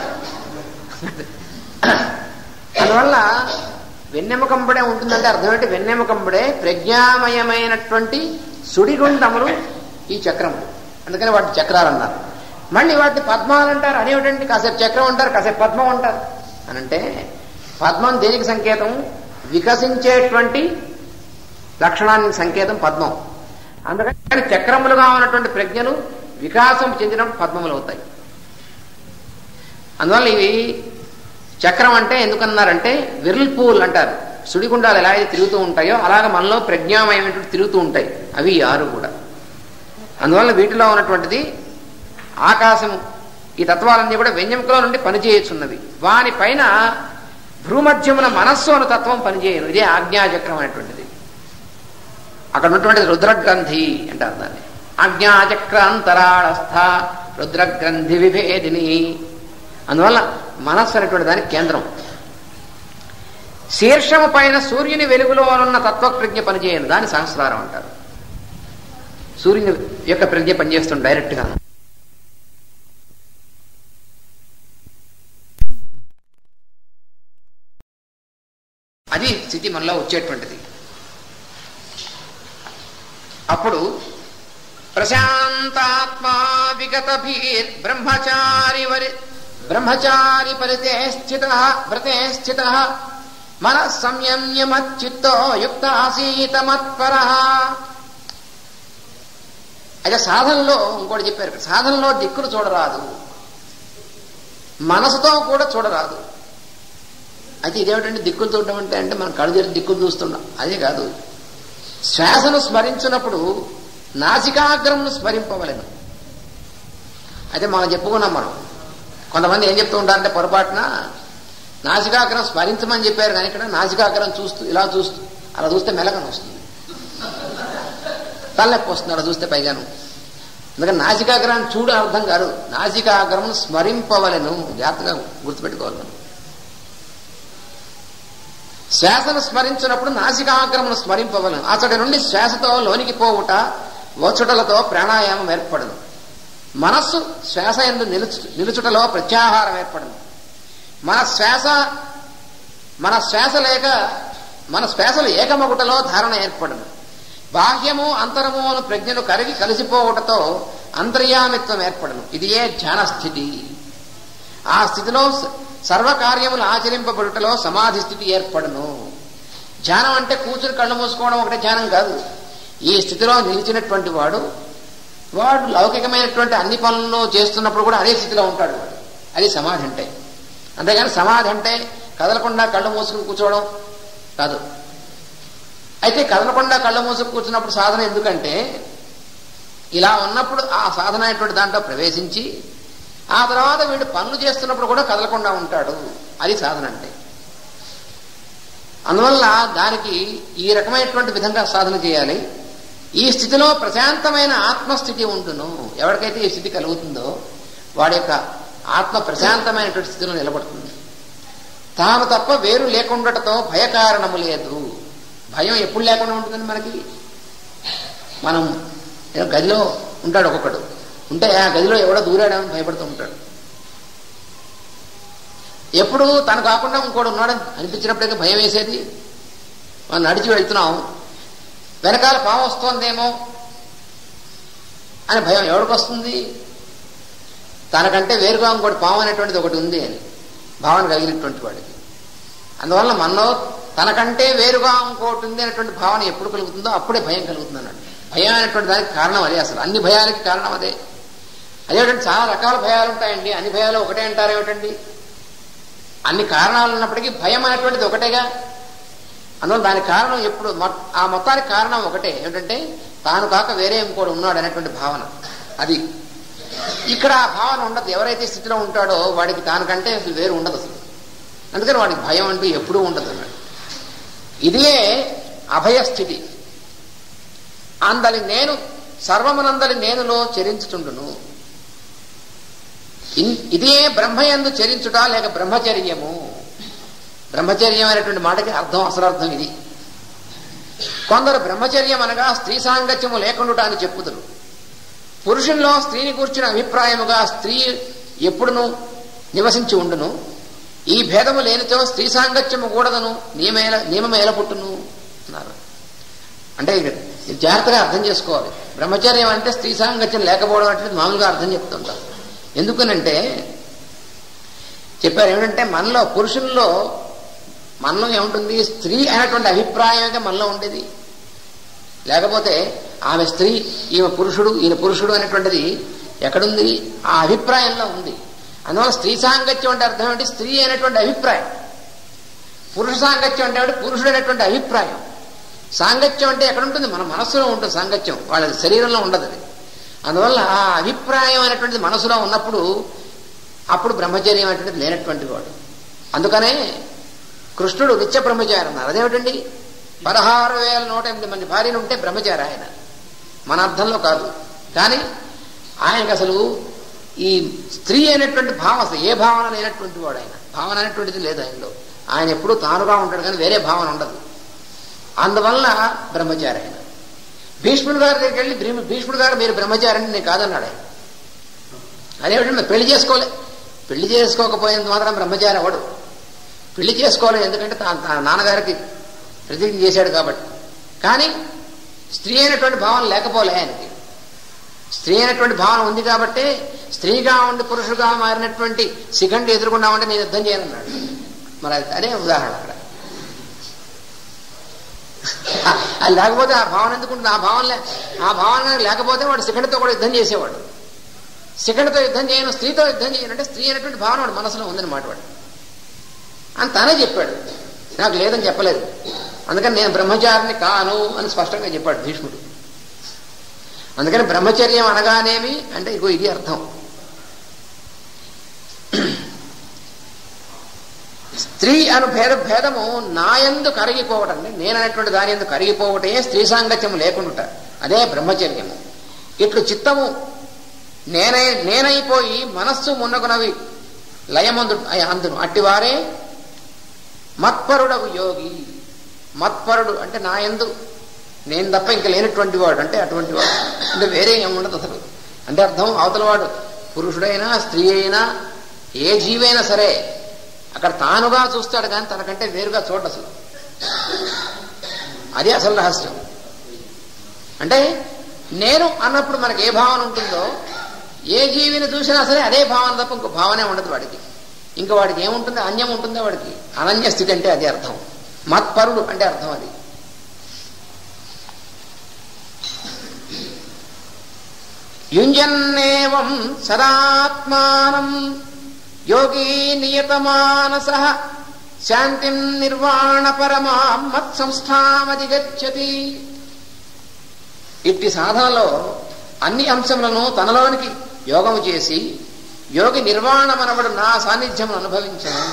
అందువల్ల వెన్నెముకంబడే ఉంటుందంటే అర్థం ఏంటి వెన్నెముకంబడే ప్రజ్ఞామయమైనటువంటి సుడిగుండములు ఈ చక్రములు అందుకని వాటి చక్రాలు అన్నారు మళ్ళీ వాటిని పద్మాలు అంటారు అదేమిటండి కాసేపు చక్రం అంటారు కాసేపు పద్మం అంటారు అనంటే పద్మం దేనికి సంకేతం వికసించేటువంటి లక్షణానికి సంకేతం పద్మం అందుకని చక్రములుగా ఉన్నటువంటి ప్రజ్ఞలు వికాసం చెందినప్పుడు పద్మములు అవుతాయి అందువల్ల ఇవి చక్రం అంటే ఎందుకన్నారంటే విర్ల్ పూల్ అంటారు సుడిగుండాలు ఎలా అయితే తిరుగుతూ ఉంటాయో అలాగ మనలో ప్రజ్ఞామయమైనటువంటి తిరుగుతూ ఉంటాయి అవి ఈ ఆరు కూడా అందువల్ల వీటిలో ఉన్నటువంటిది ఆకాశం ఈ తత్వాలన్నీ కూడా వెన్నెముకలో నుండి పనిచేయుచున్నవి వాని పైన భ్రూమధ్యమున మనస్సు అనే తత్వం పనిచేయను ఇదే ఆజ్ఞాచక్రం అనేటువంటిది అక్కడ ఉన్నటువంటిది రుద్రగ్రంథి అంటారు దాన్ని ఆజ్ఞాచక్రాంతరాళస్థ రుద్రగ్రంథి విభేదిని అందువల్ల మనస్సు అనేటువంటి దానికి కేంద్రం శీర్షము పైన సూర్యుని వెలుగులో ఉన్న తత్వప్రజ్ఞ పనిచేయను దాన్ని సహస్రారం అంటారు సూర్యుని యొక్క ప్రజ్ఞ పనిచేస్తుంది డైరెక్ట్ గా అది స్థితి మనలో వచ్చేటువంటిది అప్పుడు ప్రశాంతాత్మా విగత భీర్ బ్రహ్మచారి వరి బ్రహ్మచారి పరితే స్థిత వ్రతే స్థిత మన సంయమ్యమచ్చిత్తో యుక్త ఆసీత మత్పర అయితే సాధనలో ఇంకోటి చెప్పారు సాధనలో దిక్కులు చూడరాదు మనసుతో కూడా చూడరాదు అయితే ఇదేమిటంటే దిక్కులు చూడడం అంటే అంటే మనం కళ్ళు తెరిచి దిక్కులు చూస్తున్నాం అదే కాదు శ్వాసను స్మరించినప్పుడు నాసికాగ్రమును స్మరింపవలను అయితే మనం చెప్పుకున్నాం మనం కొంతమంది ఏం చెప్తూ ఉంటారంటే పొరపాటున నాసికాగ్రం స్మరించమని చెప్పారు కానీ ఇక్కడ నాసికాగ్రం చూస్తూ ఇలా చూస్తూ అలా చూస్తే మెలకన వస్తుంది తలనొప్పి వస్తుంది అలా చూస్తే పైగాను అందుకని నాసికాగ్రహాన్ని చూడ అర్థం కాదు నాసికాగ్రహం స్మరింపవలను జాగ్రత్తగా గుర్తుపెట్టుకోవాలి మనం శ్వాసను స్మరించినప్పుడు నాసికాగ్రమును స్మరింపవలను అతడి నుండి శ్వాసతో లోనికి పోవుట వచ్చుటలతో ప్రాణాయామం ఏర్పడదు మనస్సు శ్వాస ఎందు నిలుచు నిలుచుటలో ప్రత్యాహారం ఏర్పడింది మన శ్వాస మన శ్వాస లేక మన శ్వాసలు ఏకమగుటలో ధారణ ఏర్పడదు బాహ్యము అంతరము అను ప్రజ్ఞలు కరిగి కలిసిపోవుటతో అంతర్యామిత్వం ఏర్పడను ఇది ఏ ధ్యాన స్థితి ఆ స్థితిలో స- సర్వకార్యములు ఆచరింపబడుటలో సమాధి స్థితి ఏర్పడను ధ్యానం అంటే కూర్చుని కళ్ళు మూసుకోవడం ఒకటే ధ్యానం కాదు ఈ స్థితిలో నిలిచినటువంటి వాడు వాడు లౌకికమైనటువంటి అన్ని పనులను చేస్తున్నప్పుడు కూడా అదే స్థితిలో ఉంటాడు వాడు అది సమాధి అంటే అంతేగాని సమాధి అంటే కదలకుండా కళ్ళు మూసుకుని కూర్చోవడం కాదు అయితే కదలకుండా కళ్ళు మూసుకు కూర్చున్నప్పుడు సాధన ఎందుకంటే ఇలా ఉన్నప్పుడు ఆ సాధన అనేటువంటి దాంట్లో ప్రవేశించి ఆ తర్వాత వీడు పనులు చేస్తున్నప్పుడు కూడా కదలకుండా ఉంటాడు అది సాధన అంటే అందువల్ల దానికి ఈ రకమైనటువంటి విధంగా సాధన చేయాలి ఈ స్థితిలో ప్రశాంతమైన ఆత్మస్థితి ఉంటును ఎవరికైతే ఈ స్థితి కలుగుతుందో వాడి యొక్క ఆత్మ ప్రశాంతమైనటువంటి స్థితిలో నిలబడుతుంది తాను తప్ప వేరు లేకుండటతో భయకారణము లేదు భయం ఎప్పుడు లేకుండా ఉంటుందండి మనకి మనం ఏదో గదిలో ఉంటాడు ఒక్కొక్కడు ఉంటే ఆ గదిలో ఎవడో దూరాడని భయపడుతూ ఉంటాడు ఎప్పుడు తను కాకుండా ఇంకోటి ఉన్నాడని అనిపించినప్పటికీ భయం వేసేది మనం నడిచి వెళ్తున్నాం వెనకాల పాము వస్తోందేమో అని భయం ఎవరికి వస్తుంది తనకంటే వేరుగా ఇంకోటి పాము అనేటువంటిది ఒకటి ఉంది అని భావన కలిగినటువంటి వాడికి అందువల్ల మనలో తనకంటే వేరుగా ఇంకోటి ఉంది అనేటువంటి భావన ఎప్పుడు కలుగుతుందో అప్పుడే భయం కలుగుతుంది అన్నాడు భయం అనేటువంటి దానికి కారణం అదే అసలు అన్ని భయాలకి కారణం అదే అదేమిటంటే చాలా రకాల భయాలు ఉంటాయండి అన్ని భయాలు ఒకటే అంటారు ఏమిటండి అన్ని కారణాలు ఉన్నప్పటికీ భయం అనేటువంటిది ఒకటేగా అందువల్ల దానికి కారణం ఎప్పుడు మొ- ఆ మొత్తానికి కారణం ఒకటే ఏమిటంటే తాను కాక వేరే ఇంకోటి ఉన్నాడు అనేటువంటి భావన అది ఇక్కడ ఆ భావన ఉండదు ఎవరైతే స్థితిలో ఉంటాడో వాడికి తానుకంటే అసలు వేరు ఉండదు అసలు అందుకని వాడికి భయం అంటూ ఎప్పుడూ ఉండదు అన్నాడు ఇదే అభయ స్థితి అందలి నేను సర్వమునందలి నేనులో చరించుచుండును ఇన్- ఇదే బ్రహ్మయందు చరించుట లేక బ్రహ్మచర్యము బ్రహ్మచర్యం అనేటువంటి మాటకి అర్థం అసలు అర్థం ఇది కొందరు బ్రహ్మచర్యం అనగా స్త్రీ సాంగత్యము లేకుండుట అని చెప్పుదురు పురుషుల్లో స్త్రీని కూర్చిన అభిప్రాయముగా స్త్రీ ఎప్పుడును నివసించి ఉండును ఈ భేదము లేనితో స్త్రీ సాంగత్యము కూడదను నియమేల నియమం ఎలా పుట్టును అన్నారు అంటే ఇది జాగ్రత్తగా అర్థం చేసుకోవాలి బ్రహ్మచర్యం అంటే స్త్రీ సాంగత్యం లేకపోవడం అంటే మామూలుగా అర్థం చెప్తుంటాం ఎందుకనంటే చెప్పారు ఏమిటంటే మనలో పురుషుల్లో మనలో ఏముంటుంది స్త్రీ అనేటువంటి అభిప్రాయమే మనలో ఉండేది లేకపోతే ఆమె స్త్రీ ఈమె పురుషుడు ఈయన పురుషుడు అనేటువంటిది ఎక్కడుంది ఆ అభిప్రాయంలో ఉంది అందువల్ల స్త్రీ సాంగత్యం అంటే అర్థం ఏంటి స్త్రీ అనేటువంటి అభిప్రాయం పురుష సాంగత్యం అంటే ఏమిటి? పురుషుడు అనేటువంటి అభిప్రాయం సాంగత్యం అంటే ఎక్కడ ఉంటుంది మన మనస్సులో ఉంటుంది సాంగత్యం వాళ్ళ శరీరంలో ఉండదు అది అందువల్ల ఆ అభిప్రాయం అనేటువంటిది మనసులో ఉన్నప్పుడు అప్పుడు బ్రహ్మచర్యం అనేటువంటిది లేనటువంటి వాడు అందుకనే కృష్ణుడు నిత్య బ్రహ్మచారి అన్నారు అదేమిటండి పదహారు వేల నూట ఎనిమిది మంది భార్యలు ఉంటే బ్రహ్మచారి ఆయన మన అర్థంలో కాదు కానీ ఆయనకు అసలు ఈ స్త్రీ అనేటువంటి భావం అసలు ఏ భావన లేనటువంటి వాడు ఆయన భావన అనేటువంటిది లేదు ఆయనలో ఆయన ఎప్పుడూ తానుగా ఉంటాడు కానీ వేరే భావన ఉండదు అందువల్ల బ్రహ్మచారి ఆయన భీష్ముడు గారి దగ్గరికి వెళ్ళి భీష్మ- భీష్ముడు గారు మీరు బ్రహ్మచారి అని నేను కాదన్నాడు ఆయన అదేమిటంటే పెళ్లి చేసుకోలే పెళ్లి చేసుకోకపోయినంత మాత్రం బ్రహ్మచారి అవడు పెళ్లి చేసుకోలేదు ఎందుకంటే తా తన నాన్నగారికి ప్రతిజ్ఞ చేశాడు కాబట్టి కానీ స్త్రీ అయినటువంటి భావన లేకపోలే ఆయనకి స్త్రీ అయినటువంటి భావన ఉంది కాబట్టి స్త్రీగా ఉండి పురుషుడుగా మారినటువంటి శిఖండి ఎదుర్కొన్నామంటే నేను యుద్ధం చేయనన్నాడు మరి అది అదే ఉదాహరణ అక్కడ అది లేకపోతే ఆ భావన ఎందుకుంటుంది ఆ భావన లే- ఆ భావన లేకపోతే వాడు శిఖండితో కూడా యుద్ధం చేసేవాడు శిఖండితో యుద్ధం చేయను స్త్రీతో యుద్ధం చేయను అంటే స్త్రీ అనేటువంటి భావన వాడు మనసులో ఉందన్నమాట వాడు అని తనే చెప్పాడు నాకు లేదని చెప్పలేదు అందుకని నేను బ్రహ్మచారిని కాను అని స్పష్టంగా చెప్పాడు భీష్ముడు అందుకని బ్రహ్మచర్యం అనగానేమి అంటే ఇగో ఇది అర్థం స్త్రీ అను భేద భేదము నాయందు కరిగిపోవటం అంటే నేననేటువంటి దాని ఎందు కరిగిపోవటే స్త్రీ సాంగత్యము లేకుండా అదే బ్రహ్మచర్యము ఇట్లు చిత్తము నేనై నేనైపోయి మనస్సు మున్నగునవి లయమందు అందును అట్టివారే మత్పరుడగు యోగి మత్పరుడు అంటే నా ఎందు నేను తప్ప ఇంక లేనటువంటి వాడు అంటే అటువంటి వాడు అంటే వేరే ఏముండదు అసలు అంటే అర్థం అవతలవాడు పురుషుడైనా స్త్రీ అయినా ఏ జీవైనా సరే అక్కడ తానుగా చూస్తాడు కానీ తనకంటే వేరుగా చూడడు అసలు అది అసలు రహస్యం అంటే నేను అన్నప్పుడు మనకి ఏ భావన ఉంటుందో ఏ జీవిని చూసినా సరే అదే భావన తప్ప ఇంకో భావనే ఉండదు వాడికి ఇంకా వాడికి ఏముంటుంది అన్యం ఉంటుందో వాడికి అనన్య స్థితి అంటే అది అర్థం మత్పరుడు అంటే అర్థం అది యుంజన్నేవం సదాత్మానం యోగీ నియతమానస శాంతిం నిర్వాణ పరమా మత్సంస్థామధిగచ్చతి ఇట్టి సాధనలో అన్ని అంశములను తనలోనికి యోగము చేసి యోగి నిర్వాణమనబడు నా సాన్నిధ్యమును అనుభవించను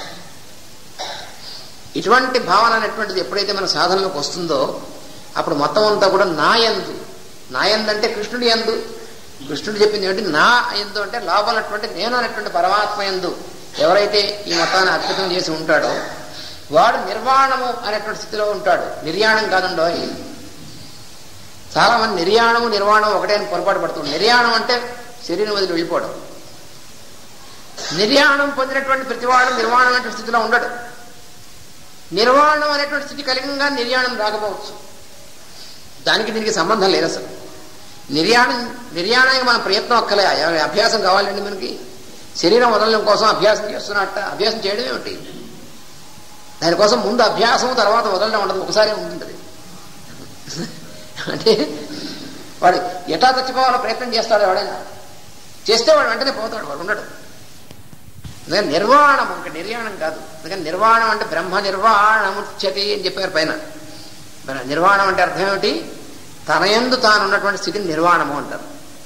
ఇటువంటి భావన అనేటువంటిది ఎప్పుడైతే మన సాధనలోకి వస్తుందో అప్పుడు మొత్తం అంతా కూడా నా యందు నా యందు అంటే కృష్ణుడి యందు కృష్ణుడు చెప్పింది ఏమిటి నా ఎందు అంటే లోపలటువంటి నేను అనేటువంటి పరమాత్మ ఎందు ఎవరైతే ఈ మతాన్ని అద్భుతం చేసి ఉంటాడో వాడు నిర్వాణము అనేటువంటి స్థితిలో ఉంటాడు నిర్యాణం కాదండో చాలా మంది నిర్యాణము నిర్వాణం ఒకటే అని పొరపాటు పడుతుంది నిర్యాణం అంటే శరీరం వదిలి వెళ్ళిపోవడం నిర్యాణం పొందినటువంటి ప్రతివాడు నిర్వాణం అనేటువంటి స్థితిలో ఉండడు నిర్వాణం అనేటువంటి స్థితి కలిగంగా నిర్యాణం రాకపోవచ్చు దానికి దీనికి సంబంధం లేదు అసలు నిర్యాణం నిర్యాణానికి మన ప్రయత్నం అక్కలే అభ్యాసం కావాలండి మనకి శరీరం వదలడం కోసం అభ్యాసం చేస్తున్నట్ట అభ్యాసం చేయడం ఏమిటి దానికోసం ముందు అభ్యాసం తర్వాత వదలడం ఉండదు ఒకసారి ఉంటుంది అంటే వాడు ఎటా చచ్చిపోవాలో ప్రయత్నం చేస్తాడు ఎవడైనా చేస్తే వాడు వెంటనే పోతాడు వాడు ఉండడు అందుకని నిర్వాణం ఇంకా నిర్యాణం కాదు అందుకని నిర్వాణం అంటే బ్రహ్మ నిర్వాణముచ్యతి అని చెప్పారు పైన నిర్వాణం అంటే అర్థం ఏమిటి తన ఎందు తాను ఉన్నటువంటి స్థితిని నిర్వాణము అంటారు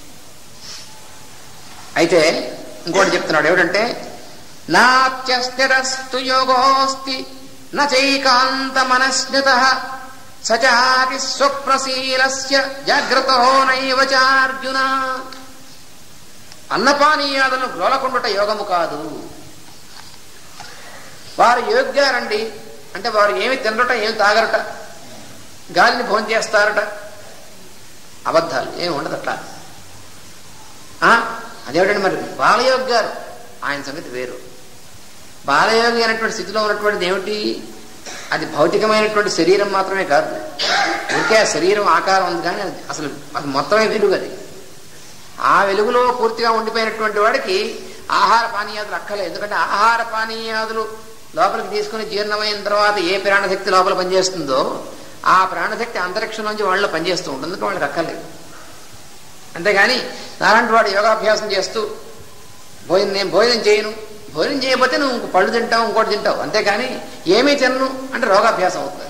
అయితే ఇంకోటి చెప్తున్నాడు ఏమిటంటే నాత్యస్థిరస్తు యోగోస్తి నైకాంత మనస్మిత సచాతి స్వప్రశీలస్య జాగ్రత్త నైవ చార్జున అన్నపానీయాదులను గ్రోలకుండుట యోగము కాదు వారు యోగ్యారండి అంటే వారు ఏమి తినరట ఏమి తాగరట గాలిని భోజనం చేస్తారట అబద్ధాలు ఏమి ఉండదు అట్లా అదేమిటండి మరి బాలయోగి గారు ఆయన సంగతి వేరు బాలయోగి అనేటువంటి స్థితిలో ఉన్నటువంటిది ఏమిటి అది భౌతికమైనటువంటి శరీరం మాత్రమే కాదు ఊరికే ఆ శరీరం ఆకారం ఉంది కానీ అది అసలు అది మొత్తమే వెలుగు అది ఆ వెలుగులో పూర్తిగా ఉండిపోయినటువంటి వాడికి ఆహార పానీయాదులు అక్కలే ఎందుకంటే ఆహార పానీయాదులు లోపలికి తీసుకుని జీర్ణమైన తర్వాత ఏ ప్రాణశక్తి లోపల పనిచేస్తుందో ఆ ప్రాణశక్తి అంతరిక్షం నుంచి వాళ్ళలో పనిచేస్తూ ఉంటుంది వాళ్ళకి అక్కర్లేదు అంతేగాని నాలాంటి వాడు యోగాభ్యాసం చేస్తూ భోజనం నేను భోజనం చేయను భోజనం చేయకపోతే నువ్వు ఇంకో పళ్ళు తింటావు ఇంకోటి తింటావు అంతేగాని ఏమీ తినను అంటే రోగాభ్యాసం అవుతుంది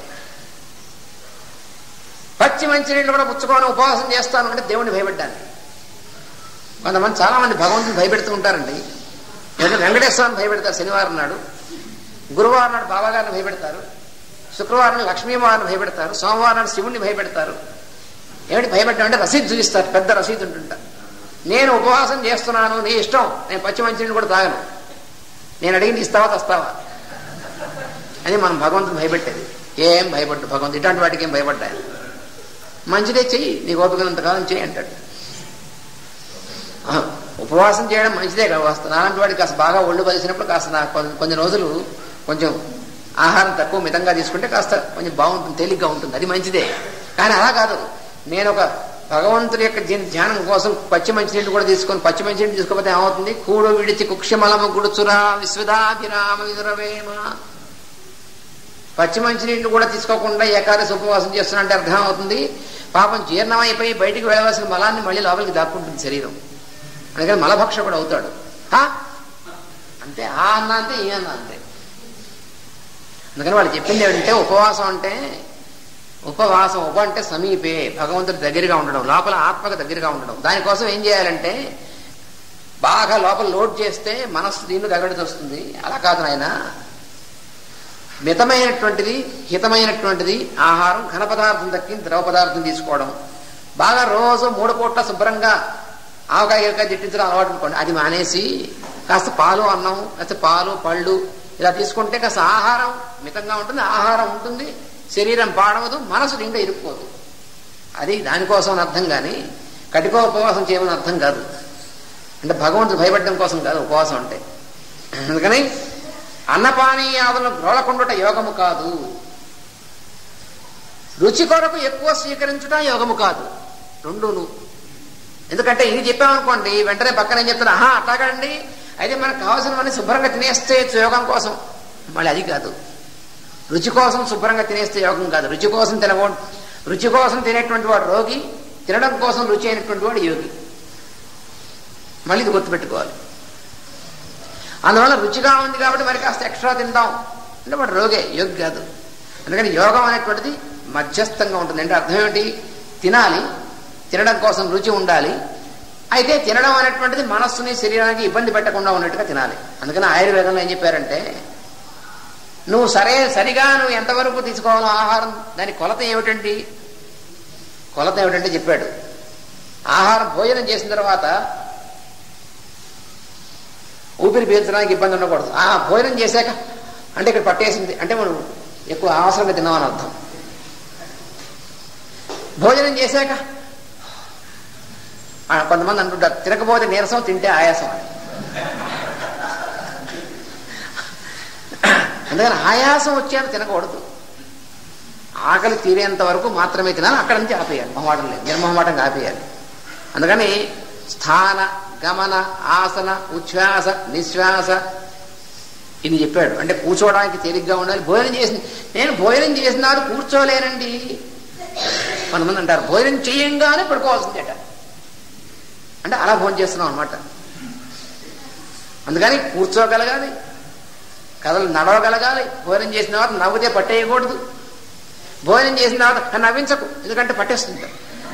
పచ్చి మంచినీళ్ళు కూడా పుచ్చుకోవడం ఉపవాసం చేస్తాను అంటే దేవుడిని భయపెట్టాను కొంతమంది చాలా మంది భగవంతుని భయపెడుతూ ఉంటారండి ఎందుకంటే వెంకటేశ్వరాన్ని భయపెడతారు శనివారం నాడు గురువారం నాడు బాబాగారిని భయపెడతారు శుక్రవారం లక్ష్మీవారిని భయపెడతారు సోమవారం నాడు శివుణ్ణి భయపెడతారు ఏమిటి భయపెట్టడం అంటే రసీదు చూపిస్తారు పెద్ద రసీదు ఉంటుంటా నేను ఉపవాసం చేస్తున్నాను నీ ఇష్టం నేను పచ్చి మంచినీళ్ళు కూడా తాగను నేను అడిగింది ఇస్తావా తస్తావా అని మనం భగవంతుని భయపెట్టేది ఏం భయపడ్డు భగవంతుడు ఇట్లాంటి వాటికి ఏం భయపడ్డాయి మంచిదే చెయ్యి నీకు ఓపికనంతకాలం చెయ్యి అంటాడు ఉపవాసం చేయడం మంచిదే కదా వస్తుంది అలాంటి వాడికి కాస్త బాగా ఒళ్ళు బలిసినప్పుడు కాస్త కొన్ని రోజులు కొంచెం ఆహారం తక్కువ మితంగా తీసుకుంటే కాస్త కొంచెం బాగుంటుంది తేలిగ్గా ఉంటుంది అది మంచిదే కానీ అలా కాదు నేను ఒక భగవంతుడి యొక్క ధ్యానం కోసం పచ్చి మంచినీళ్ళు కూడా తీసుకొని పచ్చి మంచినీళ్ళు తీసుకోకపోతే ఏమవుతుంది కూడు విడిచి కుక్షమలము గుడుచురా విశ్వదాభిరామ విదురవేమ పచ్చి మంచినీళ్ళు కూడా తీసుకోకుండా ఏకాదశి ఉపవాసం చేస్తున్నట్టే అర్థం అవుతుంది పాపం జీర్ణమైపోయి బయటికి వెళ్ళవలసిన మలాన్ని మళ్ళీ లోపలికి దాక్కుంటుంది శరీరం అందుకని మలభక్షకుడు అవుతాడు అంతే ఆ అన్న అంతే ఈ అన్న అంతే అందుకని వాళ్ళు చెప్పింది ఏమిటంటే ఉపవాసం అంటే ఉపవాసం ఉప అంటే సమీపే భగవంతుడి దగ్గరగా ఉండడం లోపల ఆత్మకు దగ్గరగా ఉండడం దానికోసం ఏం చేయాలంటే బాగా లోపల లోడ్ చేస్తే మనస్సు దీన్ని దగ్గరికి వస్తుంది అలా కాదు నాయన మితమైనటువంటిది హితమైనటువంటిది ఆహారం ఘన పదార్థం దక్కి ద్రవ పదార్థం తీసుకోవడం బాగా రోజు మూడు పూట్ల శుభ్రంగా ఆవకాయ గిరకాయ తిట్టించడం అలవాటు అనుకోండి అది మానేసి కాస్త పాలు అన్నం కాస్త పాలు పళ్ళు ఇలా తీసుకుంటే కాస్త ఆహారం మితంగా ఉంటుంది ఆహారం ఉంటుంది శరీరం పాడవదు మనసు నిండా ఇరుక్కోదు అది దానికోసం అర్థం కానీ కటిక ఉపవాసం చేయమని అర్థం కాదు అంటే భగవంతుడు భయపడడం కోసం కాదు ఉపవాసం అంటే అందుకని అన్నపానీయాదులను గ్రోలకుండుట యోగము కాదు రుచి కొరకు ఎక్కువ స్వీకరించుట యోగము కాదు రెండును ఎందుకంటే ఇది చెప్పామనుకోండి వెంటనే పక్కన ఏం చెప్తారు ఆహా అట్లాగండి అయితే మనకు కావాల్సినవన్నీ శుభ్రంగా తినేస్తే యోగం కోసం మళ్ళీ అది కాదు రుచి కోసం శుభ్రంగా తినేస్తే యోగం కాదు రుచి కోసం తినకూ రుచి కోసం తినేటువంటి వాడు రోగి తినడం కోసం రుచి అయినటువంటి వాడు యోగి మళ్ళీ ఇది గుర్తుపెట్టుకోవాలి అందువల్ల రుచిగా ఉంది కాబట్టి మరి కాస్త ఎక్స్ట్రా తిందాం అంటే వాడు రోగే యోగి కాదు అందుకని యోగం అనేటువంటిది మధ్యస్థంగా ఉంటుంది అంటే అర్థం ఏమిటి తినాలి తినడం కోసం రుచి ఉండాలి అయితే తినడం అనేటువంటిది మనస్సుని శరీరానికి ఇబ్బంది పెట్టకుండా ఉన్నట్టుగా తినాలి అందుకని ఆయుర్వేదంలో ఏం చెప్పారంటే నువ్వు సరే సరిగా నువ్వు ఎంతవరకు తీసుకోవాలో ఆహారం దాని కొలత ఏమిటండి కొలత ఏమిటంటే చెప్పాడు ఆహారం భోజనం చేసిన తర్వాత ఊపిరి పీల్చడానికి ఇబ్బంది ఉండకూడదు ఆ భోజనం చేశాక అంటే ఇక్కడ పట్టేసింది అంటే మనం ఎక్కువ అవసరంగా తిన్నామని అర్థం భోజనం చేశాక ఆ, కొంతమంది అంటుంటారు తినకపోతే నీరసం తింటే ఆయాసం అని అందుకని ఆయాసం వచ్చేంత తినకూడదు ఆకలి తీరేంత వరకు మాత్రమే తినాలి అక్కడ నుంచి ఆపేయాలి మొహమాటం లేదు నిర్మోహమాటంగా ఆపేయాలి అందుకని స్థాన గమన ఆసన ఉచ్ఛ్వాస నిశ్వాస ఇది చెప్పాడు అంటే కూర్చోవడానికి తేలిగ్గా ఉండాలి భోజనం చేసింది నేను భోజనం చేసినాడు కూర్చోలేనండి కొంతమంది అంటారు భోజనం చేయంగానే పడుకోవాల్సిందేట అంటే అలా భోజనం చేస్తున్నాం అనమాట అందుకని కూర్చోగలగాలి కథలు నడవగలగాలి భోజనం చేసిన తర్వాత నవ్వుతే పట్టేయకూడదు భోజనం చేసిన తర్వాత నవ్వించకు ఎందుకంటే పట్టేస్తుంది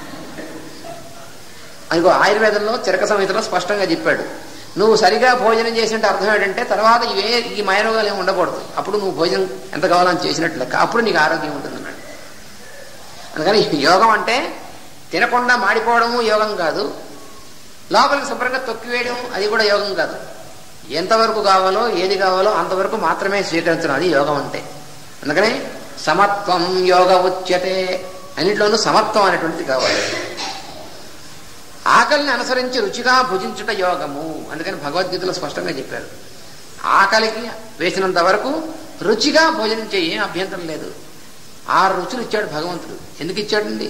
అదిగో ఆయుర్వేదంలో చిరక సంహితలో స్పష్టంగా చెప్పాడు నువ్వు సరిగా భోజనం చేసినట్టు అర్థం ఏంటంటే తర్వాత ఇవే ఈ మాయరోగాలు ఏమి ఉండకూడదు అప్పుడు నువ్వు భోజనం ఎంత కావాలని చేసినట్లు లెక్క అప్పుడు నీకు ఆరోగ్యం ఉంటుంది అన్నాడు అందుకని యోగం అంటే తినకుండా మాడిపోవడము యోగం కాదు లోపలికి శుభ్రంగా తొక్కివేయడం అది కూడా యోగం కాదు ఎంతవరకు కావాలో ఏది కావాలో అంతవరకు మాత్రమే స్వీకరించడం అది యోగం అంటే అందుకని సమత్వం యోగ ఉచ్యతే అన్నింటిలోనూ సమత్వం అనేటువంటిది కావాలి ఆకలిని అనుసరించి రుచిగా భుజించుట యోగము అందుకని భగవద్గీతలో స్పష్టంగా చెప్పారు ఆకలికి వేసినంత వరకు రుచిగా భోజనం చేయి ఏం అభ్యంతరం లేదు ఆరు రుచులు ఇచ్చాడు భగవంతుడు ఎందుకు ఇచ్చాడండి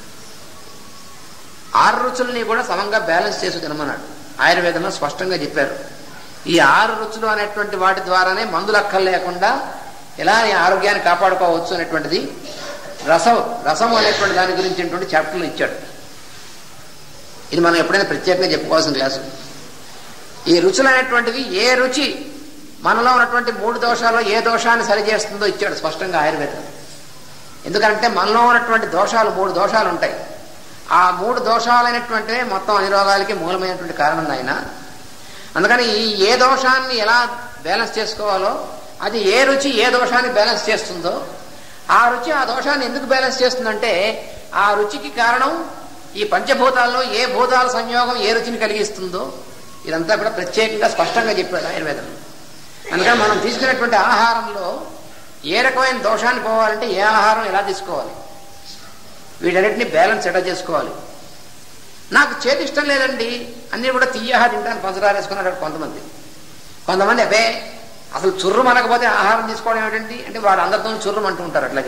ఆరు రుచుల్ని కూడా సమంగా బ్యాలెన్స్ చేసి తినమన్నాడు ఆయుర్వేదంలో స్పష్టంగా చెప్పారు ఈ ఆరు రుచులు అనేటువంటి వాటి ద్వారానే మందులు అక్కర్ లేకుండా ఎలా నీ ఆరోగ్యాన్ని కాపాడుకోవచ్చు అనేటువంటిది రసం రసం అనేటువంటి దాని గురించి చాప్టర్లు ఇచ్చాడు ఇది మనం ఎప్పుడైనా ప్రత్యేకంగా చెప్పుకోవాల్సిన క్లాసు ఈ రుచులు అనేటువంటివి ఏ రుచి మనలో ఉన్నటువంటి మూడు దోషాల్లో ఏ దోషాన్ని సరిచేస్తుందో ఇచ్చాడు స్పష్టంగా ఆయుర్వేదం ఎందుకంటే మనలో ఉన్నటువంటి దోషాలు మూడు దోషాలు ఉంటాయి ఆ మూడు దోషాలైనటువంటివే మొత్తం అన్ని రోగాలకి మూలమైనటువంటి కారణం ఆయన అందుకని ఈ ఏ దోషాన్ని ఎలా బ్యాలెన్స్ చేసుకోవాలో అది ఏ రుచి ఏ దోషాన్ని బ్యాలెన్స్ చేస్తుందో ఆ రుచి ఆ దోషాన్ని ఎందుకు బ్యాలెన్స్ చేస్తుందంటే ఆ రుచికి కారణం ఈ పంచభూతాల్లో ఏ భూతాల సంయోగం ఏ రుచిని కలిగిస్తుందో ఇదంతా కూడా ప్రత్యేకంగా స్పష్టంగా చెప్పాడు ఆయుర్వేదం అందుకని మనం తీసుకునేటువంటి ఆహారంలో ఏ రకమైన దోషాన్ని పోవాలంటే ఏ ఆహారం ఎలా తీసుకోవాలి వీటన్నిటిని బ్యాలెన్స్ ఎట్లా చేసుకోవాలి నాకు చేతి ఇష్టం లేదండి అన్నీ కూడా తీయహా తింటాను పంచదార వేసుకున్నాడు కొంతమంది కొంతమంది అబ్బే అసలు చుర్రు మనకపోతే ఆహారం తీసుకోవడం ఏమిటండి అంటే వాడు అందరితో చుర్రం అంటూ ఉంటారు అట్లాగే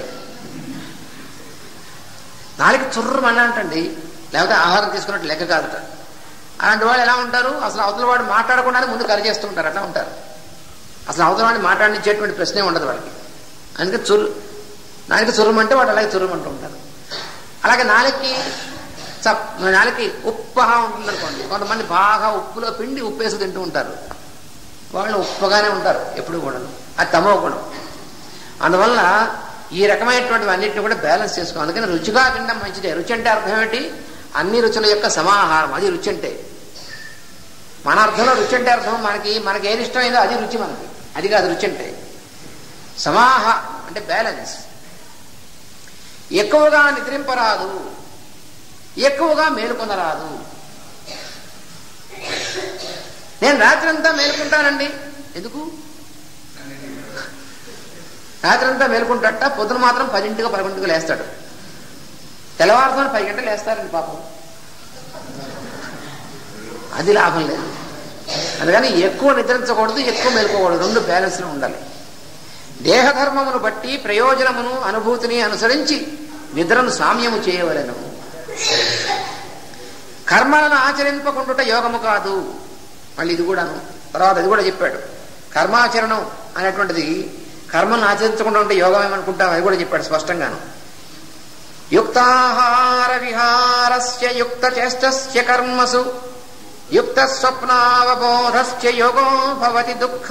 నాలుగు చుర్రం అన్నంటండి లేకపోతే ఆహారం తీసుకున్నట్టు లెక్క కాదట అలాంటి వాళ్ళు ఎలా ఉంటారు అసలు అవతల వాడు మాట్లాడకుండానే ముందు కరి చేస్తూ ఉంటారు అట్లా ఉంటారు అసలు అవతల వాడిని మాట్లాడించేటువంటి ప్రశ్నే ఉండదు వాళ్ళకి అందుకే చుర్రు నాలుగు చుర్రమంటే వాడు అలాగే చుర్రమంటూ ఉంటారు అలాగే నాలుగుకి చప్ నాలుగుకి ఉప్పగా ఉంటుంది అనుకోండి కొంతమంది బాగా ఉప్పులో పిండి ఉప్పేసి తింటూ ఉంటారు వాళ్ళు ఉప్పగానే ఉంటారు ఎప్పుడు కూడా అది తమో గుణం అందువల్ల ఈ రకమైనటువంటి అన్నింటిని కూడా బ్యాలెన్స్ చేసుకోవాలి అందుకని రుచిగా తినడం మంచిదే రుచి అంటే అర్థం ఏమిటి అన్ని రుచుల యొక్క సమాహారం అది రుచి అంటే మన అర్థంలో రుచి అంటే అర్థం మనకి మనకి ఏది ఇష్టమైందో అది రుచి మనకి అది కాదు రుచి అంటే సమాహ అంటే బ్యాలెన్స్ ఎక్కువగా నిద్రింపరాదు ఎక్కువగా మేలుకొనరాదు నేను రాత్రి అంతా మేలుకుంటానండి ఎందుకు రాత్రి అంతా మేలుకుంటాట పొద్దున మాత్రం పదింటిగా పదకొండింటిగా లేస్తాడు తెల్లవారుతో పది గంటలు లేస్తారండి పాపం అది లాభం లేదు అందుకని ఎక్కువ నిద్రించకూడదు ఎక్కువ మేలుకోకూడదు రెండు బ్యాలెన్స్లో ఉండాలి దేహధర్మమును బట్టి ప్రయోజనమును అనుభూతిని అనుసరించి నిద్రను సామ్యము చేయవలెను కర్మలను ఆచరింపకుండుట యోగము కాదు మళ్ళీ ఇది కూడాను తర్వాత అది కూడా చెప్పాడు కర్మాచరణం అనేటువంటిది కర్మలను ఆచరించకుండా ఉంటే యోగం ఏమనుకుంటాం అది కూడా చెప్పాడు స్పష్టంగాను యుక్తాహార విహారస్య యుక్త చేష్టస్య కర్మసు యుక్త స్వప్నావబోధస్య యోగో భవతి దుఃఖ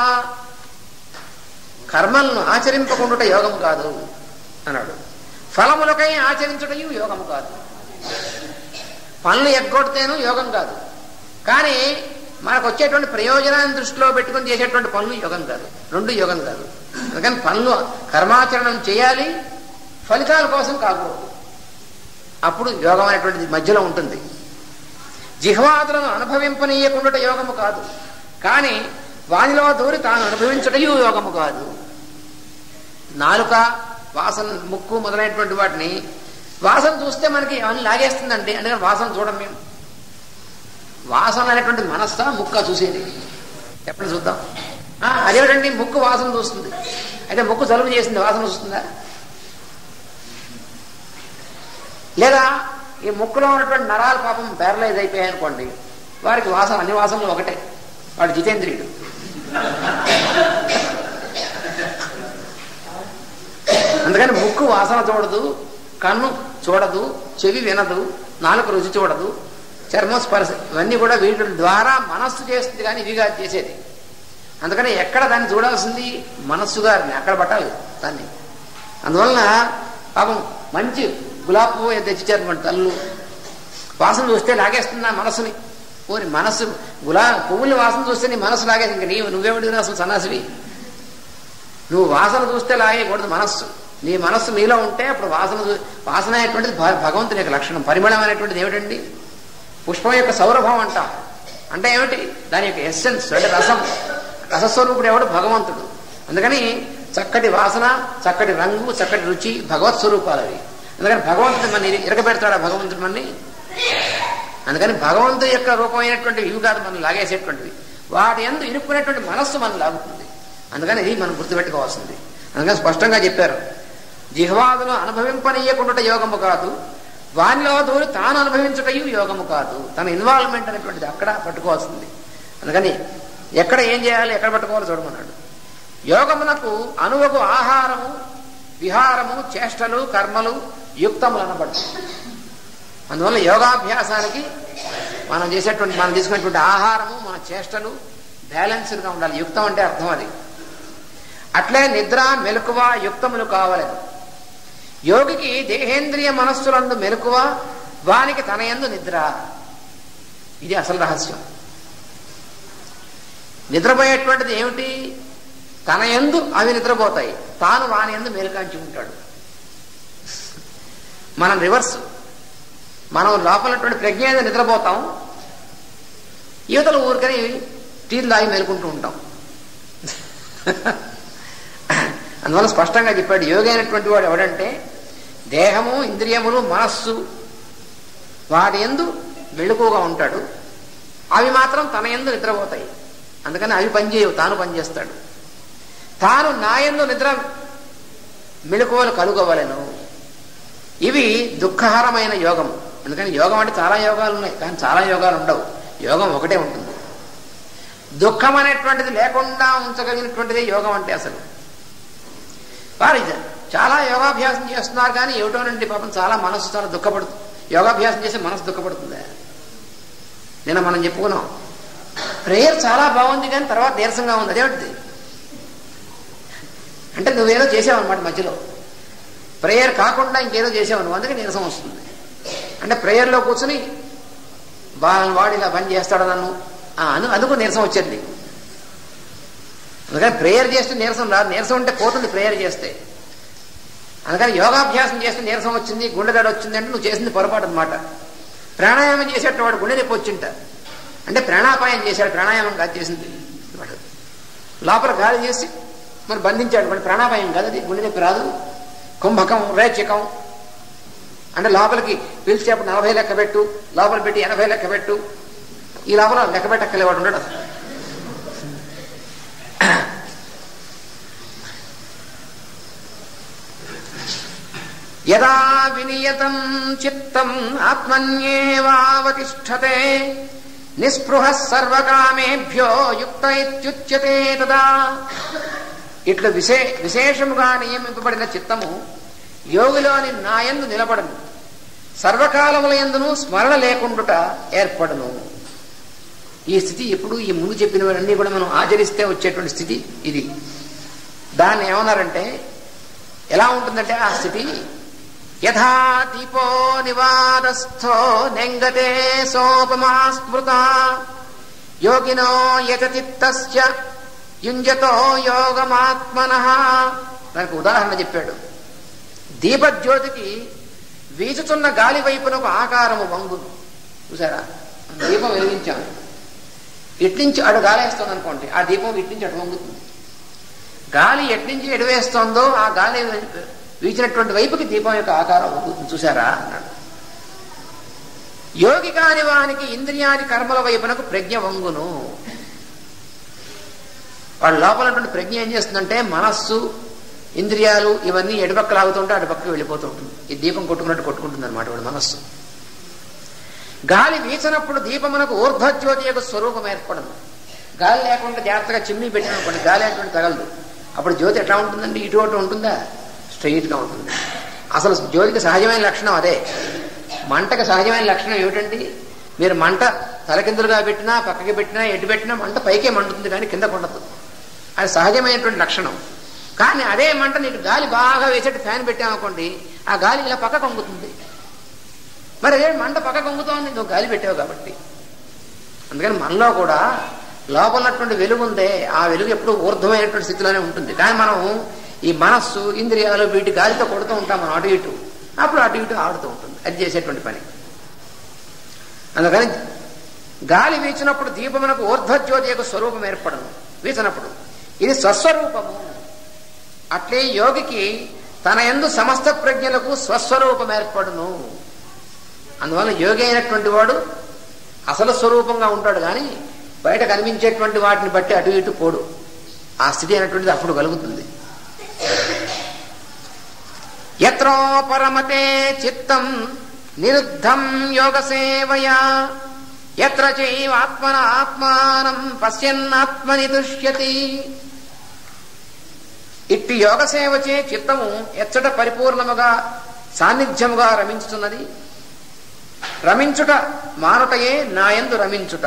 కర్మలను ఆచరింపకుండుట యోగం కాదు అన్నాడు ఫలములకై ఆచరించుటయు యోగము కాదు పనులు ఎగ్గొడితేను యోగం కాదు కానీ మనకు వచ్చేటువంటి ప్రయోజనాన్ని దృష్టిలో పెట్టుకుని చేసేటువంటి పనులు యోగం కాదు రెండు యోగం కాదు అందుకని పనులు కర్మాచరణం చేయాలి ఫలితాల కోసం కాకూడదు అప్పుడు యోగం అనేటువంటిది మధ్యలో ఉంటుంది జిహ్వాదులను అనుభవింపనీయకుండా యోగము కాదు కానీ వానిలో దూరి తాను అనుభవించటయు యోగము కాదు నాలుక వాసన ముక్కు మొదలైనటువంటి వాటిని వాసన చూస్తే మనకి అవన్నీ లాగేస్తుందండి అందుకని వాసన చూడం మేము వాసన అనేటువంటి మనస్సా ముక్క చూసేది ఎప్పుడు చూద్దాం ఆ, అదేమిటండి ముక్కు వాసన చూస్తుంది అయితే ముక్కు జలుబు చేసింది వాసన చూస్తుందా లేదా ఈ ముక్కులో ఉన్నటువంటి నరాలు పాపం ప్యారలైజ్ అయిపోయాయి అనుకోండి వారికి వాసన అన్ని వాసనలు ఒకటే వాడు జితేంద్రియుడు అందుకని ముక్కు వాసన చూడదు కన్ను చూడదు చెవి వినదు నాలుక రుచి చూడదు చర్మం స్పర్శ ఇవన్నీ కూడా వీటి ద్వారా మనస్సు చేస్తుంది కానీ ఇవిగా చేసేది అందుకని ఎక్కడ దాన్ని చూడాల్సింది మనస్సు గారిని అక్కడ పట్టాలి దాన్ని అందువలన పాపం మంచి గులాబీ పువ్వు తెచ్చిచ్చారు మన తల్లు వాసన చూస్తే లాగేస్తుంది మనస్సుని ఓరి మనస్సు గులా పువ్వుని వాసన చూస్తే నీ మనస్సు లాగేది ఇంక నీవు నువ్వేమిటి అసలు సన్నాసివి నువ్వు వాసన చూస్తే లాగేయకూడదు మనస్సు నీ మనస్సు నీలో ఉంటే అప్పుడు వాసన చూ- వాసన అనేటువంటిది భ- భగవంతుని యొక్క లక్షణం పరిమళం అనేటువంటిది ఏమిటండి పుష్పం యొక్క సౌరభం అంటాం అంటే ఏమిటి దాని యొక్క ఎస్సెన్స్ అంటే రసం రసస్వరూపుడు ఎవడు భగవంతుడు అందుకని చక్కటి వాసన చక్కటి రంగు చక్కటి రుచి భగవత్ స్వరూపాలు అవి అందుకని భగవంతుడు మన ఇరగబెడతాడా భగవంతుడు మనని అందుకని భగవంతుడి యొక్క రూపమైనటువంటి ఇవి కాదు మనం లాగేసేటువంటివి వాటి ఎందు ఇరుక్కునేటువంటి మనస్సు మనం లాగుతుంది అందుకని ఇది మనం గుర్తుపెట్టుకోవాల్సింది అందుకని స్పష్టంగా చెప్పారు జిహ్వాదులు అనుభవింపనీయకుండా యోగము కాదు వానిలో దూరి తాను అనుభవించుటయు యోగము కాదు తన ఇన్వాల్వ్మెంట్ అనేటువంటిది అక్కడ పట్టుకోవాల్సింది అందుకని ఎక్కడ ఏం చేయాలి ఎక్కడ పట్టుకోవాలో చూడమన్నాడు యోగమునకు అనువకు ఆహారము విహారము చేష్టలు కర్మలు యుక్తములు అనబడు అందువల్ల యోగాభ్యాసానికి మనం చేసేటువంటి మనం తీసుకునేటువంటి ఆహారము మన చేష్టలు బ్యాలెన్స్డ్గా ఉండాలి యుక్తం అంటే అర్థం అది అట్లే నిద్ర మెలకువ యుక్తములు కావలేదు యోగికి దేహేంద్రియ మనస్సులందు మెలకువ వానికి తన యందు నిద్ర ఇది అసలు రహస్యం నిద్రపోయేటువంటిది ఏమిటి తన యందు అవి నిద్రపోతాయి తాను వాని యందు మేలుకాంచి ఉంటాడు మనం రివర్స్ మనం లోపలటువంటి ప్రజ్ఞ మీద నిద్రపోతాం యువతల ఊరికని టీలు తాగి మేలుకుంటూ ఉంటాం అందువల్ల స్పష్టంగా చెప్పాడు యోగి అయినటువంటి వాడు ఎవడంటే దేహము ఇంద్రియములు మనస్సు వాటి ఎందు మెళుకుగా ఉంటాడు అవి మాత్రం తన ఎందు నిద్రపోతాయి అందుకని అవి పనిచేయవు తాను పనిచేస్తాడు తాను నా యందు నిద్ర మెళుకువలు కలుగవలను ఇవి దుఃఖహరమైన యోగం ఎందుకని యోగం అంటే చాలా యోగాలు ఉన్నాయి కానీ చాలా యోగాలు ఉండవు యోగం ఒకటే ఉంటుంది దుఃఖం అనేటువంటిది లేకుండా ఉంచగలిగినటువంటిదే యోగం అంటే అసలు వారు ఇది చాలా యోగాభ్యాసం చేస్తున్నారు కానీ ఏమిటోనండి పాపం చాలా మనసు చాలా దుఃఖపడుతుంది యోగాభ్యాసం చేసి మనసు దుఃఖపడుతుందా నిన్న మనం చెప్పుకున్నాం ప్రేయర్ చాలా బాగుంది కానీ తర్వాత నీరసంగా ఉంది అదేమిటిది అంటే నువ్వేదో చేసావు అనమాట మధ్యలో ప్రేయర్ కాకుండా ఇంకేదో చేసావు నువ్వు అందుకే నీరసం వస్తుంది అంటే ప్రేయర్లో కూర్చుని బా వాడు ఇలా పని చేస్తాడు నన్ను ఆ, అను అందుకు నీరసం వచ్చేది నీకు అందుకని ప్రేయర్ చేస్తే నీరసం రాదు నీరసం ఉంటే పోతుంది ప్రేయర్ చేస్తే అందుకని యోగాభ్యాసం చేస్తే నీరసం వచ్చింది గుండెదడ వచ్చింది అంటే నువ్వు చేసింది పొరపాటు అనమాట ప్రాణాయామం చేసేట వాడు గుండె నొప్పి వచ్చింట అంటే ప్రాణాపాయం చేశాడు ప్రాణాయామం కాదు చేసింది వాడు లోపల గాలి చేసి మరి బంధించాడు వాడు ప్రాణాపాయం కాదు అది గుండె నొప్పి రాదు కుంభకం రేచకం అంటే లోపలికి పిలిచేప్పుడు నలభై లెక్క పెట్టు లోపల పెట్టి ఎనభై లెక్క పెట్టు ఈ లోపల లెక్క పెట్టక్కలేవాడు ఉండడు అసలు యదా వినియతం చిత్తం ఆత్మన్యేవావతిష్టతే నిస్పృహ సర్వకామేభ్యో యుక్త ఇత్యుచ్యతే తదా ఇట్లు విశే విశేషముగా నియమింపబడిన చిత్తము యోగిలోని నాయందు నిలబడను సర్వకాలముల ఎందును స్మరణ లేకుండుట ఏర్పడను ఈ స్థితి ఎప్పుడు ఈ ముందు చెప్పినవన్నీ కూడా మనం ఆచరిస్తే వచ్చేటువంటి స్థితి ఇది దాన్ని ఏమన్నారంటే ఎలా ఉంటుందంటే ఆ స్థితి యథా దీపో నివాదస్థో నెంగతే సోపమా స్మృత యోగినో యతచిత్తస్య యుంజతో యోగమాత్మన దానికి ఉదాహరణ చెప్పాడు దీపజ్యోతికి వీచుతున్న గాలి వైపునకు ఆకారము వంగును చూసారా దీపం వెలిగించాం ఇట్నుంచి అడు గాలి వేస్తుంది అనుకోండి ఆ దీపం ఇట్నుంచి అటు వంగుతుంది గాలి ఎట్నుంచి ఎడువేస్తోందో ఆ గాలి వీచినటువంటి వైపుకి దీపం యొక్క ఆకారం వంగుతుంది చూసారా అన్నాడు యోగి కాని వానికి ఇంద్రియాది కర్మల వైపునకు ప్రజ్ఞ వంగును వాళ్ళ లోపల ఉన్నటువంటి ప్రజ్ఞ ఏం చేస్తుందంటే మనస్సు ఇంద్రియాలు ఇవన్నీ ఎడపక్క లాగుతుంటే అటుపక్కకి వెళ్ళిపోతూ ఉంటుంది ఈ దీపం కొట్టుకున్నట్టు కొట్టుకుంటుంది అనమాట వాడి మనస్సు గాలి వీచినప్పుడు దీపమునకు ఊర్ధ్వజ్యోతి యొక్క స్వరూపం ఏర్పడదు గాలి లేకుండా జాగ్రత్తగా చిమ్మి పెట్టినప్పుడు గాలి అటువంటి తగలదు అప్పుడు జ్యోతి ఎట్లా ఉంటుందండి ఇటు అటు ఉంటుందా స్ట్రైట్గా ఉంటుంది అసలు జ్యోతికి సహజమైన లక్షణం అదే మంటకి సహజమైన లక్షణం ఏమిటండి మీరు మంట తలకిందులుగా పెట్టినా పక్కకి పెట్టినా ఎటు పెట్టినా మంట పైకే మండుతుంది కానీ కింద కొండదు అది సహజమైనటువంటి లక్షణం కానీ అదే మంట నీకు గాలి బాగా వేసేట్టు ఫ్యాన్ పెట్టామనుకోండి ఆ గాలి ఇలా పక్క కొంగుతుంది మరి అదే మంట పక్క కొంగుతోంది నువ్వు గాలి పెట్టావు కాబట్టి అందుకని మనలో కూడా లోపల ఉన్నటువంటి వెలుగు ఉందే ఆ వెలుగు ఎప్పుడు ఊర్ధమైనటువంటి స్థితిలోనే ఉంటుంది కానీ మనం ఈ మనస్సు ఇంద్రియాలు వీటి గాలితో కొడుతూ ఉంటాం మనం అటు ఇటు అప్పుడు అటు ఇటు ఆడుతూ ఉంటుంది అది చేసేటువంటి పని అందుకని గాలి వీచినప్పుడు దీపమునకు ఊర్ధ్వజ్యోతి యొక్క స్వరూపం ఏర్పడను వీచినప్పుడు ఇది స్వస్వరూపము అట్లే యోగికి తన ఎందు సమస్త ప్రజ్ఞలకు స్వస్వరూపం ఏర్పడును అందువల్ల యోగి అయినటువంటి వాడు అసలు స్వరూపంగా ఉంటాడు కానీ బయట కనిపించేటువంటి వాటిని బట్టి అటు ఇటు పోడు ఆ స్థితి అయినటువంటిది అప్పుడు కలుగుతుంది ఎత్రో పరమతే చిత్తం నిరుద్ధం యోగ సేవయా ఎత్ర చైవాత్మన ఆత్మానం పశ్యన్నాత్మని దుష్యతి ఇట్టి యోగ సేవచే చిత్తము ఎచ్చట పరిపూర్ణముగా సాన్నిధ్యముగా రమించుతున్నది రమించుట మానుటయే నాయందు రమించుట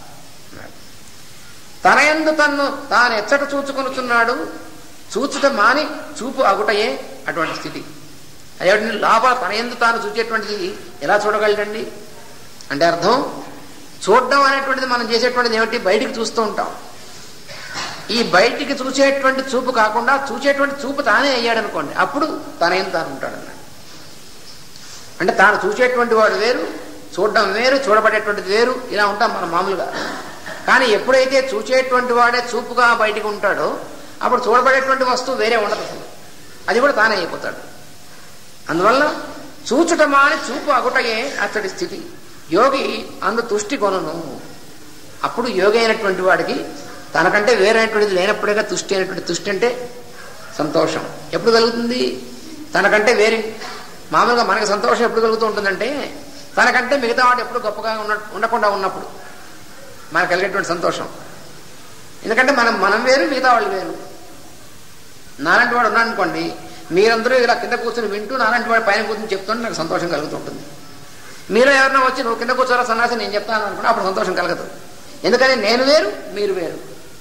తన ఎందు తన్ను తాను ఎచ్చట చూచుకొనుచున్నాడు చూచుట మాని చూపు అగుటయే అటువంటి స్థితి అదే లోపల తన ఎందు తాను చూచేటువంటిది ఎలా చూడగలడండి అంటే అర్థం చూడడం అనేటువంటిది మనం చేసేటువంటిది ఏమిటి బయటికి చూస్తూ ఉంటాం ఈ బయటికి చూసేటువంటి చూపు కాకుండా చూసేటువంటి చూపు తానే అయ్యాడు అనుకోండి అప్పుడు తన ఏం తాను ఉంటాడు అన్నాడు అంటే తాను చూసేటువంటి వాడు వేరు చూడడం వేరు చూడబడేటువంటిది వేరు ఇలా ఉంటాం మనం మామూలుగా కానీ ఎప్పుడైతే చూసేటువంటి వాడే చూపుగా బయటికి ఉంటాడో అప్పుడు చూడబడేటువంటి వస్తువు వేరే ఉండదు అసలు అది కూడా తానే అయిపోతాడు అందువల్ల చూచుట మాని చూపు అగుటయే అతడి స్థితి యోగి అందు తుష్టి కొనను అప్పుడు యోగి అయినటువంటి వాడికి తనకంటే వేరైనటువంటిది లేనప్పుడేగా తుష్టి అయినటువంటి తుష్టి అంటే సంతోషం ఎప్పుడు కలుగుతుంది తనకంటే వేరే మామూలుగా మనకి సంతోషం ఎప్పుడు కలుగుతూ ఉంటుందంటే తనకంటే మిగతా వాడు ఎప్పుడు గొప్పగా ఉన్న ఉండకుండా ఉన్నప్పుడు మనకు కలిగేటువంటి సంతోషం ఎందుకంటే మనం మనం వేరు మిగతా వాళ్ళు వేరు నాలాంటి వాడు ఉన్నాడు అనుకోండి మీరందరూ ఇలా కింద కూర్చొని వింటూ నాలాంటి వాడు పైన కూర్చొని చెప్తుంటే నాకు సంతోషం కలుగుతుంటుంది మీరు ఎవరైనా వచ్చి నువ్వు కింద కూర్చోరా సన్నాసి నేను చెప్తాను అనుకుంటే అప్పుడు సంతోషం కలగదు ఎందుకని నేను వేరు మీరు వేరు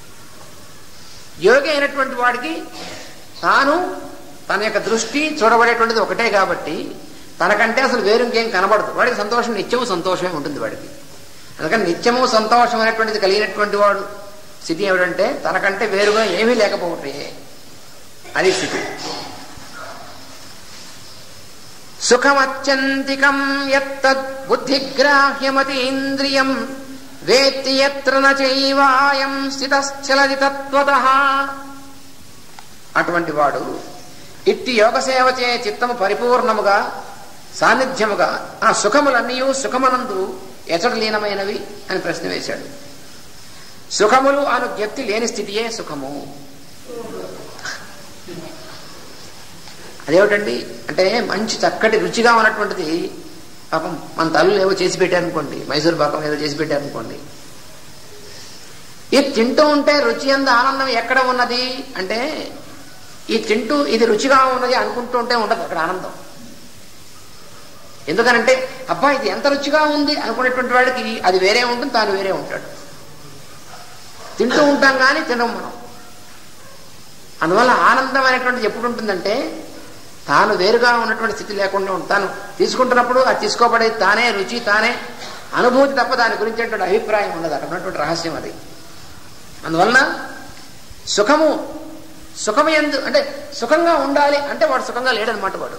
యోగి అయినటువంటి వాడికి తాను తన యొక్క దృష్టి చూడబడేటువంటిది ఒకటే కాబట్టి తనకంటే అసలు వేరు ఇంకేం కనబడదు వాడికి సంతోషం నిత్యము సంతోషమే ఉంటుంది వాడికి అందుకని నిత్యము సంతోషం అనేటువంటిది కలిగినటువంటి వాడు స్థితి ఏమిటంటే తనకంటే వేరుగా ఏమీ లేకపోతే అది స్థితి సుఖమత్యంతికం ఎత్తద్ బుద్ధిగ్రాహ్యమతీంద్రియం వేత్తి ఎత్ర నైవాయం స్థితశ్చలది తత్వత అటువంటి వాడు ఇట్టి యోగ సేవ చే చిత్తము పరిపూర్ణముగా సాన్నిధ్యముగా ఆ సుఖములన్నీ సుఖమనందు ఎచట లీనమైనవి అని ప్రశ్న వేశాడు సుఖములు అను జ్ఞప్తి లేని స్థితియే సుఖము అదేమిటండి అంటే మంచి చక్కటి రుచిగా ఉన్నటువంటిది పాపం మన తల్లులు ఏవో చేసి పెట్టారనుకోండి మైసూరు పాకం ఏదో చేసి పెట్టారనుకోండి ఇది తింటూ ఉంటే రుచి అంద ఆనందం ఎక్కడ ఉన్నది అంటే ఈ తింటూ ఇది రుచిగా ఉన్నది అనుకుంటూ ఉంటే ఉండదు అక్కడ ఆనందం ఎందుకనంటే అబ్బా ఇది ఎంత రుచిగా ఉంది అనుకునేటువంటి వాడికి అది వేరే ఉంటుంది తాను వేరే ఉంటాడు తింటూ ఉంటాం కానీ తినం మనం అందువల్ల ఆనందం అనేటువంటిది ఎప్పుడు ఉంటుందంటే తాను వేరుగా ఉన్నటువంటి స్థితి లేకుండా ఉంటాను తీసుకుంటున్నప్పుడు అది తీసుకోబడేది తానే రుచి తానే అనుభూతి తప్ప దాని గురించి అటువంటి అభిప్రాయం ఉండదు అక్కడ ఉన్నటువంటి రహస్యం అది అందువలన సుఖము సుఖము ఎందు అంటే సుఖంగా ఉండాలి అంటే వాడు సుఖంగా లేడనమాట వాడు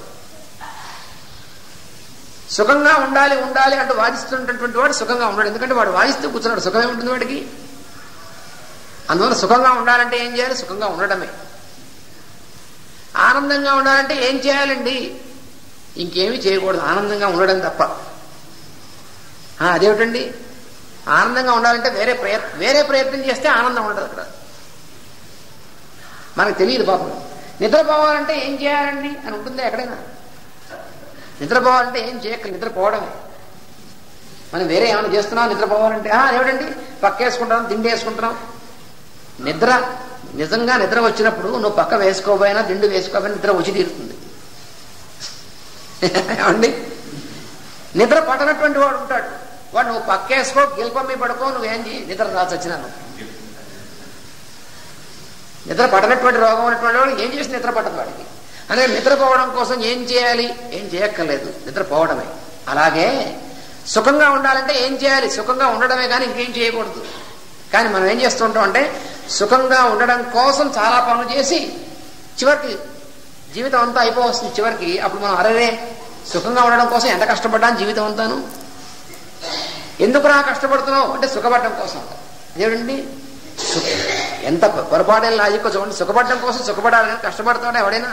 సుఖంగా ఉండాలి ఉండాలి అంటూ వాదిస్తున్నటువంటి వాడు సుఖంగా ఉన్నాడు ఎందుకంటే వాడు వాదిస్తూ కూర్చున్నాడు సుఖమే ఉంటుంది వాడికి అందువల్ల సుఖంగా ఉండాలంటే ఏం చేయాలి సుఖంగా ఉండడమే ఆనందంగా ఉండాలంటే ఏం చేయాలండి ఇంకేమీ చేయకూడదు ఆనందంగా ఉండడం తప్ప ఆ, అదేమిటండి ఆనందంగా ఉండాలంటే వేరే ప్రయత్నం వేరే ప్రయత్నం చేస్తే ఆనందం ఉండదు అక్కడ మనకు తెలియదు పాపం నిద్రపోవాలంటే ఏం చేయాలండి అని ఉంటుంది ఎక్కడైనా నిద్రపోవాలంటే ఏం చేయక నిద్రపోవడమే మనం వేరే ఏమైనా చేస్తున్నాం నిద్రపోవాలంటే "ఆ, అదేమిటండి పక్క వేసుకుంటాం దిండి వేసుకుంటున్నాం నిద్ర నిజంగా నిద్ర వచ్చినప్పుడు నువ్వు పక్క వేసుకోపోయినా దిండు వేసుకోపోయినా నిద్ర వచ్చి తీరుతుంది ఏమండి నిద్ర పట్టనటువంటి వాడు ఉంటాడు వాడు నువ్వు పక్క వేసుకో గిల్పమ్మి పడుకో నువ్వేం చేయి నిద్ర రాసి వచ్చినాను నిద్ర పట్టనటువంటి రోగం ఉన్నటువంటి వాడు ఏం చేసి నిద్ర పట్టదు వాడికి అందుకే నిద్రపోవడం కోసం ఏం చేయాలి ఏం చేయక్కర్లేదు నిద్రపోవడమే అలాగే సుఖంగా ఉండాలంటే ఏం చేయాలి సుఖంగా ఉండడమే కానీ ఇంకేం చేయకూడదు కానీ మనం ఏం చేస్తుంటాం అంటే సుఖంగా ఉండడం కోసం చాలా పనులు చేసి చివరికి జీవితం అంతా అయిపోవస్తుంది చివరికి అప్పుడు మనం అరరే సుఖంగా ఉండడం కోసం ఎంత కష్టపడ్డాను జీవితం అంతాను ఎందుకురా కష్టపడుతున్నావు అంటే సుఖపడడం కోసం ఏమిటండి సు- ఎంత పొరపాటైన లాజిక్ చూడండి సుఖపడడం కోసం సుఖపడాలి కానీ కష్టపడతాడు ఎవడైనా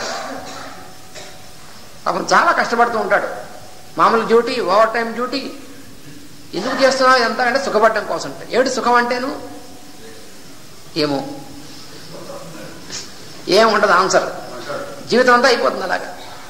పాపం చాలా కష్టపడుతూ ఉంటాడు మామూలు డ్యూటీ ఓవర్ టైం డ్యూటీ ఎందుకు చేస్తున్నావు ఎంత అంటే సుఖపడడం కోసం అంటే ఏమిటి సుఖం అంటేను ఏమో ఏం ఉండదు ఆన్సర్ జీవితం అంతా అయిపోతుంది అలాగా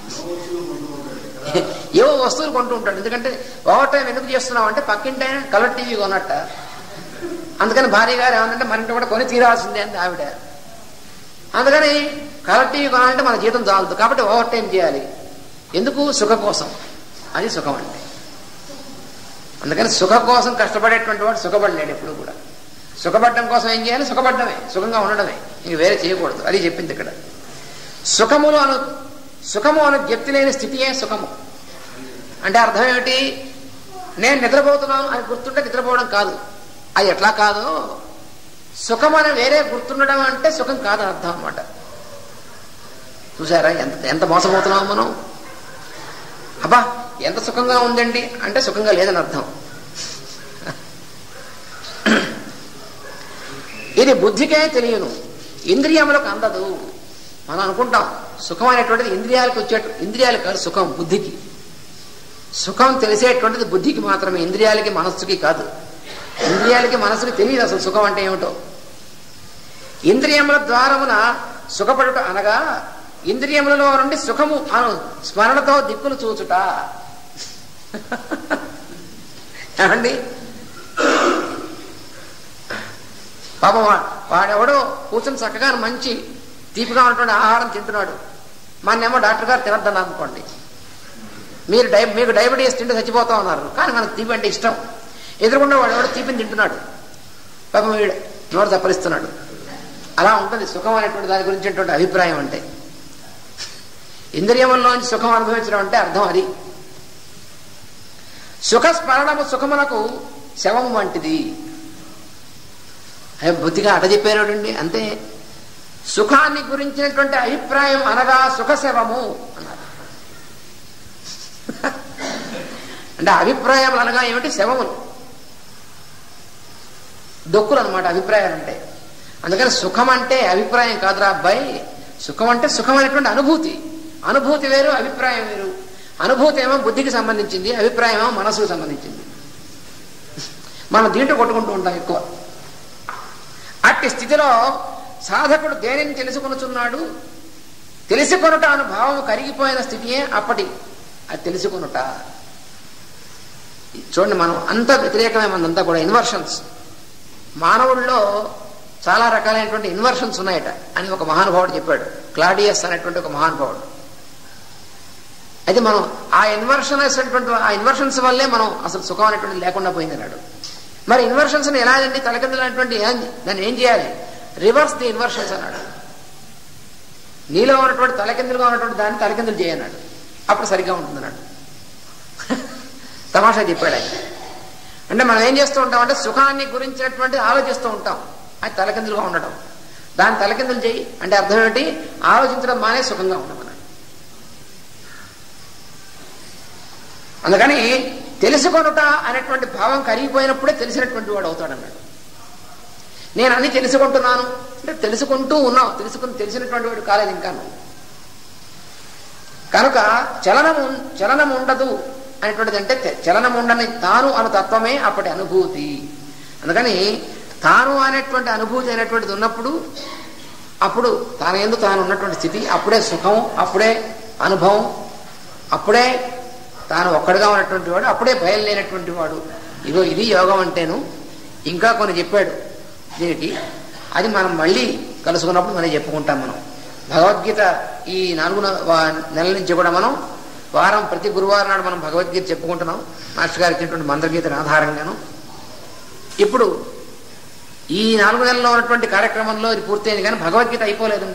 ఏవో వస్తువులు కొంటూ ఉంటాడు ఎందుకంటే ఓవర్ టైం ఎందుకు చేస్తున్నావు అంటే పక్కింటి ఆయన కలర్ టీవీ కొన్నట్ట అందుకని భార్య గారు ఏమందంటే మరింత కూడా కొని తీరాల్సిందే అంది ఆవిడ అందుకని కలర్ టీవీ కొనాలంటే మన జీతం చాలదు కాబట్టి ఓవర్ టైం చేయాలి ఎందుకు సుఖ కోసం అది సుఖం అంటే అందుకని సుఖ కోసం కష్టపడేటువంటి వాడు సుఖపడలేడు ఎప్పుడు కూడా సుఖపడడం కోసం ఏం చేయాలి సుఖపడడమే సుఖంగా ఉండడమే ఇంక వేరే చేయకూడదు అది చెప్పింది ఇక్కడ సుఖములు అను సుఖము అను జ్ఞప్తి లేని స్థితియే సుఖము అంటే అర్థం ఏమిటి నేను నిద్రపోతున్నాను అని గుర్తుంటే నిద్రపోవడం కాదు అది ఎట్లా కాదు సుఖం అని వేరే గుర్తుండడం అంటే సుఖం కాదని అర్థం అన్నమాట చూసారా ఎంత ఎంత మోసపోతున్నాం మనం అబ్బా ఎంత సుఖంగా ఉందండి అంటే సుఖంగా లేదని అర్థం ఇది బుద్ధికే తెలియను ఇంద్రియములకు అందదు మనం అనుకుంటాం సుఖం అనేటువంటిది ఇంద్రియాలకు వచ్చే ఇంద్రియాలు కాదు సుఖం బుద్ధికి సుఖం తెలిసేటువంటిది బుద్ధికి మాత్రమే ఇంద్రియాలకి మనస్సుకి కాదు ఇంద్రియాలకి మనస్సుకి తెలియదు అసలు సుఖం అంటే ఏమిటో ఇంద్రియముల ద్వారమున సుఖపడుట అనగా ఇంద్రియములలో నుండి సుఖము అను స్మరణతో దిక్కులు చూచుట ఏమండి పాపం వా- వాడెవడో కూర్చొని చక్కగా మంచి తీపిగా ఉన్నటువంటి ఆహారం తింటున్నాడు మన్నేమో డాక్టర్ గారు తినద్దని అనుకోండి మీరు డై మీకు డయాబెటీస్ తింటే చచ్చిపోతా ఉన్నారు కానీ మనకు తీపి అంటే ఇష్టం ఎదురుకుండా వాడు ఎవడో తీపిని తింటున్నాడు పాపం వీడు నోరు తప్పరిస్తున్నాడు అలా ఉంటుంది సుఖం అనేటువంటి దాని గురించి అభిప్రాయం అంటే ఇంద్రియముల్లోంచి సుఖం అనుభవించడం అంటే అర్థం అది సుఖ స్మరణము సుఖమునకు శవము వంటిది అయ్యో బుద్ధిగా అట చెప్పారండి అంతే సుఖాన్ని గురించినటువంటి అభిప్రాయం అనగా సుఖ శవము అన్నారు అంటే అభిప్రాయం అనగా ఏమిటి శవములు దొక్కులు అనమాట అభిప్రాయాలు అంటే అందుకని సుఖం అంటే అభిప్రాయం కాదురా అబ్బాయి సుఖం అంటే సుఖం అనేటువంటి అనుభూతి అనుభూతి వేరు అభిప్రాయం వేరు అనుభూతి ఏమో బుద్ధికి సంబంధించింది అభిప్రాయం ఏమో మనసుకు సంబంధించింది మనం దీంట్లో కొట్టుకుంటూ ఉంటాం ఎక్కువ అట్టి స్థితిలో సాధకుడు దేనిని తెలుసుకొనుచున్నాడు తెలుసుకొనుట అను భావం కరిగిపోయిన స్థితియే అప్పటి అది తెలుసుకొనుట చూడండి మనం అంత వ్యతిరేకమే మనంతా కూడా ఇన్వర్షన్స్ మానవుల్లో చాలా రకాలైనటువంటి ఇన్వర్షన్స్ ఉన్నాయట అని ఒక మహానుభావుడు చెప్పాడు క్లాడియస్ అనేటువంటి ఒక మహానుభావుడు అయితే మనం ఆ ఇన్వర్షన్స్ అనేటువంటి ఆ ఇన్వర్షన్స్ వల్లే మనం అసలు సుఖం అనేటువంటి లేకుండా పోయింది అన్నాడు మరి ఇన్వర్షన్స్ ఎలా అండి తలకిందులైనటువంటి దాన్ని ఏం చేయాలి రివర్స్ ది ఇన్వర్షన్స్ అన్నాడు నీలో ఉన్నటువంటి తలకిందులుగా ఉన్నటువంటి దాన్ని తలకిందులు చేయన్నాడు అప్పుడు సరిగ్గా ఉంటుంది అన్నాడు తమాషా చెప్పాడు ఆయన అంటే మనం ఏం చేస్తూ ఉంటాం అంటే సుఖాన్ని గురించినటువంటి ఆలోచిస్తూ ఉంటాం అది తలకిందులుగా ఉండటం దాన్ని తలకిందులు చేయి అంటే అర్థం ఏమిటి ఆలోచించడం మానే సుఖంగా ఉండమన్నాడు అందుకని తెలుసుకొనుట అనేటువంటి భావం కరిగిపోయినప్పుడే తెలిసినటువంటి వాడు అవుతాడన్నాడు నేను అన్ని తెలుసుకుంటున్నాను అంటే తెలుసుకుంటూ ఉన్నావు తెలుసుకుని తెలిసినటువంటి వాడు కాలేదు ఇంకా కనుక చలనం చలనం ఉండదు అనేటువంటిది అంటే చలనం ఉండని తాను అను తత్వమే అప్పటి అనుభూతి అందుకని తాను అనేటువంటి అనుభూతి అనేటువంటిది ఉన్నప్పుడు అప్పుడు తానేందు తాను ఉన్నటువంటి స్థితి అప్పుడే సుఖం అప్పుడే అనుభవం అప్పుడే తాను ఒక్కడిగా ఉన్నటువంటి వాడు అప్పుడే భయం లేనటువంటి వాడు ఇగో ఇది యోగం అంటేను ఇంకా కొన్ని చెప్పాడు దీనికి అది మనం మళ్ళీ కలుసుకున్నప్పుడు మనం చెప్పుకుంటాం మనం భగవద్గీత ఈ నాలుగు నెలల నుంచి కూడా మనం వారం ప్రతి గురువారం నాడు మనం భగవద్గీత చెప్పుకుంటున్నాం మాస్టర్ గారు ఇచ్చినటువంటి మంత్రగీతను ఆధారంగాను ఇప్పుడు ఈ నాలుగు నెలల్లో ఉన్నటువంటి కార్యక్రమంలో ఇది పూర్తయింది కానీ భగవద్గీత అయిపోలేదు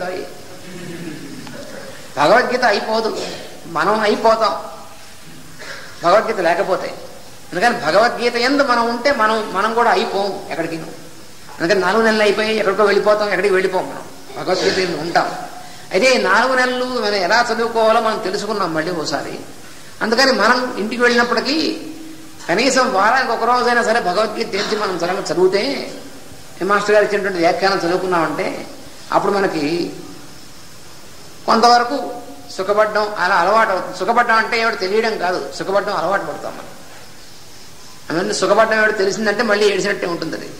భగవద్గీత అయిపోదు మనం అయిపోతాం భగవద్గీత లేకపోతే అందుకని భగవద్గీత ఎందు మనం ఉంటే మనం మనం కూడా అయిపోం ఎక్కడికి అందుకని నాలుగు నెలలు అయిపోయి ఎక్కడికో వెళ్ళిపోతాం ఎక్కడికి వెళ్ళిపోం మనం భగవద్గీత ఎందు ఉంటాం అయితే ఈ నాలుగు నెలలు మనం ఎలా చదువుకోవాలో మనం తెలుసుకున్నాం మళ్ళీ ఒకసారి అందుకని మనం ఇంటికి వెళ్ళినప్పటికీ కనీసం వారానికి ఒక రోజైనా సరే భగవద్గీత తెరిచి మనం చదవ చదివితే మాస్టర్ గారు ఇచ్చినటువంటి వ్యాఖ్యానం చదువుకున్నామంటే అప్పుడు మనకి కొంతవరకు సుఖపడ్డం అలా అలవాటు అవుతుంది సుఖపడ్డం అంటే ఏమిటి తెలియడం కాదు సుఖపడ్డం అలవాటు పడతాం మనం అవన్నీ సుఖపడ్డం ఏమిటి తెలిసిందంటే మళ్ళీ ఏడిసినట్టే ఉంటుంది అది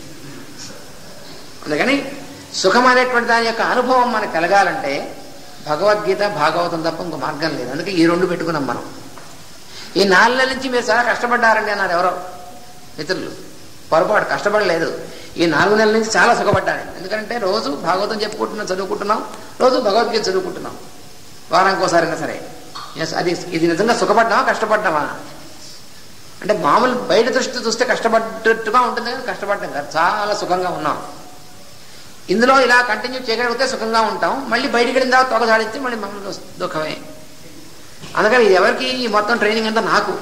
అందుకని సుఖం అనేటువంటి దాని యొక్క అనుభవం మనకు కలగాలంటే భగవద్గీత భాగవతం తప్ప ఇంకో మార్గం లేదు అందుకే ఈ రెండు పెట్టుకున్నాం మనం ఈ నాలుగు నెలల నుంచి మీరు చాలా కష్టపడ్డారండి అన్నారు ఎవరో మిత్రులు పొరపాటు కష్టపడలేదు ఈ నాలుగు నెలల నుంచి చాలా సుఖపడ్డాను ఎందుకంటే రోజు భాగవతం చెప్పుకుంటున్నాం చదువుకుంటున్నాం రోజు భగవద్గీత చదువుకుంటున్నాం వారానికి ఒకసారైనా సరే ఎస్ అది ఇది నిజంగా సుఖపడ్డామా కష్టపడ్డామా అంటే మామూలు బయట దృష్టి చూస్తే కష్టపడ్డట్టుగా ఉంటుంది కానీ కష్టపడ్డాం కాదు చాలా సుఖంగా ఉన్నాం ఇందులో ఇలా కంటిన్యూ చేయగలిగితే సుఖంగా ఉంటాం మళ్ళీ బయటికి వెళ్ళిన తర్వాత తొగ సాడిస్తే మళ్ళీ మామూలు దుఃఖమే అందుకని ఇది ఎవరికి ఈ మొత్తం ట్రైనింగ్ అంతా నాకు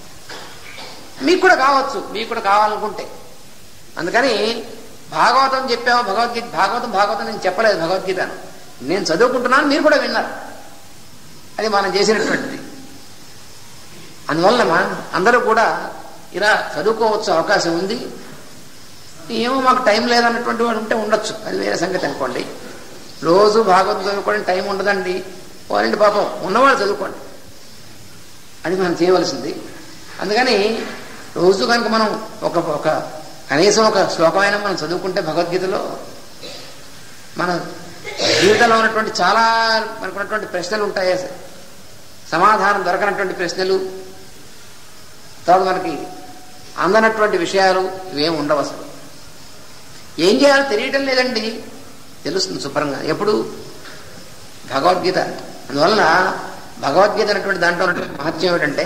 మీకు కూడా కావచ్చు మీకు కూడా కావాలనుకుంటే అందుకని భాగవతం చెప్పాము భగవద్గీత భాగవతం భాగవతం నేను చెప్పలేదు భగవద్గీతను నేను చదువుకుంటున్నాను మీరు కూడా విన్నారు అది మనం చేసినటువంటిది అందువల్ల మనం అందరూ కూడా ఇలా చదువుకోవచ్చు అవకాశం ఉంది ఏమో మాకు టైం లేదన్నటువంటి వాడు ఉంటే ఉండొచ్చు అది వేరే సంగతి అనుకోండి రోజు భాగవతం చదువుకోవడానికి టైం ఉండదండి పోనండి పాపం ఉన్నవాళ్ళు చదువుకోండి అది మనం చేయవలసింది అందుకని రోజు కనుక మనం ఒక ఒక కనీసం ఒక శ్లోకమైన మనం చదువుకుంటే భగవద్గీతలో మన జీవితంలో ఉన్నటువంటి చాలా మనకు ఉన్నటువంటి ప్రశ్నలు ఉంటాయి సమాధానం దొరకనటువంటి ప్రశ్నలు తర్వాత మనకి అందనటువంటి విషయాలు ఇవేం ఉండవు అసలు ఏం చేయాలో తెలియటం లేదండి తెలుస్తుంది శుభ్రంగా ఎప్పుడు భగవద్గీత అందువలన భగవద్గీత అనేటువంటి దాంట్లో ఉన్నటువంటి మహత్యం ఏమిటంటే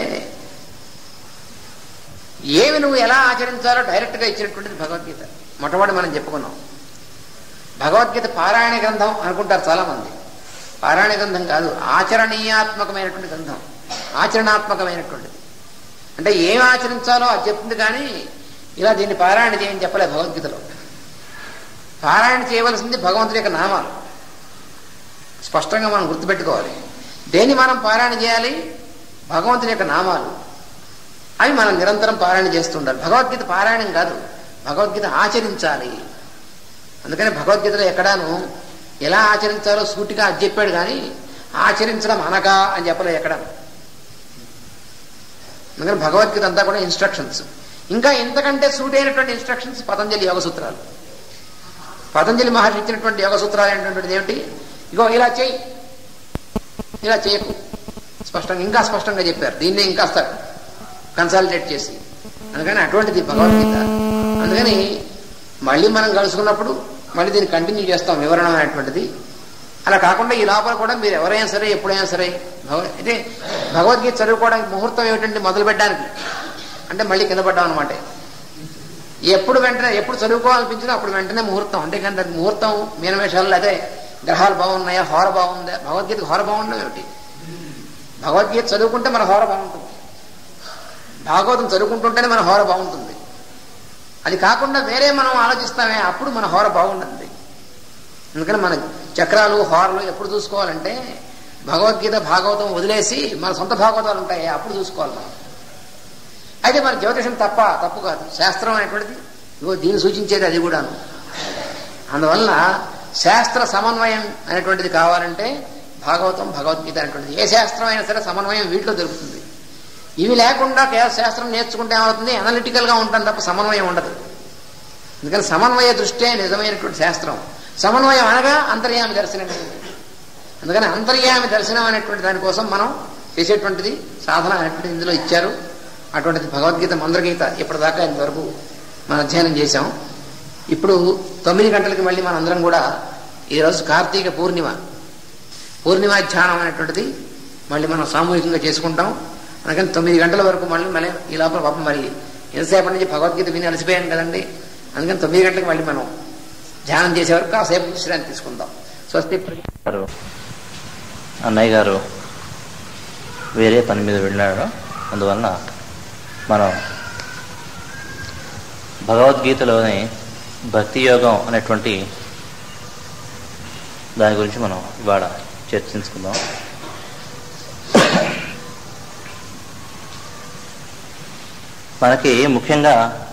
ఏమి నువ్వు ఎలా ఆచరించాలో డైరెక్ట్గా ఇచ్చినటువంటిది భగవద్గీత మొట్టమొదటి మనం చెప్పుకున్నాం భగవద్గీత పారాయణ గ్రంథం అనుకుంటారు చాలామంది పారాయణ గ్రంథం కాదు ఆచరణీయాత్మకమైనటువంటి గ్రంథం ఆచరణాత్మకమైనటువంటిది అంటే ఏం ఆచరించాలో అది చెప్తుంది కానీ ఇలా దీన్ని పారాయణ చేయని చెప్పలేదు భగవద్గీతలో పారాయణ చేయవలసింది భగవంతుడి యొక్క నామాలు స్పష్టంగా మనం గుర్తుపెట్టుకోవాలి దేన్ని మనం పారాయణ చేయాలి భగవంతుని యొక్క నామాలు అవి మనం నిరంతరం పారాయణ చేస్తుండాలి భగవద్గీత పారాయణం కాదు భగవద్గీత ఆచరించాలి అందుకని భగవద్గీతలో ఎక్కడాను ఎలా ఆచరించాలో సూటిగా అది చెప్పాడు కానీ ఆచరించడం అనగా అని చెప్పలేదు ఎక్కడ అందుకని భగవద్గీత అంతా కూడా ఇన్స్ట్రక్షన్స్ ఇంకా ఇంతకంటే సూట్ అయినటువంటి ఇన్స్ట్రక్షన్స్ పతంజలి యోగ సూత్రాలు పతంజలి మహర్షి ఇచ్చినటువంటి యోగ సూత్రాలు ఏంటంటే ఏమిటి ఇగో ఇలా చేయి ఇలా చేయకు స్పష్టంగా ఇంకా స్పష్టంగా చెప్పారు దీన్నే ఇంకా కన్సాలిడేట్ చేసి అందుకని అటువంటిది భగవద్గీత అందుకని మళ్ళీ మనం కలుసుకున్నప్పుడు మళ్ళీ దీన్ని కంటిన్యూ చేస్తాం వివరణ అనేటువంటిది అలా కాకుండా ఈ లోపల కూడా మీరు ఎవరైనా సరే ఎప్పుడైనా సరే భగవ అంటే భగవద్గీత చదువుకోవడానికి ముహూర్తం ఏమిటంటే మొదలు పెట్టడానికి అంటే మళ్ళీ కింద పడ్డాం అనమాట ఎప్పుడు వెంటనే ఎప్పుడు చదువుకోవాలనిపించినా అప్పుడు వెంటనే ముహూర్తం అంటే కానీ దానికి ముహూర్తం మీనవేషాలు అదే గ్రహాలు బాగున్నాయా హోర బాగుందా భగవద్గీతకు హోర బాగుండడం ఏమిటి భగవద్గీత చదువుకుంటే మన హోర బాగుంటుంది భాగవతం చదువుకుంటుంటేనే మన హోర బాగుంటుంది అది కాకుండా వేరే మనం ఆలోచిస్తామే అప్పుడు మన హోర బాగుంటుంది అందుకని మన చక్రాలు హోరలు ఎప్పుడు చూసుకోవాలంటే భగవద్గీత భాగవతం వదిలేసి మన సొంత భాగవతాలు ఉంటాయి అప్పుడు చూసుకోవాలి మనం అయితే మన జ్యోతిషం తప్ప తప్పు కాదు శాస్త్రం అనేటువంటిది ఇగో దీన్ని సూచించేది అది కూడాను అందువల్ల శాస్త్ర సమన్వయం అనేటువంటిది కావాలంటే భాగవతం భగవద్గీత అనేటువంటిది ఏ శాస్త్రం అయినా సరే సమన్వయం వీటిలో దొరుకుతుంది ఇవి లేకుండా కేవలం శాస్త్రం నేర్చుకుంటే ఏమవుతుంది అనలిటికల్ గా ఉంటాం తప్ప సమన్వయం ఉండదు అందుకని సమన్వయ దృష్టే నిజమైనటువంటి శాస్త్రం సమన్వయం అనగా అంతర్యామి దర్శనం అందుకని అంతర్యామి దర్శనం అనేటువంటి దానికోసం మనం చేసేటువంటిది సాధన అనేటువంటిది ఇందులో ఇచ్చారు అటువంటిది భగవద్గీత మంత్రగీత ఇప్పటిదాకా ఇంతవరకు మనం అధ్యయనం చేశాం ఇప్పుడు తొమ్మిది గంటలకి మళ్ళీ మనందరం కూడా ఈరోజు కార్తీక పూర్ణిమ పూర్ణిమ ధ్యానం అనేటువంటిది మళ్ళీ మనం సామూహికంగా చేసుకుంటాం అందుకని తొమ్మిది గంటల వరకు మళ్ళీ మళ్ళీ ఈ లోపల పాపం మరి ఎంతసేపటి నుంచి భగవద్గీత విని అలసిపోయాను కదండి అందుకని తొమ్మిది గంటలకు మళ్ళీ మనం ధ్యానం చేసే వరకు కాసేపు విశ్రాంతి తీసుకుందాం స్వస్తి గారు అన్నయ్య గారు వేరే పని మీద వెళ్ళాడు అందువలన మనం భగవద్గీతలోని భక్తి యోగం అనేటువంటి దాని గురించి మనం ఇవాళ చర్చించుకుందాం మనకి ముఖ్యంగా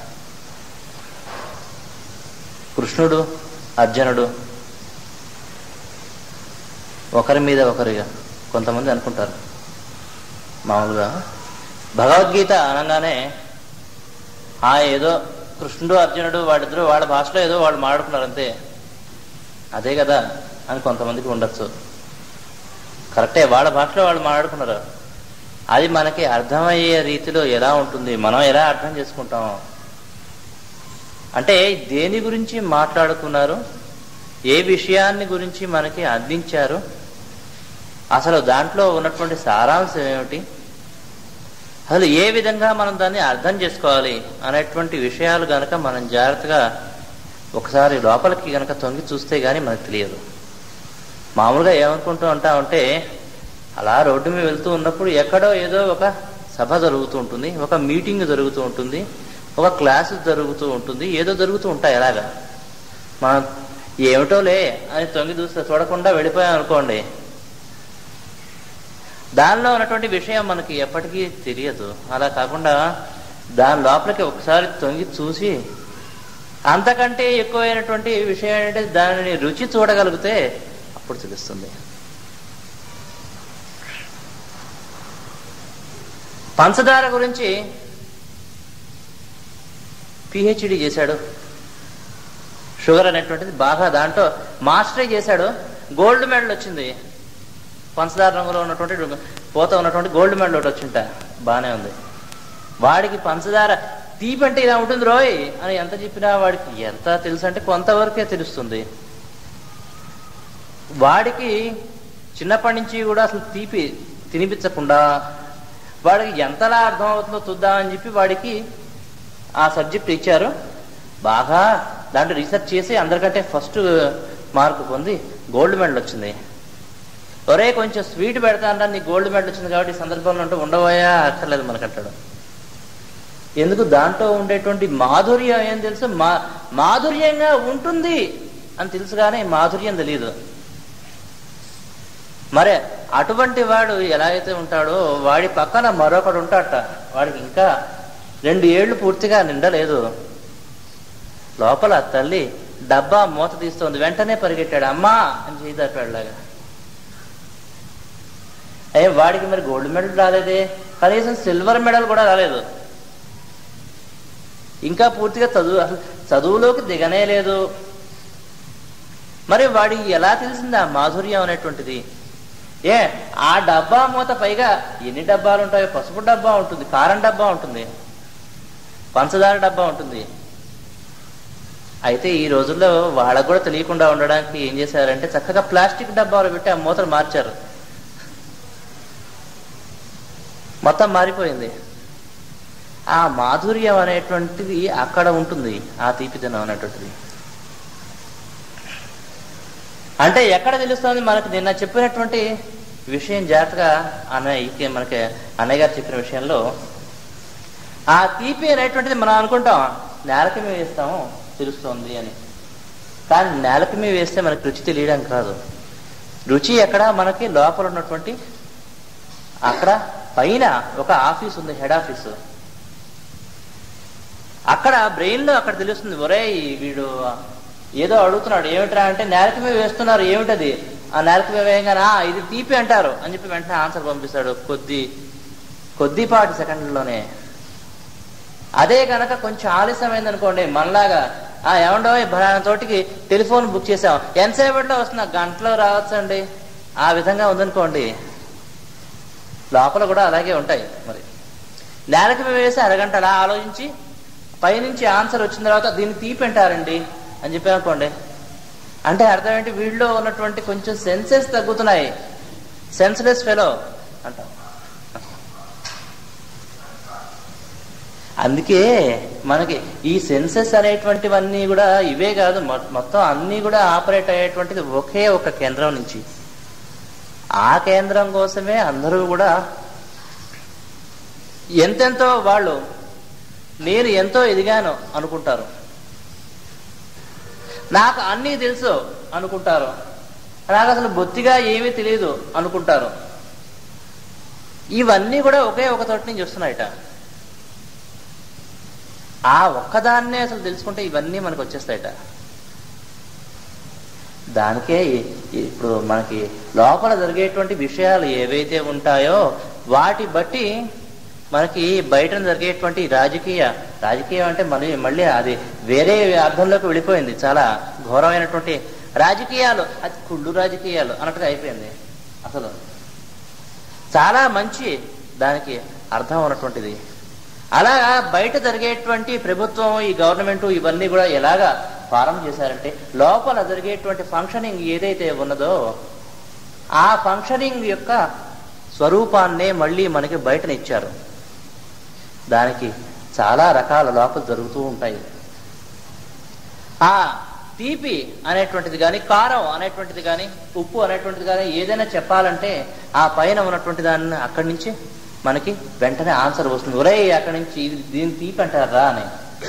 కృష్ణుడు అర్జునుడు ఒకరి మీద ఒకరిగా కొంతమంది అనుకుంటారు మామూలుగా భగవద్గీత అనగానే ఆ ఏదో కృష్ణుడు అర్జునుడు వాడిద్దరు వాళ్ళ భాషలో ఏదో వాళ్ళు మాట్లాడుకున్నారు అంతే అదే కదా అని కొంతమందికి ఉండొచ్చు కరెక్టే వాళ్ళ భాషలో వాళ్ళు మాట్లాడుకున్నారు అది మనకి అర్థమయ్యే రీతిలో ఎలా ఉంటుంది మనం ఎలా అర్థం చేసుకుంటాం అంటే దేని గురించి మాట్లాడుకున్నారు ఏ విషయాన్ని గురించి మనకి అందించారు అసలు దాంట్లో ఉన్నటువంటి సారాంశం ఏమిటి అసలు ఏ విధంగా మనం దాన్ని అర్థం చేసుకోవాలి అనేటువంటి విషయాలు గనక మనం జాగ్రత్తగా ఒకసారి లోపలికి గనక తొంగి చూస్తే గానీ మనకు తెలియదు మామూలుగా ఏమనుకుంటూ ఉంటామంటే అలా రోడ్డు మీద వెళ్తూ ఉన్నప్పుడు ఎక్కడో ఏదో ఒక సభ జరుగుతూ ఉంటుంది ఒక మీటింగ్ జరుగుతూ ఉంటుంది ఒక క్లాసు జరుగుతూ ఉంటుంది ఏదో జరుగుతూ ఉంటాయి అలాగా మనం ఏమిటోలే అని తొంగి చూస్తే చూడకుండా వెళ్ళిపోయాం అనుకోండి దానిలో ఉన్నటువంటి విషయం మనకి ఎప్పటికీ తెలియదు అలా కాకుండా దాని లోపలికి ఒకసారి తొంగి చూసి అంతకంటే ఎక్కువైనటువంటి విషయం ఏంటంటే దానిని రుచి చూడగలిగితే అప్పుడు తెలుస్తుంది పంచదార గురించి పిహెచ్డి చేశాడు షుగర్ అనేటువంటిది బాగా దాంట్లో మాస్టరీ చేశాడు గోల్డ్ మెడల్ వచ్చింది పంచదార రంగులో ఉన్నటువంటి పోత ఉన్నటువంటి గోల్డ్ మెడల్ ఒకటి వచ్చింట బాగానే ఉంది వాడికి పంచదార తీపి అంటే ఇలా ఉంటుంది రోయ్ అని ఎంత చెప్పినా వాడికి ఎంత తెలుసు అంటే కొంతవరకే తెలుస్తుంది వాడికి చిన్నప్పటి నుంచి కూడా అసలు తీపి తినిపించకుండా వాడికి ఎంతలా అర్థం అవుతుందో చూద్దామని చెప్పి వాడికి ఆ సబ్జెక్ట్ ఇచ్చారు బాగా దాంట్లో రీసెర్చ్ చేసి అందరికంటే ఫస్ట్ మార్క్ పొంది గోల్డ్ మెడల్ వచ్చింది ఒరే కొంచెం స్వీట్ పెడతానరా నీకు గోల్డ్ మెడల్ వచ్చింది కాబట్టి ఈ సందర్భంలో అంటే ఉండబోయా అక్కర్లేదు మనకంటాడు ఎందుకు దాంట్లో ఉండేటువంటి మాధుర్యం ఏం తెలుసు మా మాధుర్యంగా ఉంటుంది అని తెలుసు కానీ మాధుర్యం తెలియదు మరే అటువంటి వాడు ఎలా అయితే ఉంటాడో వాడి పక్కన మరొకడు ఉంటాడట వాడికి ఇంకా రెండు ఏళ్లు పూర్తిగా నిండలేదు లోపల తల్లి డబ్బా మూత తీస్తోంది వెంటనే పరిగెట్టాడు అమ్మా అని చేయిదాపాడులాగా అయ్యే వాడికి మరి గోల్డ్ మెడల్ రాలేదే కనీసం సిల్వర్ మెడల్ కూడా రాలేదు ఇంకా పూర్తిగా చదువు అసలు చదువులోకి దిగనే లేదు మరి వాడి ఎలా తెలిసింది ఆ మాధుర్యం అనేటువంటిది ఏ ఆ డబ్బా మూత పైగా ఎన్ని డబ్బాలు ఉంటాయో పసుపు డబ్బా ఉంటుంది కారం డబ్బా ఉంటుంది పంచదార డబ్బా ఉంటుంది అయితే ఈ రోజుల్లో వాళ్ళకు కూడా తెలియకుండా ఉండడానికి ఏం చేశారంటే చక్కగా ప్లాస్టిక్ డబ్బాలు పెట్టి ఆ మూతలు మార్చారు మొత్తం మారిపోయింది ఆ మాధుర్యం అనేటువంటిది అక్కడ ఉంటుంది ఆ తీపిదనం అనేటువంటిది అంటే ఎక్కడ తెలుస్తుంది మనకు నిన్న చెప్పినటువంటి విషయం జాగ్రత్తగా అన్నయ్యకి మనకి అన్నయ్య గారు చెప్పిన విషయంలో ఆ తీపి అనేటువంటిది మనం అనుకుంటాం నేలకి మేము వేస్తాము తెలుస్తుంది అని కానీ నేలకి మేము వేస్తే మనకి రుచి తెలియడం కాదు రుచి ఎక్కడ మనకి లోపల ఉన్నటువంటి అక్కడ పైన ఒక ఆఫీస్ ఉంది హెడ్ ఆఫీసు అక్కడ బ్రెయిన్ లో అక్కడ తెలుస్తుంది ఒరేయ్ వీడు ఏదో అడుగుతున్నాడు ఏమిట్రా అంటే నేలకి మీద వేస్తున్నారు ఏమిటది ఆ నేలకి మీద వేయగానే "ఆ, ఇది తీపి అంటారు అని చెప్పి వెంటనే ఆన్సర్ పంపిస్తాడు కొద్ది కొద్దిపాటి సెకండ్లోనే అదే గనక కొంచెం ఆలస్యమైంది అనుకోండి మనలాగా ఆ ఏమండో బలానా తోటికి టెలిఫోన్ బుక్ చేసాం ఎంతసేపట్లో వస్తున్నా గంటలో రావచ్చండి ఆ విధంగా ఉందనుకోండి లోపల కూడా అలాగే ఉంటాయి మరి నేలకి మీద వేసి అరగంట అలా ఆలోచించి పైనుంచి ఆన్సర్ వచ్చిన తర్వాత దీన్ని తీపి అంటారండి అని చెప్పామనుకోండి అంటే అర్థం ఏంటి వీళ్ళలో ఉన్నటువంటి కొంచెం సెన్సెస్ తగ్గుతున్నాయి సెన్స్లెస్ ఫెలో అంటాం అందుకే మనకి ఈ సెన్సెస్ అనేటువంటివన్నీ కూడా ఇవే కాదు మొ- మొత్తం అన్నీ కూడా ఆపరేట్ అయ్యేటువంటిది ఒకే ఒక కేంద్రం నుంచి ఆ కేంద్రం కోసమే అందరూ కూడా ఎంతెంతో వాళ్ళు నేను ఎంతో ఎదిగాను అనుకుంటారు నాకు అన్నీ తెలుసు అనుకుంటారు నాకు అసలు బొత్తిగా ఏమీ తెలియదు అనుకుంటారు ఇవన్నీ కూడా ఒకే ఒక చోట నుంచి వస్తున్నాయట ఆ ఒక్కదాన్నే అసలు తెలుసుకుంటే ఇవన్నీ మనకు వచ్చేస్తాయట దానికే ఈ- ఇప్పుడు మనకి లోపల జరిగేటువంటి విషయాలు ఏవైతే ఉంటాయో వాటి బట్టి మనకి బయట జరిగేటువంటి రాజకీయ రాజకీయం అంటే మళ్ళీ మళ్ళీ అది వేరే అర్థంలోకి వెళ్ళిపోయింది చాలా ఘోరమైనటువంటి రాజకీయాలు అది కుళ్ళు రాజకీయాలు అన్నట్టుగా అయిపోయింది అసలు చాలా మంచి దానికి అర్థం ఉన్నటువంటిది అలాగా బయట జరిగేటువంటి ప్రభుత్వం ఈ గవర్నమెంట్ ఇవన్నీ కూడా ఎలాగా ఫారం చేశారంటే లోపల జరిగేటువంటి ఫంక్షనింగ్ ఏదైతే ఉన్నదో ఆ ఫంక్షనింగ్ యొక్క స్వరూపాన్నే మళ్ళీ మనకి బయటనిచ్చారు దానికి చాలా రకాల లోపలు జరుగుతూ ఉంటాయి ఆ తీపి అనేటువంటిది కానీ కారం అనేటువంటిది కానీ ఉప్పు అనేటువంటిది కానీ ఏదైనా చెప్పాలంటే ఆ పైన ఉన్నటువంటి దాన్ని అక్కడి నుంచి మనకి వెంటనే ఆన్సర్ వస్తుంది ఒరే అక్కడి నుంచి ఇది దీన్ని తీపి అంటారా అని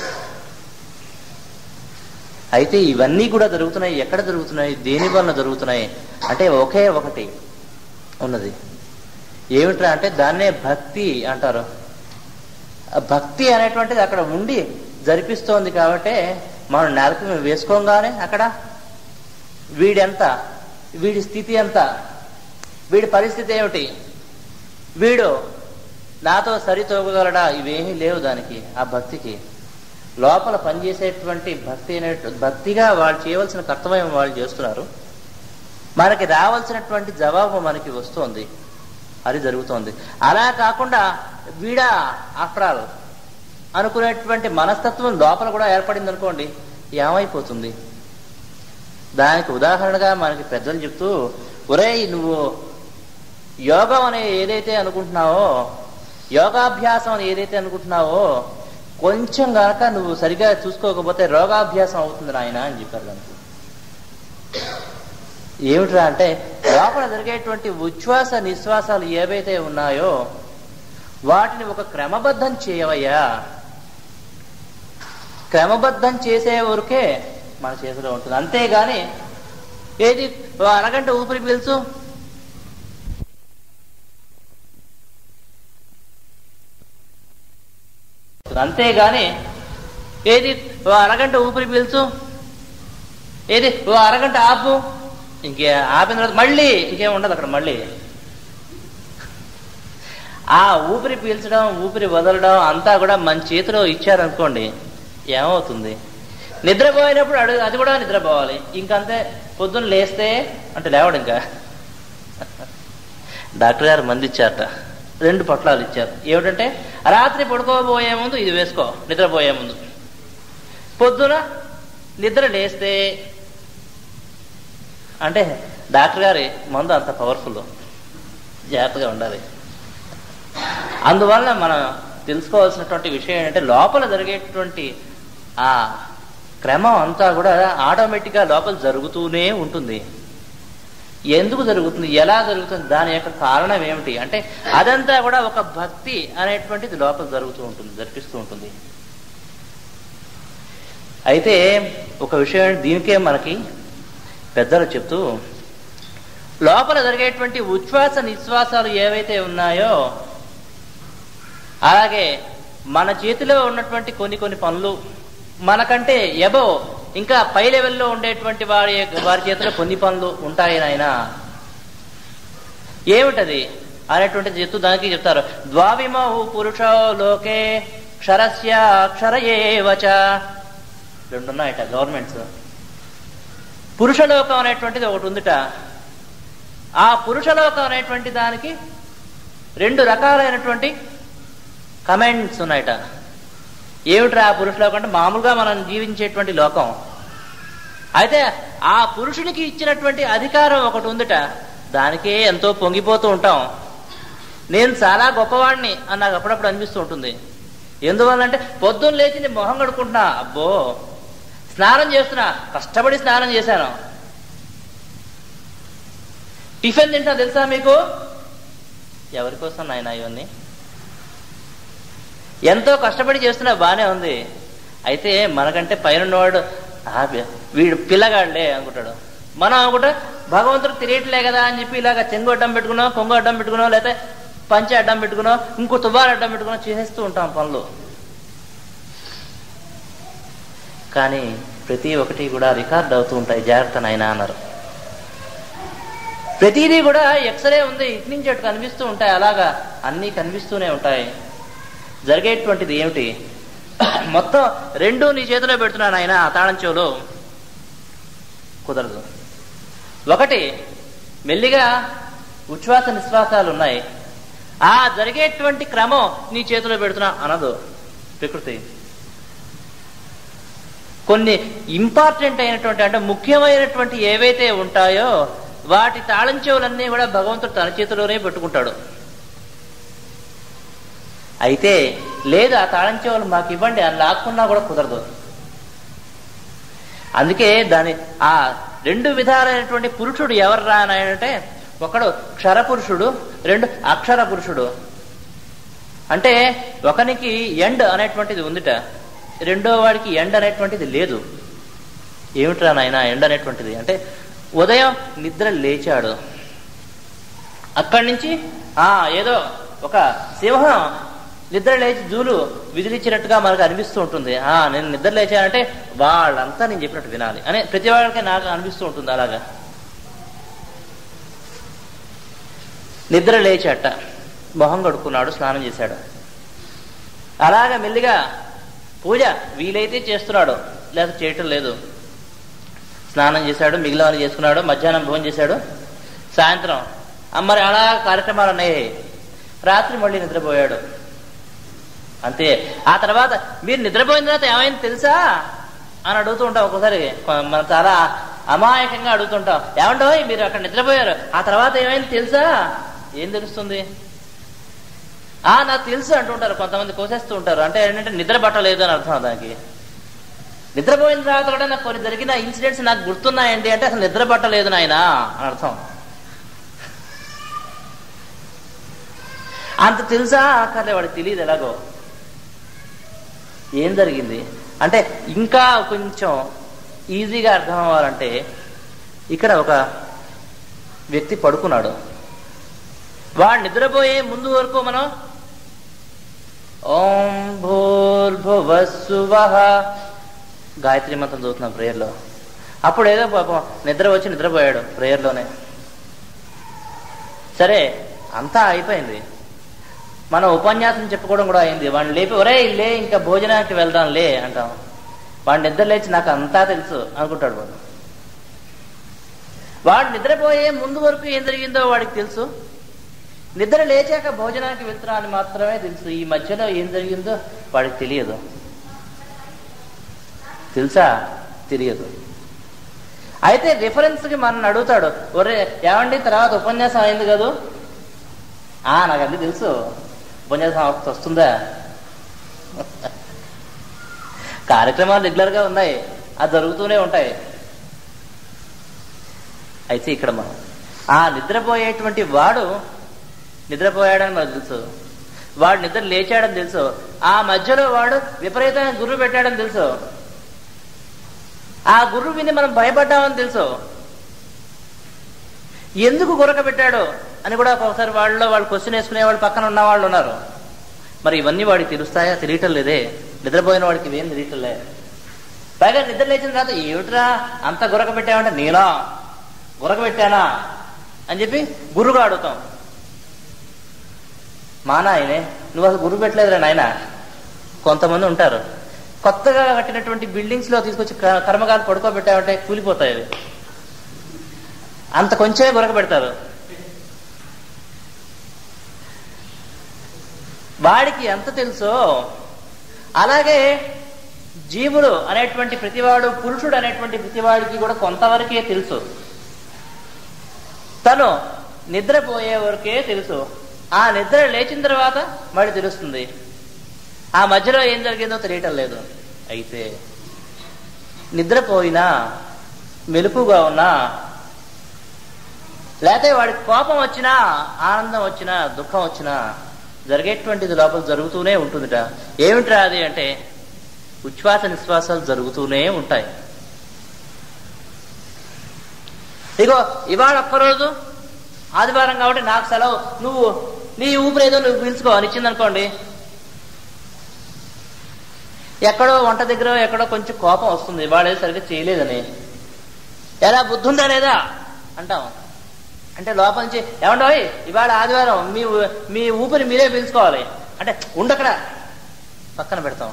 అయితే ఇవన్నీ కూడా జరుగుతున్నాయి ఎక్కడ జరుగుతున్నాయి దేని వలన జరుగుతున్నాయి అంటే ఒకే ఒకటి ఉన్నది ఏమిట్రా అంటే దాన్నే భక్తి అంటారు ఆ భక్తి అనేటువంటిది అక్కడ ఉండి జరిపిస్తోంది కాబట్టి మనం నెలకు మేము వేసుకోగానే అక్కడ వీడెంత వీడి స్థితి ఎంత వీడి పరిస్థితి ఏమిటి వీడు నాతో సరితూగలడా ఇవేమీ లేవు దానికి ఆ భక్తికి లోపల పనిచేసేటువంటి భక్తి అనే భక్తిగా వాళ్ళు చేయవలసిన కర్తవ్యం వాళ్ళు చేస్తున్నారు మనకి రావాల్సినటువంటి జవాబు మనకి వస్తోంది అది జరుగుతోంది అలా కాకుండా వీడా ఆఫ్టర్ ఆల్ అనుకునేటువంటి మనస్తత్వం లోపల కూడా ఏర్పడింది అనుకోండి ఏమైపోతుంది దానికి ఉదాహరణగా మనకి పెద్దలు చెప్తూ ఒరేయ్ నువ్వు యోగం అనే ఏదైతే అనుకుంటున్నావో యోగాభ్యాసం అని ఏదైతే అనుకుంటున్నావో కొంచెం గనక నువ్వు సరిగా చూసుకోకపోతే రోగాభ్యాసం అవుతుంది నాయన అని చెప్పారు దానికి ఏమిట్రా అంటే లోపల జరిగేటువంటి ఉచ్ఛ్వాస నిశ్వాసాలు ఏవైతే ఉన్నాయో వాటిని ఒక క్రమబద్ధం చేయవయ్యా క్రమబద్ధం చేసే వరకే మన చేతిలో ఉంటుంది అంతేగాని ఏది ఓ అరగంట ఊపిరి పీల్చు అంతేగాని ఏది ఓ అరగంట ఊపిరి పీల్చు ఏది ఓ అరగంట ఆపు ఇంకే ఆపిన తర్వాత మళ్ళీ ఇంకేం ఉండదు అక్కడ మళ్ళీ ఆ ఊపిరి పీల్చడం ఊపిరి వదలడం అంతా కూడా మన చేతిలో ఇచ్చారనుకోండి ఏమవుతుంది నిద్రపోయినప్పుడు అడుగు అది కూడా నిద్రపోవాలి ఇంకంతే పొద్దున్న లేస్తే అంటే లేవడు ఇంకా డాక్టర్ గారు మంది ఇచ్చారట రెండు పొట్లాలు ఇచ్చారు ఏమిటంటే రాత్రి పడుకోబోయే ముందు ఇది వేసుకో నిద్రపోయే ముందు పొద్దున నిద్ర లేస్తే అంటే డాక్టర్ గారి మందు అంత పవర్ఫుల్ జాగ్రత్తగా ఉండాలి అందువల్ల మనం తెలుసుకోవాల్సినటువంటి విషయం ఏంటంటే లోపల జరిగేటువంటి ఆ క్రమం అంతా కూడా ఆటోమేటిక్గా లోపల జరుగుతూనే ఉంటుంది ఎందుకు జరుగుతుంది ఎలా జరుగుతుంది దాని యొక్క కారణం ఏమిటి అంటే అదంతా కూడా ఒక భక్తి అనేటువంటిది లోపల జరుగుతూ ఉంటుంది జరిపిస్తూ ఉంటుంది అయితే ఒక విషయం దీనికే మనకి పెద్దలు చెప్తూ లోపల జరిగేటువంటి ఉచ్ఛ్వాస నిశ్వాసాలు ఏవైతే ఉన్నాయో అలాగే మన చేతిలో ఉన్నటువంటి కొన్ని కొన్ని పనులు మనకంటే ఎబో ఇంకా పై లెవెల్లో ఉండేటువంటి వారి వారి చేతిలో కొన్ని పనులు ఉంటాయి నాయన ఏమిటది అనేటువంటిది చెప్తూ దానికి చెప్తారు ద్వావిమౌ పురుషో లోకే క్షరస్య క్షరయేవచ రెండు ఉన్నాయట గవర్నమెంట్స్ పురుషలోకం అనేటువంటిది ఒకటి ఉందిట ఆ పురుషలోకం అనేటువంటి దానికి రెండు రకాలైనటువంటి కమెంట్స్ ఉన్నాయట ఏమిట్రా ఆ పురుషలోకం అంటే మామూలుగా మనం జీవించేటువంటి లోకం అయితే ఆ పురుషునికి ఇచ్చినటువంటి అధికారం ఒకటి ఉందిట దానికే ఎంతో పొంగిపోతూ ఉంటాం నేను చాలా గొప్పవాడిని అని నాకు అప్పుడప్పుడు అనిపిస్తూ ఉంటుంది ఎందువల్లంటే పొద్దున్న లేచి నేను మొహం కడుక్కుంటున్నా అబ్బో స్నానం చేస్తున్నా కష్టపడి స్నానం చేశాను టిఫిన్ తింటా తెలుసా మీకు ఎవరి కోసం నాయన ఇవన్నీ ఎంతో కష్టపడి చేస్తున్నా బానే ఉంది అయితే మనకంటే పైన ఉన్నవాడు "ఆ, వీడు పిల్లగాడులే అనుకుంటాడు మనం అనుకుంటా భగవంతుడు తిరియట్లే కదా అని చెప్పి ఇలాగ చెంగు అడ్డం పెట్టుకున్నాం కొంగు అడ్డం పెట్టుకున్నాం లేకపోతే పంచె అడ్డం పెట్టుకున్నాం ఇంకో తుబారు అడ్డం పెట్టుకున్నాం చేసేస్తూ ఉంటాం పనులు కానీ ప్రతి ఒక్కటి కూడా రికార్డ్ అవుతూ ఉంటాయి జాగ్రత్త నాయనా అన్నారు ప్రతిదీ కూడా ఎక్స్రే ఉంది ఇటు నుంచి అటు కనిపిస్తూ ఉంటాయి అలాగా అన్నీ కనిపిస్తూనే ఉంటాయి జరిగేటువంటిది ఏమిటి మొత్తం రెండు నీ చేతిలో పెడుతున్నాను ఆయన తాళం చెవులు కుదరదు ఒకటి మెల్లిగా ఉచ్ఛ్వాస నిశ్వాసాలు ఉన్నాయి ఆ జరిగేటువంటి క్రమం నీ చేతిలో పెడుతున్నా అనదు ప్రకృతి కొన్ని ఇంపార్టెంట్ అయినటువంటి అంటే ముఖ్యమైనటువంటి ఏవైతే ఉంటాయో వాటి తాళం చెవులన్నీ కూడా భగవంతుడు తన చేతిలోనే పెట్టుకుంటాడు అయితే లేదు ఆ తాళం చెవులు మాకు ఇవ్వండి అని లాక్కున్నా కూడా కుదరదు అందుకే దాని ఆ రెండు విధాలైనటువంటి పురుషుడు ఎవర్రా అని అంటే ఒకడు క్షర పురుషుడు రెండు అక్షర పురుషుడు అంటే ఒకనికి ఎండ్ అనేటువంటిది ఉందిట రెండో వాడికి ఎండ్ అనేటువంటిది లేదు ఏమిట్రా నాయన ఎండ్ అనేటువంటిది అంటే ఉదయం నిద్ర లేచాడు అక్కడి నుంచి ఆ ఏదో ఒక సింహం నిద్ర లేచి జూలు విదిలిచ్చినట్టుగా మనకు అనిపిస్తూ ఉంటుంది ఆ నేను నిద్ర లేచానంటే వాళ్ళంతా నేను చెప్పినట్టు వినాలి అని ప్రతి వాళ్ళకి నాకు అనిపిస్తూ ఉంటుంది అలాగా నిద్ర లేచాట మొహం కడుక్కున్నాడు స్నానం చేశాడు అలాగా మెల్లిగా పూజ వీలైతే చేస్తున్నాడు లేక చేయటం లేదు స్నానం చేశాడు మిగిలిన చేసుకున్నాడు మధ్యాహ్నం భోజనం చేశాడు సాయంత్రం ఆ, మరి అలా కార్యక్రమాలు ఉన్నాయి రాత్రి మళ్ళీ నిద్రపోయాడు అంతే ఆ తర్వాత మీరు నిద్రపోయిన తర్వాత ఏమైంది తెలుసా అని అడుగుతూ ఉంటాం ఒక్కోసారి కొ- మనం చాలా అమాయకంగా అడుగుతుంటాం ఏమంటో మీరు అక్కడ నిద్రపోయారు ఆ తర్వాత ఏమైంది తెలుసా ఏం తెలుస్తుంది ఆ నాకు తెలుసు అంటుంటారు కొంతమంది కోసేస్తూ ఉంటారు అంటే ఏంటంటే నిద్ర పట్టలేదు అని అర్థం దానికి నిద్రపోయిన తర్వాత కూడా నాకు కొన్ని జరిగిన ఇన్సిడెంట్స్ నాకు గుర్తున్నాయండి అంటే అసలు నిద్ర పట్టలేదు నాయనా అని అర్థం అంత తెలుసా అక్కర్లే వాడికి తెలియదు ఎలాగో ఏం జరిగింది అంటే ఇంకా కొంచెం ఈజీగా అర్థం అవ్వాలంటే ఇక్కడ ఒక వ్యక్తి పడుకున్నాడు వాడు నిద్రపోయే ముందు వరకు మనం ఓం భూర్భువస్సువ గాయత్రి మంత్రం చదువుతున్నాం ప్రేయర్లో అప్పుడు ఏదో పాపం నిద్ర వచ్చి నిద్రపోయాడు ప్రేయర్లోనే సరే అంతా అయిపోయింది మనం ఉపన్యాసం చెప్పుకోవడం కూడా అయింది వాడిని లేపి ఒరే లే ఇంకా భోజనానికి వెళ్దాం లే అంటాం వాడు నిద్ర లేచి నాకు అంతా తెలుసు అనుకుంటాడు వాడు వాడు నిద్రపోయే ముందు వరకు ఏం జరిగిందో వాడికి తెలుసు నిద్ర లేచాక భోజనానికి వెళ్తున్నా అని మాత్రమే తెలుసు ఈ మధ్యలో ఏం జరిగిందో వాడికి తెలియదు తెలుసా తెలియదు అయితే రిఫరెన్స్కి మన అడుగుతాడు ఒరే ఏమండి తర్వాత ఉపన్యాసం అయింది కదూ ఆ నాకు అన్ని తెలుసు ఉపన్యాసం అవస్థ వస్తుందా కార్యక్రమాలు రెగ్యులర్గా ఉన్నాయి అది జరుగుతూనే ఉంటాయి అయితే ఇక్కడ మనం ఆ నిద్రపోయేటువంటి వాడు నిద్రపోయాడని మనకు తెలుసు వాడు నిద్ర లేచాడని తెలుసు ఆ మధ్యలో వాడు విపరీతమైన గుర్రు పెట్టాడని తెలుసు ఆ గుర్రు విని మనం భయపడ్డామని తెలుసు ఎందుకు గురక పెట్టాడు అని కూడా ఒక్కొక్కసారి వాళ్ళలో వాళ్ళు క్వశ్చన్ వేసుకునే వాళ్ళు పక్కన ఉన్న వాళ్ళు ఉన్నారు మరి ఇవన్నీ వాడికి తెలుస్తాయా తెలియటం లేదే నిద్రపోయిన వాడికి ఇవేం తెలియటం లే పైగా నిద్ర లేచిన తర్వాత ఏమిట్రా అంత గురక పెట్టావంటే నేనా గురక పెట్టానా అని చెప్పి గురుగా అడుగుతాం మా నాయనే నువ్వు అసలు గురువు పెట్టలేదురా నాయన కొంతమంది ఉంటారు కొత్తగా కట్టినటువంటి బిల్డింగ్స్ లో తీసుకొచ్చి క- కర్మగాలు పడుకోబెట్టామంటే కూలిపోతాయి అవి అంత కొంచెమే గురక పెడతారు వాడికి ఎంత తెలుసో అలాగే జీవుడు అనేటువంటి ప్రతివాడు పురుషుడు అనేటువంటి ప్రతివాడికి కూడా కొంతవరకే తెలుసు తను నిద్రపోయే వరకే తెలుసు ఆ నిద్ర లేచిన తర్వాత మళ్ళీ తెలుస్తుంది ఆ మధ్యలో ఏం జరిగిందో తెలియటం లేదు అయితే నిద్రపోయినా మెలకుగా ఉన్నా లేకపోతే వాడికి కోపం వచ్చినా ఆనందం వచ్చినా దుఃఖం వచ్చినా జరిగేటువంటిది లోపల జరుగుతూనే ఉంటుందిట ఏమిట్రా అది అంటే ఉచ్ఛ్వాస నిశ్వాసాలు జరుగుతూనే ఉంటాయి ఇగో ఇవాళ ఒక్కరోజు ఆదివారం కాబట్టి నాకు సెలవు నువ్వు నీ ఊపిరేదో నువ్వు పీల్చుకో అని ఇచ్చిందనుకోండి ఎక్కడో వంట దగ్గర ఎక్కడో కొంచెం కోపం వస్తుంది వాడేది సరిగ్గా చేయలేదని ఎలా బుద్ధి ఉందా లేదా అంటాం అంటే లోపల నుంచి ఏమండోయ్ ఇవాళ ఆదివారం మీ ఊ- మీ ఊపిరి మీరే పీల్చుకోవాలి అంటే ఉండక్కడ పక్కన పెడతాం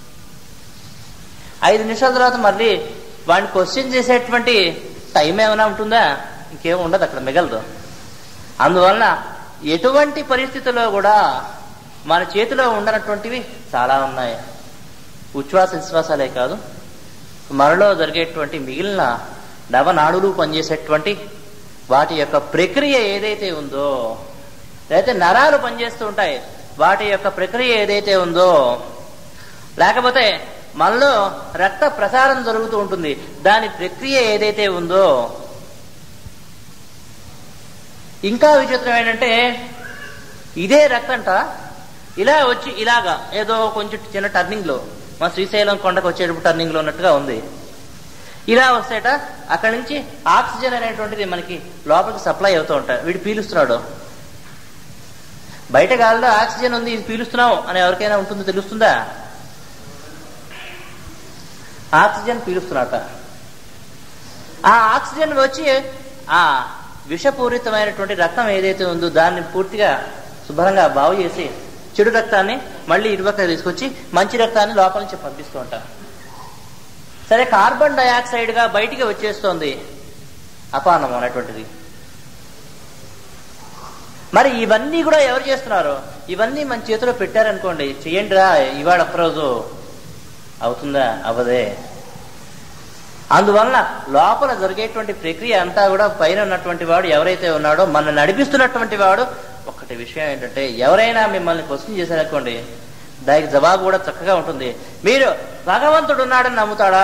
ఐదు నిమిషాల తర్వాత మళ్ళీ వాడిని క్వశ్చన్ చేసేటువంటి టైం ఏమైనా ఉంటుందా ఇంకేం ఉండదు అక్కడ మిగలదు అందువలన ఎటువంటి పరిస్థితుల్లో కూడా మన చేతిలో ఉండనటువంటివి చాలా ఉన్నాయి ఉచ్ఛ్వాస నిశ్వాసాలే కాదు మనలో జరిగేటువంటి మిగిలిన నవనాడులు పనిచేసేటువంటి వాటి యొక్క ప్రక్రియ ఏదైతే ఉందో లేకపోతే నరాలు పనిచేస్తూ ఉంటాయి వాటి యొక్క ప్రక్రియ ఏదైతే ఉందో లేకపోతే మనలో రక్త ప్రసారం జరుగుతూ ఉంటుంది దాని ప్రక్రియ ఏదైతే ఉందో ఇంకా విచిత్రం ఏంటంటే ఇదే రక్తంట ఇలా వచ్చి ఇలాగా ఏదో కొంచెం చిన్న టర్నింగ్ లో మా శ్రీశైలం కొండకు వచ్చేటప్పుడు టర్నింగ్ లో ఉన్నట్టుగా ఉంది ఇలా వస్తేట అక్కడి నుంచి ఆక్సిజన్ అనేటువంటిది మనకి లోపలికి సప్లై అవుతూ ఉంటాయి వీడు పీలుస్తున్నాడు బయట గాలిలో ఆక్సిజన్ ఉంది ఇది పీలుస్తున్నావు అని ఎవరికైనా ఉంటుందో తెలుస్తుందా ఆక్సిజన్ పీలుస్తున్నట ఆ ఆక్సిజన్ వచ్చి ఆ విషపూరితమైనటువంటి రక్తం ఏదైతే ఉందో దాన్ని పూర్తిగా శుభ్రంగా బాగు చేసి చెడు రక్తాన్ని మళ్ళీ ఇరువక్క తీసుకొచ్చి మంచి రక్తాన్ని లోపల నుంచి పంపిస్తూ ఉంటారు సరే కార్బన్ డయాక్సైడ్ గా బయటికి వచ్చేస్తోంది అపానం అనేటువంటిది మరి ఇవన్నీ కూడా ఎవరు చేస్తున్నారు ఇవన్నీ మన చేతిలో పెట్టారనుకోండి చెయ్యండి రా ఇవాళ ఒక్కరోజు అవుతుందా అవదే అందువలన లోపల జరిగేటువంటి ప్రక్రియ అంతా కూడా పైన ఉన్నటువంటి వాడు ఎవరైతే ఉన్నాడో మన నడిపిస్తున్నటువంటి వాడు ఒక్కటి విషయం ఏంటంటే ఎవరైనా మిమ్మల్ని క్వశ్చన్ చేశారనుకోండి దానికి జవాబు కూడా చక్కగా ఉంటుంది మీరు భగవంతుడు ఉన్నాడని నమ్ముతాడా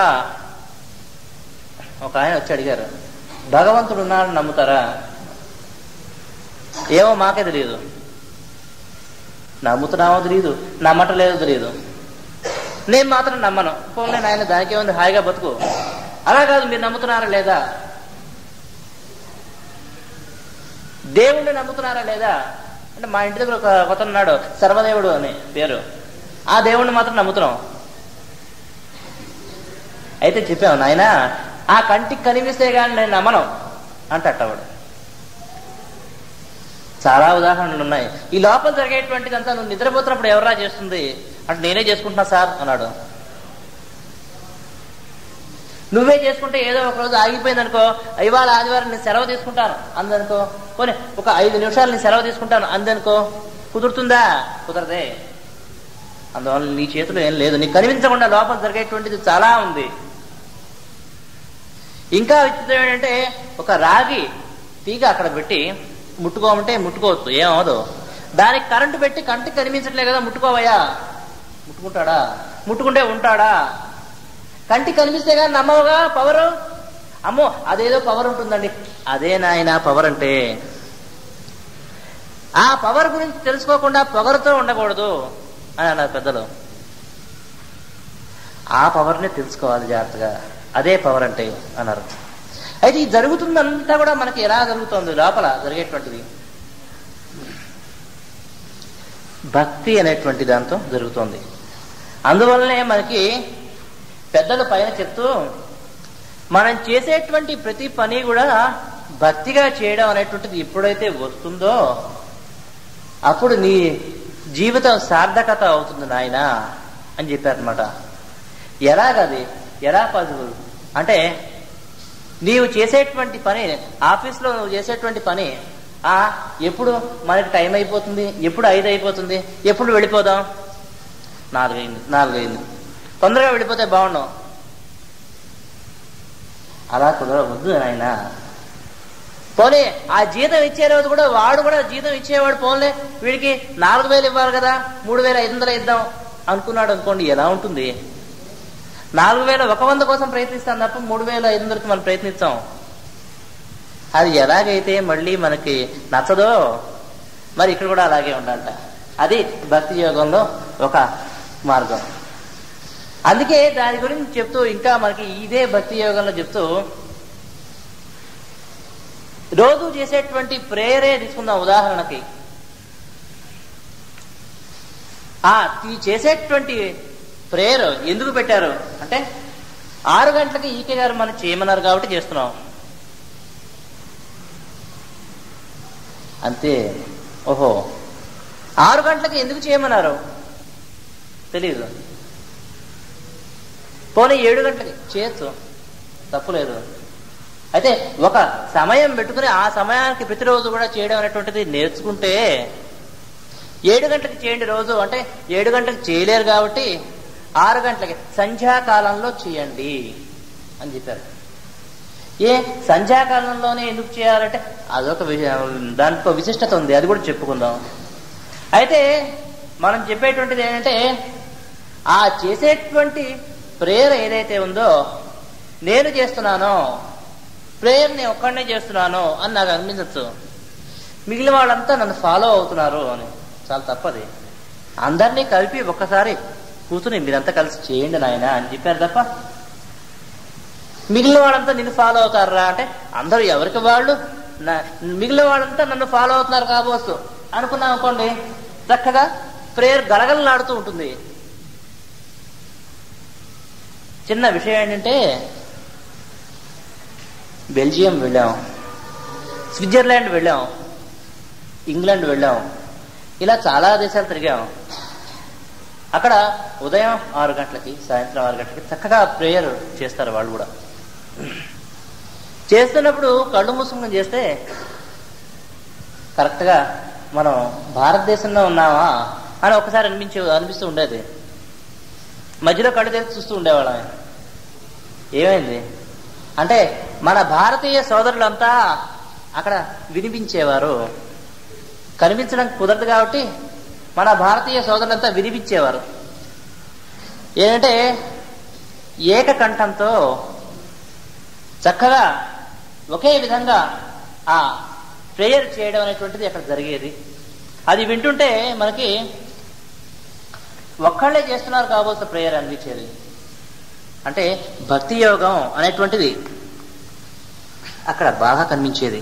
ఒక ఆయన వచ్చి అడిగారు భగవంతుడు ఉన్నాడని నమ్ముతారా ఏమో మాకే తెలియదు నమ్ముతున్నామో తెలియదు నమ్మటం తెలియదు నేను మాత్రం నమ్మను పోలే నాయన దానికే ఉంది హాయిగా బతుకు అలా కాదు మీరు నమ్ముతున్నారా లేదా దేవుణ్ణి నమ్ముతున్నారా లేదా అంటే మా ఇంటి దగ్గర ఒక కొత్త ఉన్నాడు సర్వదేవుడు అని పేరు ఆ దేవుణ్ణి మాత్రం నమ్ముతున్నాం అయితే చెప్పాము నాయన ఆ కంటికి కనిపిస్తే కానీ నేను నమ్మను అంటట్టవాడు చాలా ఉదాహరణలు ఉన్నాయి ఈ లోపల జరిగేటువంటిదంతా నువ్వు నిద్రపోతున్నప్పుడు ఎవరా చేస్తుంది అంటే నేనే చేసుకుంటున్నా సార్ అన్నాడు నువ్వే చేసుకుంటే ఏదో ఒక రోజు ఆగిపోయింది అనుకో ఇవాళ ఆదివారం నేను సెలవు తీసుకుంటాను అందనుకో పోనీ ఒక ఐదు నిమిషాలు నేను సెలవు తీసుకుంటాను అందనుకో కుదురుతుందా కుదరదే అందువల్ల నీ చేతిలో ఏం లేదు నీకు కనిపించకుండా లోపల జరిగేటువంటిది చాలా ఉంది ఇంకా విచిత్రం ఏంటంటే ఒక రాగి తీగ అక్కడ పెట్టి ముట్టుకోమంటే ముట్టుకోవచ్చు ఏమవదు దానికి కరెంటు పెట్టి కంటికి కనిపించట్లే కదా ముట్టుకోవయ్యా ముట్టుకుంటాడా ముట్టుకుంటే ఉంటాడా కంటికి కనిపిస్తే కానీ నమ్మవుగా పవర్ అమ్మో అదేదో పవర్ ఉంటుందండి అదే నాయన పవర్ అంటే ఆ పవర్ గురించి తెలుసుకోకుండా పొగరుతో ఉండకూడదు అని అన్నారు పెద్దలు ఆ పవర్ని తెలుసుకోవాలి జాగ్రత్తగా అదే పవర్ అంటే అన్నారు అయితే ఈ జరుగుతుందంతా కూడా మనకి ఎలా జరుగుతుంది లోపల జరిగేటువంటిది భక్తి అనేటువంటి దాంతో జరుగుతోంది అందువల్లనే మనకి పెద్దలు పైన చెప్తూ మనం చేసేటువంటి ప్రతి పని కూడా భక్తిగా చేయడం అనేటువంటిది ఎప్పుడైతే వస్తుందో అప్పుడు నీ జీవితం సార్థకత అవుతుంది నాయన అని చెప్పారనమాట ఎలాగది ఎలా పాసిబుల్ అంటే నీవు చేసేటువంటి పని ఆఫీస్లో నువ్వు చేసేటువంటి పని ఆ ఎప్పుడు మనకి టైం అయిపోతుంది ఎప్పుడు ఐదు అయిపోతుంది ఎప్పుడు వెళ్ళిపోదాం నాలుగైంది నాలుగైంది తొందరగా వెళ్ళిపోతే బాగుండం అలా కుదరవద్దు నాయన పోనీ ఆ జీతం ఇచ్చే రోజు కూడా వాడు కూడా జీతం ఇచ్చేవాడు పోన్లే వీడికి నాలుగు వేలు ఇవ్వాలి కదా మూడు వేల ఐదు వందలు ఇద్దాం అనుకున్నాడు అనుకోండి ఎలా ఉంటుంది నాలుగు వేల ఒక వంద కోసం ప్రయత్నిస్తాం తప్ప మూడు వేల ఐదు వందలకి మనం ప్రయత్నిస్తాం అది ఎలాగైతే మళ్ళీ మనకి నచ్చదో మరి ఇక్కడ కూడా అలాగే ఉండాలట అది భక్తి యోగంలో ఒక మార్గం అందుకే దాని గురించి చెప్తూ ఇంకా మనకి ఇదే భక్తి యోగంలో చెప్తూ రోజు చేసేటువంటి ప్రేయరే తీసుకుందాం ఉదాహరణకి ఆ ఈ చేసేటువంటి ప్రేయర్ ఎందుకు పెట్టారు అంటే ఆరు గంటలకి ఈకే గారు మనం చేయమన్నారు కాబట్టి చేస్తున్నాం అంతే ఓహో ఆరు గంటలకి ఎందుకు చేయమన్నారు తెలీదు పోనీ ఏడు గంటలకి చేయొచ్చు తప్పులేదు అయితే ఒక సమయం పెట్టుకుని ఆ సమయానికి ప్రతిరోజు కూడా చేయడం అనేటువంటిది నేర్చుకుంటే ఏడు గంటలకు చేయండి రోజు అంటే ఏడు గంటలకు చేయలేరు కాబట్టి ఆరు గంటలకి సంధ్యాకాలంలో చేయండి అని చెప్పారు ఏ సంధ్యాకాలంలోనే ఎందుకు చేయాలంటే అదొక దాంట్లో విశిష్టత ఉంది అది కూడా చెప్పుకుందాం అయితే మనం చెప్పేటువంటిది ఏంటంటే ఆ చేసేటువంటి ప్రేయర్ ఏదైతే ఉందో నేను చేస్తున్నానో ప్రేయర్ నేను ఒక్కడనే చేస్తున్నాను అని నాకు అనిపించచ్చు మిగిలిన వాళ్ళంతా నన్ను ఫాలో అవుతున్నారు అని చాలా తప్పది అందరినీ కలిపి ఒక్కసారి కూర్చుని మీరంతా కలిసి చేయండి నాయన అని చెప్పారు తప్ప మిగిలిన వాళ్ళంతా నిన్ను ఫాలో అవుతారా అంటే అందరూ ఎవరికి వాళ్ళు మిగిలిన వాళ్ళంతా నన్ను ఫాలో అవుతున్నారు కాబోసు అనుకున్నాం అనుకోండి చక్కగా ప్రేయర్ గలగలలాడుతూ ఉంటుంది చిన్న విషయం ఏంటంటే బెల్జియం వెళ్ళాం స్విట్జర్లాండ్ వెళ్ళాం ఇంగ్లాండ్ వెళ్ళాం ఇలా చాలా దేశాలు తిరిగాం అక్కడ ఉదయం ఆరు గంటలకి సాయంత్రం ఆరు గంటలకి చక్కగా ప్రేయర్ చేస్తారు వాళ్ళు కూడా చేస్తున్నప్పుడు కళ్ళు మూసుకుని చేస్తే కరెక్ట్గా మనం భారతదేశంలో ఉన్నామా అని ఒకసారి అనిపించే అనిపిస్తూ ఉండేది మధ్యలో కళ్ళు తెరిచి చూస్తూ ఉండేవాళ్ళం ఏమైంది అంటే మన భారతీయ సోదరులంతా అక్కడ వినిపించేవారు కనిపించడం కుదరదు కాబట్టి మన భారతీయ సోదరులంతా వినిపించేవారు ఏంటంటే ఏకకంఠంతో చక్కగా ఒకే విధంగా ఆ ప్రేయర్ చేయడం అనేటువంటిది అక్కడ జరిగేది అది వింటుంటే మనకి ఒక్కళ్ళే చేస్తున్నారు కాబోతే ప్రేయర్ అనిపించేది అంటే భక్తి యోగం అనేటువంటిది అక్కడ బాగా కనిపించేది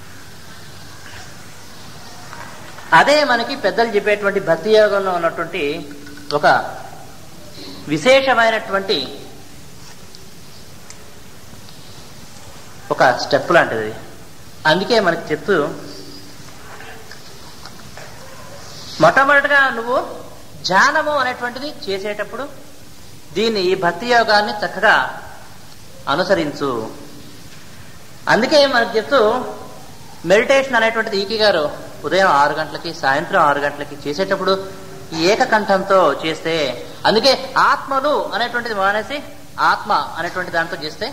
అదే మనకి పెద్దలు చెప్పేటువంటి భక్తి యోగంలో ఉన్నటువంటి ఒక విశేషమైనటువంటి ఒక స్టెప్ లాంటిది అందుకే మనకి చెప్తూ మొట్టమొదటిగా నువ్వు ధ్యానము అనేటువంటిది చేసేటప్పుడు దీన్ని ఈ భక్తి యోగాన్ని చక్కగా అనుసరించు అందుకే మనకు చెప్తూ మెడిటేషన్ అనేటువంటిది ఈకి గారు ఉదయం ఆరు గంటలకి సాయంత్రం ఆరు గంటలకి చేసేటప్పుడు ఏకకంఠంతో చేస్తే అందుకే ఆత్మలు అనేటువంటిది మానేసి ఆత్మ అనేటువంటి దాంతో చేస్తే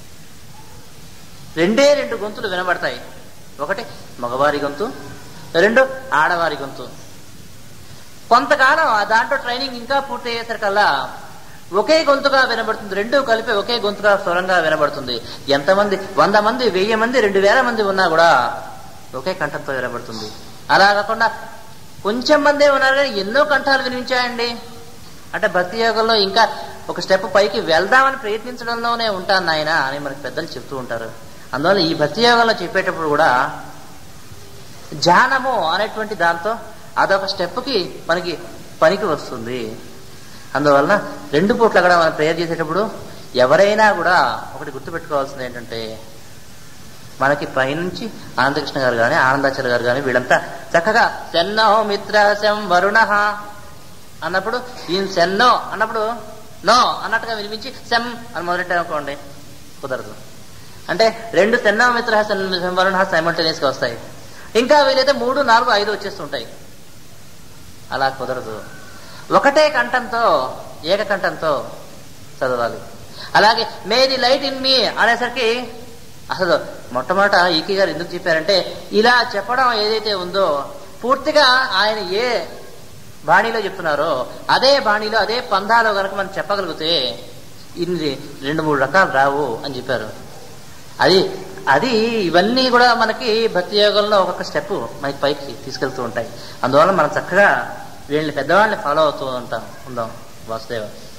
రెండే రెండు గొంతులు వినబడతాయి ఒకటి మగవారి గొంతు రెండు ఆడవారి గొంతు కొంతకాలం ఆ దాంట్లో ట్రైనింగ్ ఇంకా పూర్తి అయ్యేసరికల్లా ఒకే గొంతుగా వినబడుతుంది రెండు కలిపి ఒకే గొంతుగా స్వరంగా వినబడుతుంది ఎంతమంది వంద మంది వెయ్యి మంది రెండు వేల మంది ఉన్నా కూడా ఒకే కంఠంతో వినబడుతుంది అలా కాకుండా కొంచెం మందే ఉన్నారు కానీ ఎన్నో కంఠాలు వినిపించాయండి అంటే భక్తి యోగంలో ఇంకా ఒక స్టెప్ పైకి వెళ్దామని ప్రయత్నించడంలోనే ఉంటాను నాయన అని మనకి పెద్దలు చెప్తూ ఉంటారు అందువల్ల ఈ భక్తి యోగంలో చెప్పేటప్పుడు కూడా ధ్యానము అనేటువంటి దాంతో అదొక స్టెప్కి మనకి పనికి వస్తుంది అందువలన రెండు పూట్ల కూడా మనం ప్రేయర్ చేసేటప్పుడు ఎవరైనా కూడా ఒకటి గుర్తుపెట్టుకోవాల్సింది ఏంటంటే మనకి పైనుంచి ఆనందకృష్ణ గారు కానీ ఆనందాచార్య గారు కానీ వీళ్ళంతా చక్కగా సెన్నో మిత్ర శం వరుణ అన్నప్పుడు ఈయన సెన్నో అన్నప్పుడు నో అన్నట్టుగా వినిపించి సెమ్ అని మొదలెట్టామనుకోండి కుదరదు అంటే రెండు సెన్నో మిత్ర సెం వరుణ సైమల్టేనియస్గా వస్తాయి ఇంకా వీలైతే మూడు నాలుగు ఐదు వచ్చేస్తుంటాయి అలా కుదరదు ఒకటే కంఠంతో ఏకకంఠంతో చదవాలి అలాగే మేది లైట్ ఇన్ మీ అనేసరికి అసలు మొట్టమొదట ఈకి గారు ఎందుకు చెప్పారంటే ఇలా చెప్పడం ఏదైతే ఉందో పూర్తిగా ఆయన ఏ బాణీలో చెప్తున్నారో అదే బాణీలో అదే పందాలో కనుక మనం చెప్పగలిగితే ఇన్ని రెండు మూడు రకాలు రావు అని చెప్పారు అది అది ఇవన్నీ కూడా మనకి భక్తి యోగంలో ఒక్కొక్క స్టెప్ మనకి పైకి తీసుకెళ్తూ ఉంటాయి అందువల్ల మనం చక్కగా వీళ్ళని పెద్దవాళ్ళని ఫాలో అవుతూ ఉంటాం ఉందాం వాసుదేవ